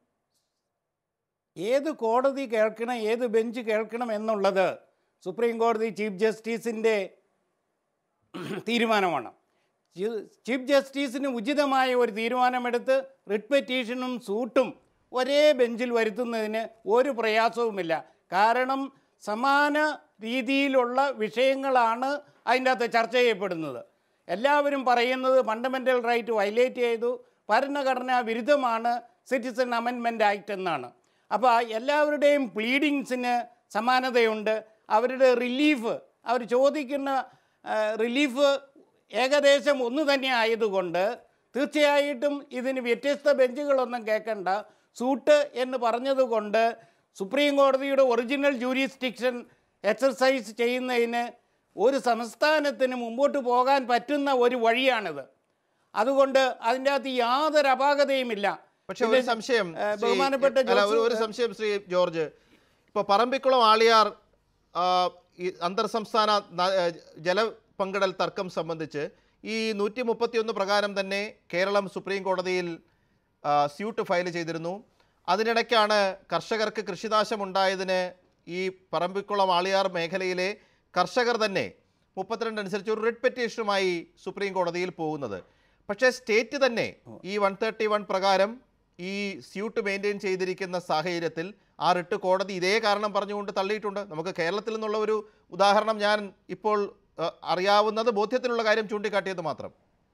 Speaker 6: ഏത് കോടതി കേൾക്കണം ഏത് ബെഞ്ച് കേൾക്കണം എന്നുള്ളത് സുപ്രീം കോടതി ചീഫ് ജസ്റ്റിസിൻ്റെ തീരുമാനമാണ് ചീ- ചീഫ് ജസ്റ്റിസിന് ഉചിതമായ ഒരു തീരുമാനമെടുത്ത് റിട്ട് പെറ്റീഷനും സൂട്ടും ഒരേ ബെഞ്ചിൽ വരുത്തുന്നതിന് ഒരു പ്രയാസവുമില്ല കാരണം സമാന രീതിയിലുള്ള വിഷയങ്ങളാണ് അതിൻ്റെ അകത്ത് ചർച്ച ചെയ്യപ്പെടുന്നത് എല്ലാവരും പറയുന്നത് ഫണ്ടമെൻ്റൽ റൈറ്റ് വയലേറ്റ് ചെയ്തു ഭരണഘടനാ വിരുദ്ധമാണ് സിറ്റിസൺ അമെൻമെൻറ്റ് ആക്ട് എന്നാണ് അപ്പോൾ എല്ലാവരുടെയും പ്ലീഡിങ്സിന് സമാനതയുണ്ട് അവരുടെ റിലീഫ് അവർ ചോദിക്കുന്ന റിലീഫ് ഏകദേശം ഒന്ന് തന്നെ ആയതുകൊണ്ട് തീർച്ചയായിട്ടും ഇതിന് വ്യത്യസ്ത ബെഞ്ചുകളൊന്നും കേൾക്കണ്ട സൂട്ട് എന്ന് പറഞ്ഞതുകൊണ്ട് സുപ്രീം കോടതിയുടെ ഒറിജിനൽ ജൂരിസ്ഡിക്ഷൻ എക്സർസൈസ് ചെയ്യുന്നതിന് ഒരു സംസ്ഥാനത്തിന് മുമ്പോട്ട് പോകാൻ പറ്റുന്ന ഒരു വഴിയാണിത് അതുകൊണ്ട് അതിൻ്റെ അകത്ത് യാതൊരു അപാകതയുമില്ല
Speaker 2: പക്ഷെ ഒരു
Speaker 6: പിന്നെ,
Speaker 2: സംശയം
Speaker 6: ഏ,
Speaker 2: ശ്രീ-
Speaker 6: ബഹുമാനപ്പെട്ട
Speaker 2: അല്ല, ഒരു- ഒരു
Speaker 6: ജോസ്
Speaker 2: സംശയം ശ്രീ ജോർജ് ഇപ്പൊ പറമ്പിക്കുളം ആളിയാർ ആ, ഈ അന്തർ സംസ്ഥാന ന- ഏ, ജലപങ്കിടൽ തർക്കം സംബന്ധിച്ച് ഈ നൂറ്റി മുപ്പത്തിയൊന്ന് പ്രകാരം തന്നെ കേരളം സുപ്രീം കോടതിയിൽ ആ, സ്യൂട്ട് ഫയൽ ചെയ്തിരുന്നു അതിനിടയ്ക്കാണ് കർഷകർക്ക് കൃഷിനാശം ഉണ്ടായതിന് ഈ പറമ്പിക്കുളം ആളിയാർ മേഖലയിലെ കർഷകർ തന്നെ മുപ്പത്തിരണ്ട് അനുസരിച്ച് ഒരു റിട്ട് പെറ്റീഷനുമായി സുപ്രീം കോടതിയിൽ പോകുന്നത് പക്ഷേ സ്റ്റേറ്റ് തന്നെ ഈ വൺ തേർട്ടി വൺ പ്രകാരം ഈ സ്യൂട്ട് മെയിൻറ്റെയിൻ ചെയ്തിരിക്കുന്ന സാഹചര്യത്തിൽ ആ റിട്ട് കോടതി ഇതേ കാരണം പറഞ്ഞുകൊണ്ട് തള്ളിയിട്ടുണ്ട് നമുക്ക് കേരളത്തിൽ നിന്നുള്ള ഒരു ഉദാഹരണം ഞാൻ ഇപ്പോൾ അഹ്, അറിയാവുന്നത് ബോധ്യത്തിലുള്ള കാര്യം ചൂണ്ടിക്കാട്ടിയത് മാത്രം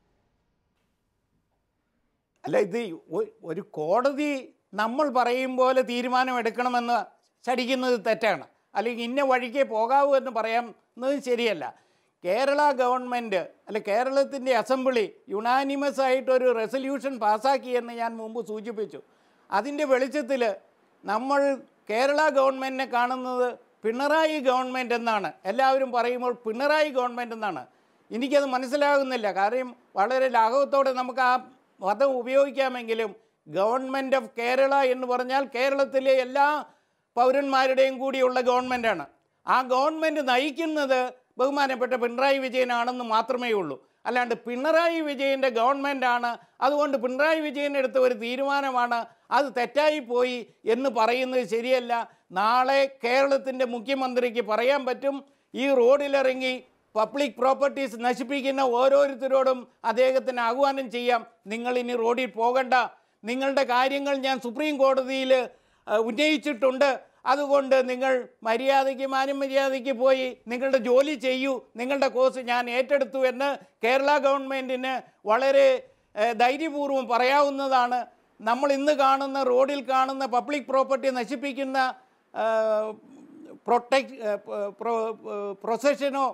Speaker 6: അല്ല ഇത് ഒ- ഒരു കോടതി നമ്മൾ പറയും പോലെ തീരുമാനം എടുക്കണമെന്ന് ശടിക്കുന്നത് തെറ്റാണ് അല്ലെങ്കിൽ ഇന്ന വഴിക്കേ പോകാവൂ എന്ന് പറയാവുന്നത് ശരിയല്ല കേരള ഗവൺമെൻറ് അല്ലെ കേരളത്തിൻ്റെ അസംബ്ലി യുണാനിമസ് ആയിട്ടൊരു റെസൊല്യൂഷൻ പാസ്സാക്കിയെന്ന് ഞാൻ മുമ്പ് സൂചിപ്പിച്ചു അതിൻ്റെ വെളിച്ചത്തിൽ നമ്മൾ കേരള ഗവൺമെൻറ്റിനെ കാണുന്നത് പിണറായി ഗവൺമെൻറ് എന്നാണ് എല്ലാവരും പറയുമ്പോൾ പിണറായി ഗവൺമെൻറ് എന്നാണ് എനിക്കത് മനസ്സിലാകുന്നില്ല കാര്യം വളരെ ലാഘവത്തോടെ നമുക്ക് ആ പദം ഉപയോഗിക്കാമെങ്കിലും ഗവൺമെൻറ് ഓഫ് കേരള എന്ന് പറഞ്ഞാൽ കേരളത്തിലെ എല്ലാ പൗരന്മാരുടെയും കൂടിയുള്ള ഗവൺമെൻറ്റാണ് ആ ഗവൺമെൻറ് നയിക്കുന്നത് ബഹുമാനപ്പെട്ട പിണറായി വിജയനാണെന്ന് മാത്രമേ ഉള്ളൂ അല്ലാണ്ട് പിണറായി വിജയൻ്റെ ഗവൺമെൻറ്റാണ് അതുകൊണ്ട് പിണറായി വിജയൻ എടുത്ത ഒരു തീരുമാനമാണ് അത് തെറ്റായി പോയി എന്ന് പറയുന്നത് ശരിയല്ല നാളെ കേരളത്തിൻ്റെ മുഖ്യമന്ത്രിക്ക് പറയാൻ പറ്റും ഈ റോഡിലിറങ്ങി പബ്ലിക് പ്രോപ്പർട്ടീസ് നശിപ്പിക്കുന്ന ഓരോരുത്തരോടും അദ്ദേഹത്തിന് ആഹ്വാനം ചെയ്യാം നിങ്ങൾ ഇനി റോഡിൽ പോകണ്ട നിങ്ങളുടെ കാര്യങ്ങൾ ഞാൻ സുപ്രീം കോടതിയിൽ അഹ്, ഉന്നയിച്ചിട്ടുണ്ട് അതുകൊണ്ട് നിങ്ങൾ മര്യാദയ്ക്ക് മാനം മര്യാദയ്ക്ക് പോയി നിങ്ങളുടെ ജോലി ചെയ്യൂ നിങ്ങളുടെ കോഴ്സ് ഞാൻ ഏറ്റെടുത്തു എന്ന് കേരള ഗവൺമെൻറ്റിന് വളരെ ഏഹ്, ധൈര്യപൂർവ്വം പറയാവുന്നതാണ് നമ്മൾ ഇന്ന് കാണുന്ന റോഡിൽ കാണുന്ന പബ്ലിക് പ്രോപ്പർട്ടി നശിപ്പിക്കുന്ന പ്രൊട്ടക്ട് പ്രൊസഷനോ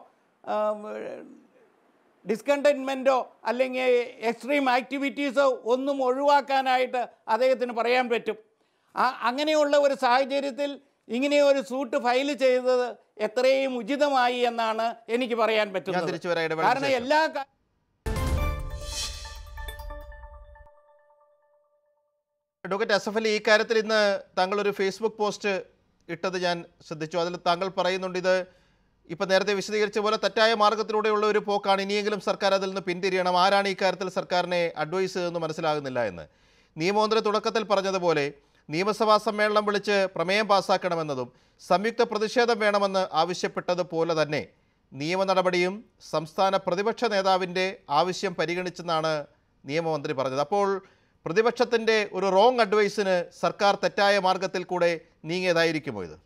Speaker 6: ഡിസ്കണ്ടൻമെൻറ്റോ അല്ലെങ്കിൽ എക്സ്ട്രീം ആക്ടിവിറ്റീസോ ഒന്നും ഒഴിവാക്കാനായിട്ട് അദ്ദേഹത്തിന് പറയാൻ പറ്റും ആ അങ്ങനെയുള്ള ഒരു സാഹചര്യത്തിൽ ഇങ്ങനെ ഒരു സൂട്ട് ഫയൽ ചെയ്തത് എത്രയും ഉചിതമായി എന്നാണ് എനിക്ക് പറയാൻ പറ്റുന്നത്
Speaker 2: തിരിച്ചു വരാം, ഇടവേളയ്ക്ക്
Speaker 6: കാരണം
Speaker 2: ശേഷം.
Speaker 6: എല്ലാ കാ-
Speaker 2: അഡ്വക്കേറ്റ് അസഫ് അലി ഈ കാര്യത്തിൽ ഇന്ന് താങ്കൾ ഒരു ഫേസ്ബുക്ക് പോസ്റ്റ് ഇട്ടത് ഞാൻ ശ്രദ്ധിച്ചു അതിൽ താങ്കൾ പറയുന്നുണ്ട് ഇത് ഇപ്പം നേരത്തെ വിശദീകരിച്ച പോലെ തെറ്റായ മാർഗത്തിലൂടെയുള്ള ഒരു പോക്കാണ് ഇനിയെങ്കിലും സർക്കാർ അതിൽ നിന്ന് പിന്തിരിയണം ആരാണ് ഈ കാര്യത്തിൽ സർക്കാരിനെ അഡ്വൈസ് ചെയ്തതെന്ന് മനസ്സിലാകുന്നില്ല എന്ന് നിയമമന്ത്രി തുടക്കത്തിൽ പറഞ്ഞതുപോലെ നിയമസഭാ സമ്മേളനം വിളിച്ച് പ്രമേയം പാസ്സാക്കണമെന്നതും സംയുക്ത പ്രതിഷേധം വേണമെന്ന് ആവശ്യപ്പെട്ടതുപോലെ തന്നെ നിയമ നടപടിയും സംസ്ഥാന പ്രതിപക്ഷ നേതാവിൻ്റെ ആവശ്യം പരിഗണിച്ചെന്നാണ് നിയമമന്ത്രി പറഞ്ഞത് അപ്പോൾ പ്രതിപക്ഷത്തിൻ്റെ ഒരു റോങ് അഡ്വൈസിന് സർക്കാർ തെറ്റായ മാർഗത്തിൽ കൂടെ നീങ്ങിയതായിരിക്കുമോ ഇത്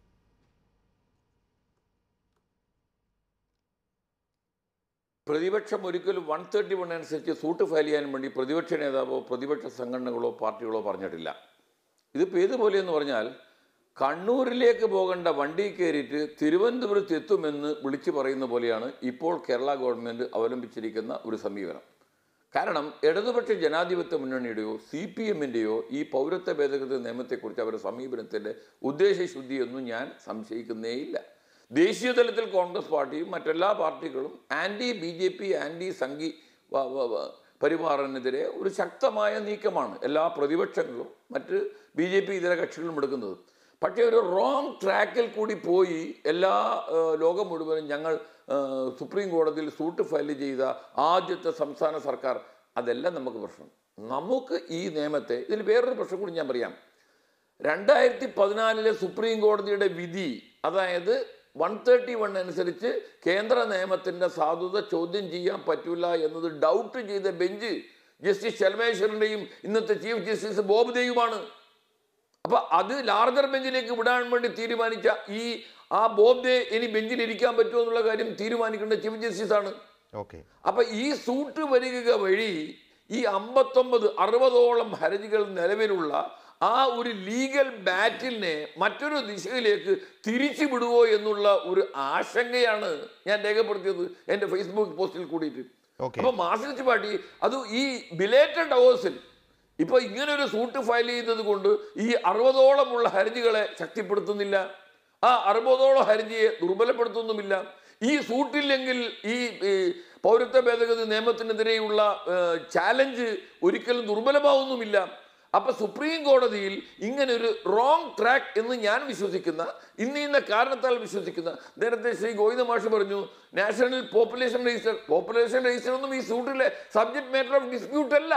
Speaker 4: പ്രതിപക്ഷം ഒരിക്കലും വൺ തേർട്ടി വൺ അനുസരിച്ച് സൂട്ട് ഫയൽ ചെയ്യാൻ വേണ്ടി പ്രതിപക്ഷ നേതാവോ പ്രതിപക്ഷ സംഘടനകളോ പാർട്ടികളോ പറഞ്ഞിട്ടില്ല ഇതിപ്പോൾ ഏതുപോലെ എന്ന് പറഞ്ഞാൽ കണ്ണൂരിലേക്ക് പോകേണ്ട വണ്ടി കയറിയിട്ട് തിരുവനന്തപുരത്ത് എത്തുമെന്ന് വിളിച്ചു പറയുന്ന പോലെയാണ് ഇപ്പോൾ കേരള ഗവൺമെൻറ് അവലംബിച്ചിരിക്കുന്ന ഒരു സമീപനം കാരണം ഇടതുപക്ഷ ജനാധിപത്യ മുന്നണിയുടെയോ സി പി എമ്മിൻ്റെയോ ഈ പൗരത്വ ഭേദഗതി നിയമത്തെക്കുറിച്ച് അവരുടെ സമീപനത്തിൻ്റെ ഉദ്ദേശശുദ്ധിയൊന്നും ഞാൻ സംശയിക്കുന്നേയില്ല ദേശീയ തലത്തിൽ കോൺഗ്രസ് പാർട്ടിയും മറ്റെല്ലാ പാർട്ടികളും anti B J P anti സംഘി വ- വ- വ- പരിവാറിനെതിരെ ഒരു ശക്തമായ നീക്കമാണ് എല്ലാ പ്രതിപക്ഷങ്ങളും മറ്റ് ബി ജെ പി ഇതര കക്ഷികളും എടുക്കുന്നത് പക്ഷേ ഒരു റോങ് ട്രാക്കിൽ കൂടി പോയി എല്ലാ ഏഹ്, ലോകം മുഴുവനും ഞങ്ങൾ ഏഹ്, സുപ്രീം കോടതിയിൽ സൂട്ട് ഫയൽ ചെയ്ത ആദ്യത്തെ സംസ്ഥാന സർക്കാർ അതല്ല നമുക്ക് പ്രശ്നം നമുക്ക് ഈ നിയമത്തെ ഇതിൽ വേറൊരു പ്രശ്നം കൂടി ഞാൻ പറയാം രണ്ടായിരത്തി പതിനാലിലെ സുപ്രീം കോടതിയുടെ വിധി അതായത് വൺ തേർട്ടി വൺ അനുസരിച്ച് കേന്ദ്ര നിയമത്തിന്റെ സാധുത ചോദ്യം ചെയ്യാൻ പറ്റൂല എന്നത് ഡൗട്ട് ചെയ്ത ബെഞ്ച് ജസ്റ്റിസ് ശർമേശ്വരന്റെയും ഇന്നത്തെ ചീഫ് ജസ്റ്റിസ് ബോബ്ദേയുമാണ് അപ്പൊ അത് ലാർജർ ബെഞ്ചിലേക്ക് വിടാൻ വേണ്ടി തീരുമാനിച്ച ഈ ആ ബോബ്ദെ ഇനി ബെഞ്ചിൽ ഇരിക്കാൻ പറ്റുമോ എന്നുള്ള കാര്യം തീരുമാനിക്കേണ്ട ചീഫ് ജസ്റ്റിസ് ആണ്
Speaker 2: ഓക്കെ
Speaker 4: അപ്പൊ ഈ സൂട്ട് വരിക വഴി ഈ അമ്പത്തൊമ്പത് അറുപതോളം ഹർജികൾ നിലവിലുള്ള ആ ഒരു ലീഗൽ ബാറ്റിലിനെ മറ്റൊരു ദിശയിലേക്ക് തിരിച്ചു വിടുവോ എന്നുള്ള ഒരു ആശങ്കയാണ് ഞാൻ രേഖപ്പെടുത്തിയത് എൻ്റെ ഫേസ്ബുക്ക് പോസ്റ്റിൽ കൂടിയിട്ട്
Speaker 2: ഓക്കെ
Speaker 4: അപ്പൊ മാർക്സിസ്റ്റ് പാർട്ടി അത് ഈ ബിലേറ്റഡ് അവേഴ്സിൽ ഇപ്പൊ ഇങ്ങനെ ഒരു സൂട്ട് ഫയൽ ചെയ്തത് കൊണ്ട് ഈ അറുപതോളമുള്ള ഹർജികളെ ശക്തിപ്പെടുത്തുന്നില്ല ആ അറുപതോളം ഹർജിയെ ദുർബലപ്പെടുത്തുന്നുമില്ല ഈ സൂട്ടില്ലെങ്കിൽ ഈ ഈ പൗരത്വ ഭേദഗതി നിയമത്തിനെതിരെയുള്ള ചാലഞ്ച് ഒരിക്കലും ദുർബലമാവുന്നുമില്ല അപ്പൊ സുപ്രീം കോടതിയിൽ ഇങ്ങനെ ഒരു റോങ് ട്രാക്ക് എന്ന് ഞാൻ വിശ്വസിക്കുന്ന ഇന്ന ഇന്ന കാരണത്താൽ വിശ്വസിക്കുന്ന നേരത്തെ ശ്രീ ഗോവിന്ദ മാഷ് പറഞ്ഞു national population register population register ഒന്നും ഈ സൂട്ടിലെ സബ്ജക്ട് മാറ്റർ ഓഫ് ഡിസ്പ്യൂട്ട് അല്ല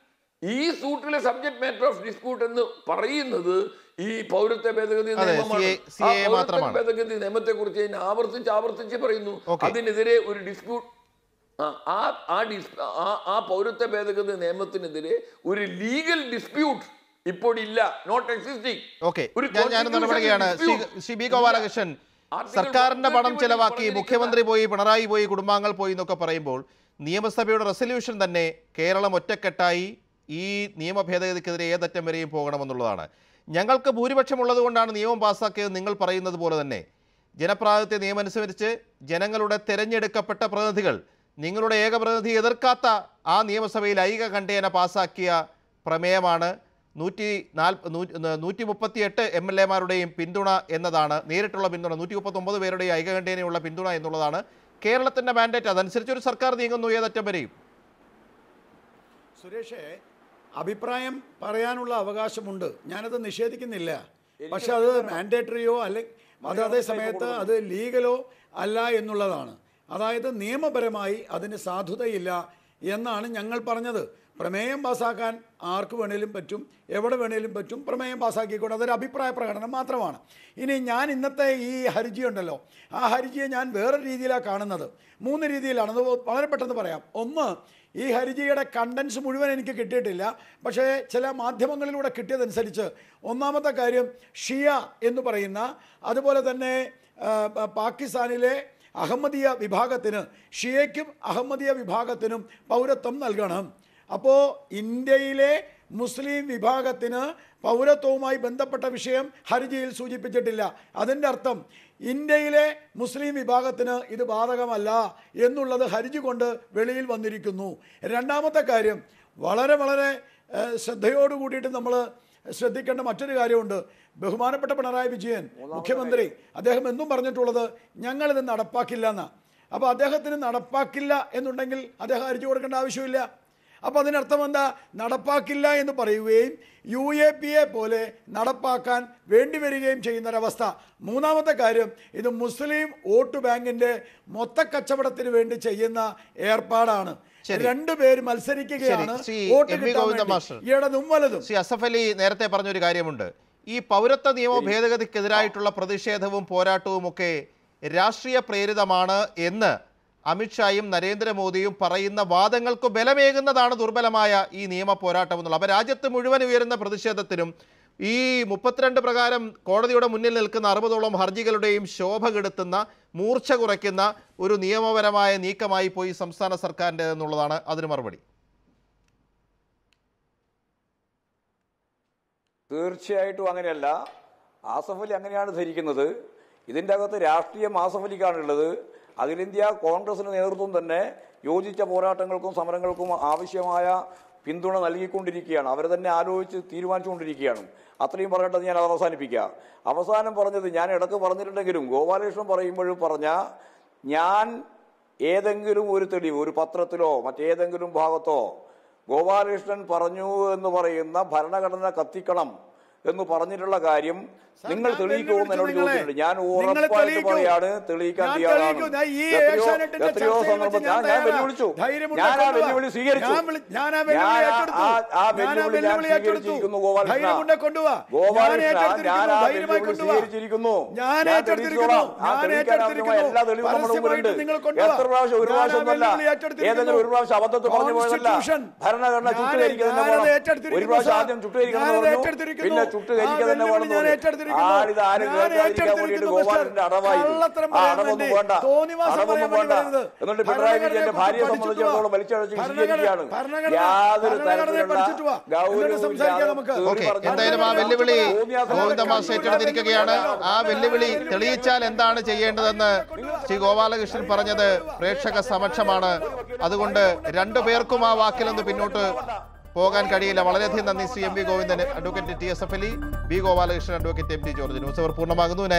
Speaker 4: ഈ സൂട്ടിലെ സബ്ജക്ട് മാറ്റർ ഓഫ് ഡിസ്പ്യൂട്ട് എന്ന് പറയുന്നത് ഈ പൗരത്വ ഭേദഗതി
Speaker 2: അതെ,
Speaker 4: നിയമമാണ്
Speaker 2: CA
Speaker 4: ആ പൗരത്വ
Speaker 2: മാത്രമാണ്.
Speaker 4: ഭേദഗതി നിയമത്തെ കുറിച്ച് ഞാൻ ആവർത്തിച്ച് ആവർത്തിച്ച് പറയുന്നു
Speaker 2: Okay.
Speaker 4: അതിനെതിരെ ഒരു ഡിസ്പ്യൂട്ട് ആ ആ ഡിസ് ആ ആ പൗരത്വ ഭേദഗതി നിയമത്തിനെതിരെ ഒരു ലീഗൽ ഡിസ്പ്യൂട്ട് ഇപ്പോൾ ഇല്ല നോട്ട് എക്സിസ്റ്റിംഗ്
Speaker 2: ഓക്കെ
Speaker 4: ഒരു
Speaker 2: ഞാൻ ഞാൻ
Speaker 4: constitutional
Speaker 2: ഇടപെടുകയാണ് Shri
Speaker 4: dispute.
Speaker 2: Shri B Gopalakrishnan
Speaker 4: Article
Speaker 2: സർക്കാരിന്റെ പണം
Speaker 4: 131
Speaker 2: ചെലവാക്കി
Speaker 4: പറഞ്ഞിരിക്കുന്ന-
Speaker 2: മുഖ്യമന്ത്രി പോയി പിണറായി പോയി കുടുംബാംഗങ്ങൾ പോയി എന്നൊക്കെ പറയുമ്പോൾ നിയമസഭയുടെ റെസൊല്യൂഷൻ തന്നെ കേരളം ഒറ്റക്കെട്ടായി ഈ നിയമ ഭേദഗതിക്കെതിരെ ഏതറ്റം വരെയും പോകണമെന്നുള്ളതാണ് ഞങ്ങൾക്ക് ഭൂരിപക്ഷമുള്ളത് കൊണ്ടാണ് നിയമം പാസ്സാക്കിയത് നിങ്ങൾ പറയുന്നത് പോലെ തന്നെ ജനപ്രാതിനിധ്യ നിയമം അനുസരിച്ച് ജനങ്ങളുടെ തെരഞ്ഞെടുക്കപ്പെട്ട പ്രതിനിധികൾ നിങ്ങളുടെ ഏക പ്രതിനിധി എതിർക്കാത്ത ആ നിയമസഭയിൽ ഐക കണ്ടേന പാസ്സാക്കിയ പ്രമേയമാണ് നൂറ്റി നാൽ നൂറ്റി മുപ്പത്തി എട്ട് എം എൽ എമാരുടെയും പിന്തുണ എന്നതാണ് നേരിട്ടുള്ള പിന്തുണ നൂറ്റി മുപ്പത്തൊമ്പത് പേരുടെയും ഐകകണ്ഠേനയുള്ള പിന്തുണ എന്നുള്ളതാണ് കേരളത്തിൻ്റെ മാൻഡേറ്റ് അതനുസരിച്ച് ഒരു സർക്കാർ നീങ്ങുന്നു ഏതറ്റം വരെയും
Speaker 5: സുരേഷേ അഭിപ്രായം പറയാനുള്ള അവകാശമുണ്ട് ഞാനത് നിഷേധിക്കുന്നില്ല പക്ഷെ അത് മാൻഡേറ്ററിയോ അല്ലെ അത് അതേ സമയത്ത് അത് ലീഗലോ അല്ല എന്നുള്ളതാണ് അതായത് നിയമപരമായി അതിന് സാധുതയില്ല എന്നാണ് ഞങ്ങൾ പറഞ്ഞത് പ്രമേയം പാസ്സാക്കാൻ ആർക്ക് വേണേലും പറ്റും എവിടെ വേണേലും പറ്റും പ്രമേയം പാസ്സാക്കിക്കൊണ്ട് അതൊരു അഭിപ്രായ പ്രകടനം മാത്രമാണ് ഇനി ഞാൻ ഇന്നത്തെ ഈ ഹർജി ഉണ്ടല്ലോ ആ ഹർജിയെ ഞാൻ വേറെ രീതിയിലാണ് കാണുന്നത് മൂന്ന് രീതിയിലാണ് അത് വളരെ പെട്ടെന്ന് പറയാം ഒന്ന് ഈ ഹരിജിയുടെ കണ്ടൻസ് മുഴുവൻ എനിക്ക് കിട്ടിയിട്ടില്ല പക്ഷേ ചില മാധ്യമങ്ങളിലൂടെ കിട്ടിയതനുസരിച്ച് ഒന്നാമത്തെ കാര്യം ഷിയ എന്ന് പറയുന്ന അതുപോലെ തന്നെ ആ, പ- പാകിസ്ഥാനിലെ അഹമ്മദിയ വിഭാഗത്തിന് ഷിയയ്ക്കും അഹമ്മദിയ വിഭാഗത്തിനും പൗരത്വം നൽകണം അപ്പോൾ ഇന്ത്യയിലെ മുസ്ലിം വിഭാഗത്തിന് പൗരത്വവുമായി ബന്ധപ്പെട്ട വിഷയം ഹർജിയിൽ സൂചിപ്പിച്ചിട്ടില്ല അതിൻ്റെ അർത്ഥം ഇന്ത്യയിലെ മുസ്ലിം വിഭാഗത്തിന് ഇത് ബാധകമല്ല എന്നുള്ളത് ഹർജി കൊണ്ട് വെളിയിൽ വന്നിരിക്കുന്നു രണ്ടാമത്തെ കാര്യം വളരെ വളരെ ഏഹ്, ശ്രദ്ധയോട് കൂടിയിട്ട് നമ്മൾ ശ്രദ്ധിക്കേണ്ട മറ്റൊരു കാര്യമുണ്ട് ബഹുമാനപ്പെട്ട പിണറായി വിജയൻ മുഖ്യമന്ത്രി അദ്ദേഹം എന്നും പറഞ്ഞിട്ടുള്ളത് ഞങ്ങളിത് നടപ്പാക്കില്ല എന്നാണ് അപ്പോൾ അദ്ദേഹത്തിന് നടപ്പാക്കില്ല എന്നുണ്ടെങ്കിൽ അദ്ദേഹം ഹർജി കൊടുക്കേണ്ട ആവശ്യമില്ല അപ്പോൾ അതിനർത്ഥം എന്താ നടപ്പാക്കില്ല എന്ന് പറയുകയും യു എ പി എ പോലെ നടപ്പാക്കാൻ വേണ്ടി വരികയും ചെയ്യുന്നൊരവസ്ഥ മൂന്നാമത്തെ കാര്യം ഇത് മുസ്ലിം വോട്ട് ബാങ്കിന്റെ മൊത്ത കച്ചവടത്തിന് വേണ്ടി ചെയ്യുന്ന ഏർപ്പാടാണ്
Speaker 2: ശരി.
Speaker 5: രണ്ടുപേര് മത്സരിക്കുകയാണ്
Speaker 2: ശരി. ശ്രീ
Speaker 5: വോട്ട്
Speaker 2: എം വി
Speaker 5: കിട്ടാൻ
Speaker 2: ഗോവിന്ദ
Speaker 5: വേണ്ടി.
Speaker 2: മാസ്റ്റർ.
Speaker 5: ഇടതും വലതും
Speaker 2: ശ്രീ അസഫ് അലി നേരത്തെ പറഞ്ഞൊരു കാര്യമുണ്ട് ഈ പൗരത്വ നിയമ ഭേദഗതിക്കെതിരായിട്ടുള്ള പ്രതിഷേധവും പോരാട്ടവും ഒക്കെ രാഷ്ട്രീയ പ്രേരിതമാണ് എന്ന് അമിത്ഷായും നരേന്ദ്രമോദിയും പറയുന്ന വാദങ്ങൾക്ക് ബലമേകുന്നതാണ് ദുർബലമായ ഈ നിയമ പോരാട്ടം എന്നുള്ളത് അപ്പോൾ രാജ്യത്ത് മുഴുവൻ ഉയരുന്ന പ്രതിഷേധത്തിനും ഈ മുപ്പത്തിരണ്ട് പ്രകാരം കോടതിയുടെ മുന്നിൽ നിൽക്കുന്ന അറുപതോളം ഹർജികളുടെയും ശോഭ കെടുത്തുന്ന മൂർച്ച കുറയ്ക്കുന്ന ഒരു നിയമപരമായ നീക്കമായി പോയി സംസ്ഥാന സർക്കാരിൻ്റെ എന്നുള്ളതാണ് അതിന് മറുപടി
Speaker 3: തീർച്ചയായിട്ടും അങ്ങനെയല്ല ആസഫ് അലി അങ്ങനെയാണ് ധരിക്കുന്നത് ഇതിൻ്റെ അകത്ത് രാഷ്ട്രീയം ആസഫ് അലിക്കാണുള്ളത് അഖിലേന്ത്യാ കോൺഗ്രസിന് നേതൃത്വം തന്നെ യോജിച്ച പോരാട്ടങ്ങൾക്കും സമരങ്ങൾക്കും ആവശ്യമായ പിന്തുണ നൽകിക്കൊണ്ടിരിക്കുകയാണ് അവർ തന്നെ ആലോചിച്ച് തീരുമാനിച്ചുകൊണ്ടിരിക്കുകയാണ് അത്രയും പറഞ്ഞിട്ട് ഞാൻ അത് അവസാനിപ്പിക്കാം അവസാനം പറഞ്ഞത് ഞാൻ ഇടക്ക് പറഞ്ഞിട്ടുണ്ടെങ്കിലും ഗോപാലകൃഷ്ണൻ പറയുമ്പോഴും പറഞ്ഞ ഞാൻ ഏതെങ്കിലും ഒരു തെളിവ് ഒരു പത്രത്തിലോ മറ്റേതെങ്കിലും ഭാഗത്തോ ഗോപാലകൃഷ്ണൻ പറഞ്ഞു എന്ന് പറയുന്ന ഭരണഘടന കത്തിക്കണം എന്ന് പറഞ്ഞിട്ടുള്ള കാര്യം നിങ്ങൾ
Speaker 5: ഞാൻ
Speaker 3: തെളിയിക്കുമെന്ന് എന്നോട്
Speaker 5: വെല്ലുവിളിച്ചു
Speaker 3: ചോദിച്ചിട്ടുണ്ട് ഞാൻ
Speaker 5: നിങ്ങളെ. നിങ്ങൾ
Speaker 3: ഉറപ്പായിട്ട്
Speaker 5: തെളിയിക്കൂ.
Speaker 3: പറയാണ് തെളിയിക്കാൻ
Speaker 5: ഞാൻ
Speaker 3: തയ്യാറാണ്
Speaker 5: തെളിയിക്കൂ. ഞാൻ ഈ
Speaker 3: എത്രയോ
Speaker 5: ഏഷ്യാനെറ്റിന്റെ
Speaker 3: എത്രയോ
Speaker 5: ചർച്ചയിൽ
Speaker 3: സന്ദർഭം
Speaker 5: വെച്ച്
Speaker 3: ഞാൻ
Speaker 5: ഞാൻ
Speaker 3: ഞാൻ
Speaker 5: തയ്യാറാ.
Speaker 3: വെല്ലുവിളിച്ചു
Speaker 5: ധൈര്യമുണ്ടെങ്കിൽ
Speaker 3: ഞാൻ ആ
Speaker 5: കൊണ്ടുവാ.
Speaker 3: വെല്ലുവിളി സ്വീകരിച്ചു
Speaker 5: ഞാൻ വിളി- ഞാൻ ആ വെല്ലുവിളി
Speaker 3: ഞാൻ ആ-
Speaker 5: ഏറ്റെടുത്തു.
Speaker 3: ആ- ആ
Speaker 5: ഞാൻ ആ
Speaker 3: വെല്ലുവിളി ഞാൻ
Speaker 5: വെല്ലുവിളി ഏറ്റെടുത്തു.
Speaker 3: സ്വീകരിച്ചിരിക്കുന്നു ഗോപാലകൃഷ്ണ
Speaker 5: ധൈര്യമുണ്ടെങ്കിൽ കൊണ്ടുവാ. ഞാൻ
Speaker 3: ഗോപാലകൃഷ്ണ ഞാൻ
Speaker 5: ഏറ്റെടുത്തിരിക്കുന്നു.
Speaker 3: ആ
Speaker 5: ധൈര്യമായി
Speaker 3: വെല്ലുവിളി
Speaker 5: കൊണ്ടുവാ.
Speaker 3: സ്വീകരിച്ചിരിക്കുന്നു
Speaker 5: ഞാൻ
Speaker 3: ഞാൻ
Speaker 5: ഏറ്റെടുത്തിരിക്കുന്നു.
Speaker 3: തെളിയിച്ചോളാം. ആ
Speaker 5: ഞാൻ
Speaker 3: തെളിയിക്കാൻ ആവശ്യമായ എല്ലാ
Speaker 5: ഏറ്റെടുത്തിരിക്കുന്നു.
Speaker 3: തെളിവും നമ്മുടെ മുമ്പിലുണ്ട്
Speaker 5: പരസ്യമായിട്ട് നിങ്ങൾ കൊണ്ടുവാ.
Speaker 3: എത്ര പ്രാവശ്യം ഒരു
Speaker 5: ഞാൻ ആ
Speaker 3: പ്രാവശ്യം ഒന്നല്ല
Speaker 5: വെല്ലുവിളി ഏറ്റെടുത്തിരിക്കുന്നു.
Speaker 3: ഏതെങ്കിലും ഒരു പ്രാവശ്യം അബദ്ധത്തിൽ പറഞ്ഞു പോയതല്ല
Speaker 5: Constitution.
Speaker 3: ഭരണഘടന
Speaker 5: ഞാൻ-
Speaker 3: ചുട്ടുകരിക്കുന്നത്
Speaker 5: ഞാനത്
Speaker 3: വേണം
Speaker 5: ഏറ്റെടുത്തിരിക്കുന്നു,
Speaker 3: ഒരു പ്രാവശ്യം
Speaker 5: സാർ.
Speaker 3: ആദ്യം ചുട്ടുകരിക്കണം എന്ന്
Speaker 5: ഞാനത്
Speaker 3: പറഞ്ഞു
Speaker 5: ഏറ്റെടുത്തിരിക്കുന്നു.
Speaker 3: പിന്നെ
Speaker 5: ആ
Speaker 3: ചുട്ടുകരിക്കുക തന്നെ
Speaker 5: വെല്ലുവിളി
Speaker 3: വേണം
Speaker 5: ഞാൻ ഏറ്റെടുത്തിരിക്കുന്നു.
Speaker 3: ആളിത് ആരും
Speaker 5: ഞാൻ
Speaker 3: കേൾക്കാതിരിക്കാൻ വേണ്ടിയിട്ട്
Speaker 5: ഏറ്റെടുത്തിരിക്കുന്നു,
Speaker 3: ഗോപാലന്റെ
Speaker 5: മിസ്റ്റർ.
Speaker 3: അടവായി
Speaker 5: കള്ളത്തരം
Speaker 3: ആ
Speaker 5: പറയാൻ
Speaker 3: അടവൊന്നും
Speaker 5: വേണ്ടി
Speaker 3: വേണ്ട
Speaker 5: തോന്നിവാസം
Speaker 3: അടവൊന്നും
Speaker 5: പറയാൻ
Speaker 3: വേണ്ട
Speaker 5: വേണ്ടി
Speaker 3: എന്നിട്ട് പിണറായി വിജയന്റെ ഭാര്യയെ സംബന്ധിച്ചിടത്തോളം വലിച്ചഴച്ച് വിശദീകരിക്കുകയാണ് യാതൊരു തരത്തിലുള്ള ഗൗരവവും
Speaker 2: ഓക്കെ എന്തായാലും ആ വെല്ലുവിളി ഗോവിന്ദമാസ് ഏറ്റെടുത്തിരിക്കുകയാണ് ആ വെല്ലുവിളി തെളിയിച്ചാൽ എന്താണ് ചെയ്യേണ്ടതെന്ന് ശ്രീ ഗോപാലകൃഷ്ണൻ പറഞ്ഞത് പ്രേക്ഷക സമക്ഷമാണ് അതുകൊണ്ട് രണ്ടു പേർക്കും ആ വാക്കിൽ നിന്ന് പിന്നോട്ട് പോകാൻ കഴിയില്ല വളരെയധികം നന്ദി Shri M V Govindan advocate T S F Ali B Gopalakrishnan advocate M T George news hour പൂർണ്ണമാകുന്നു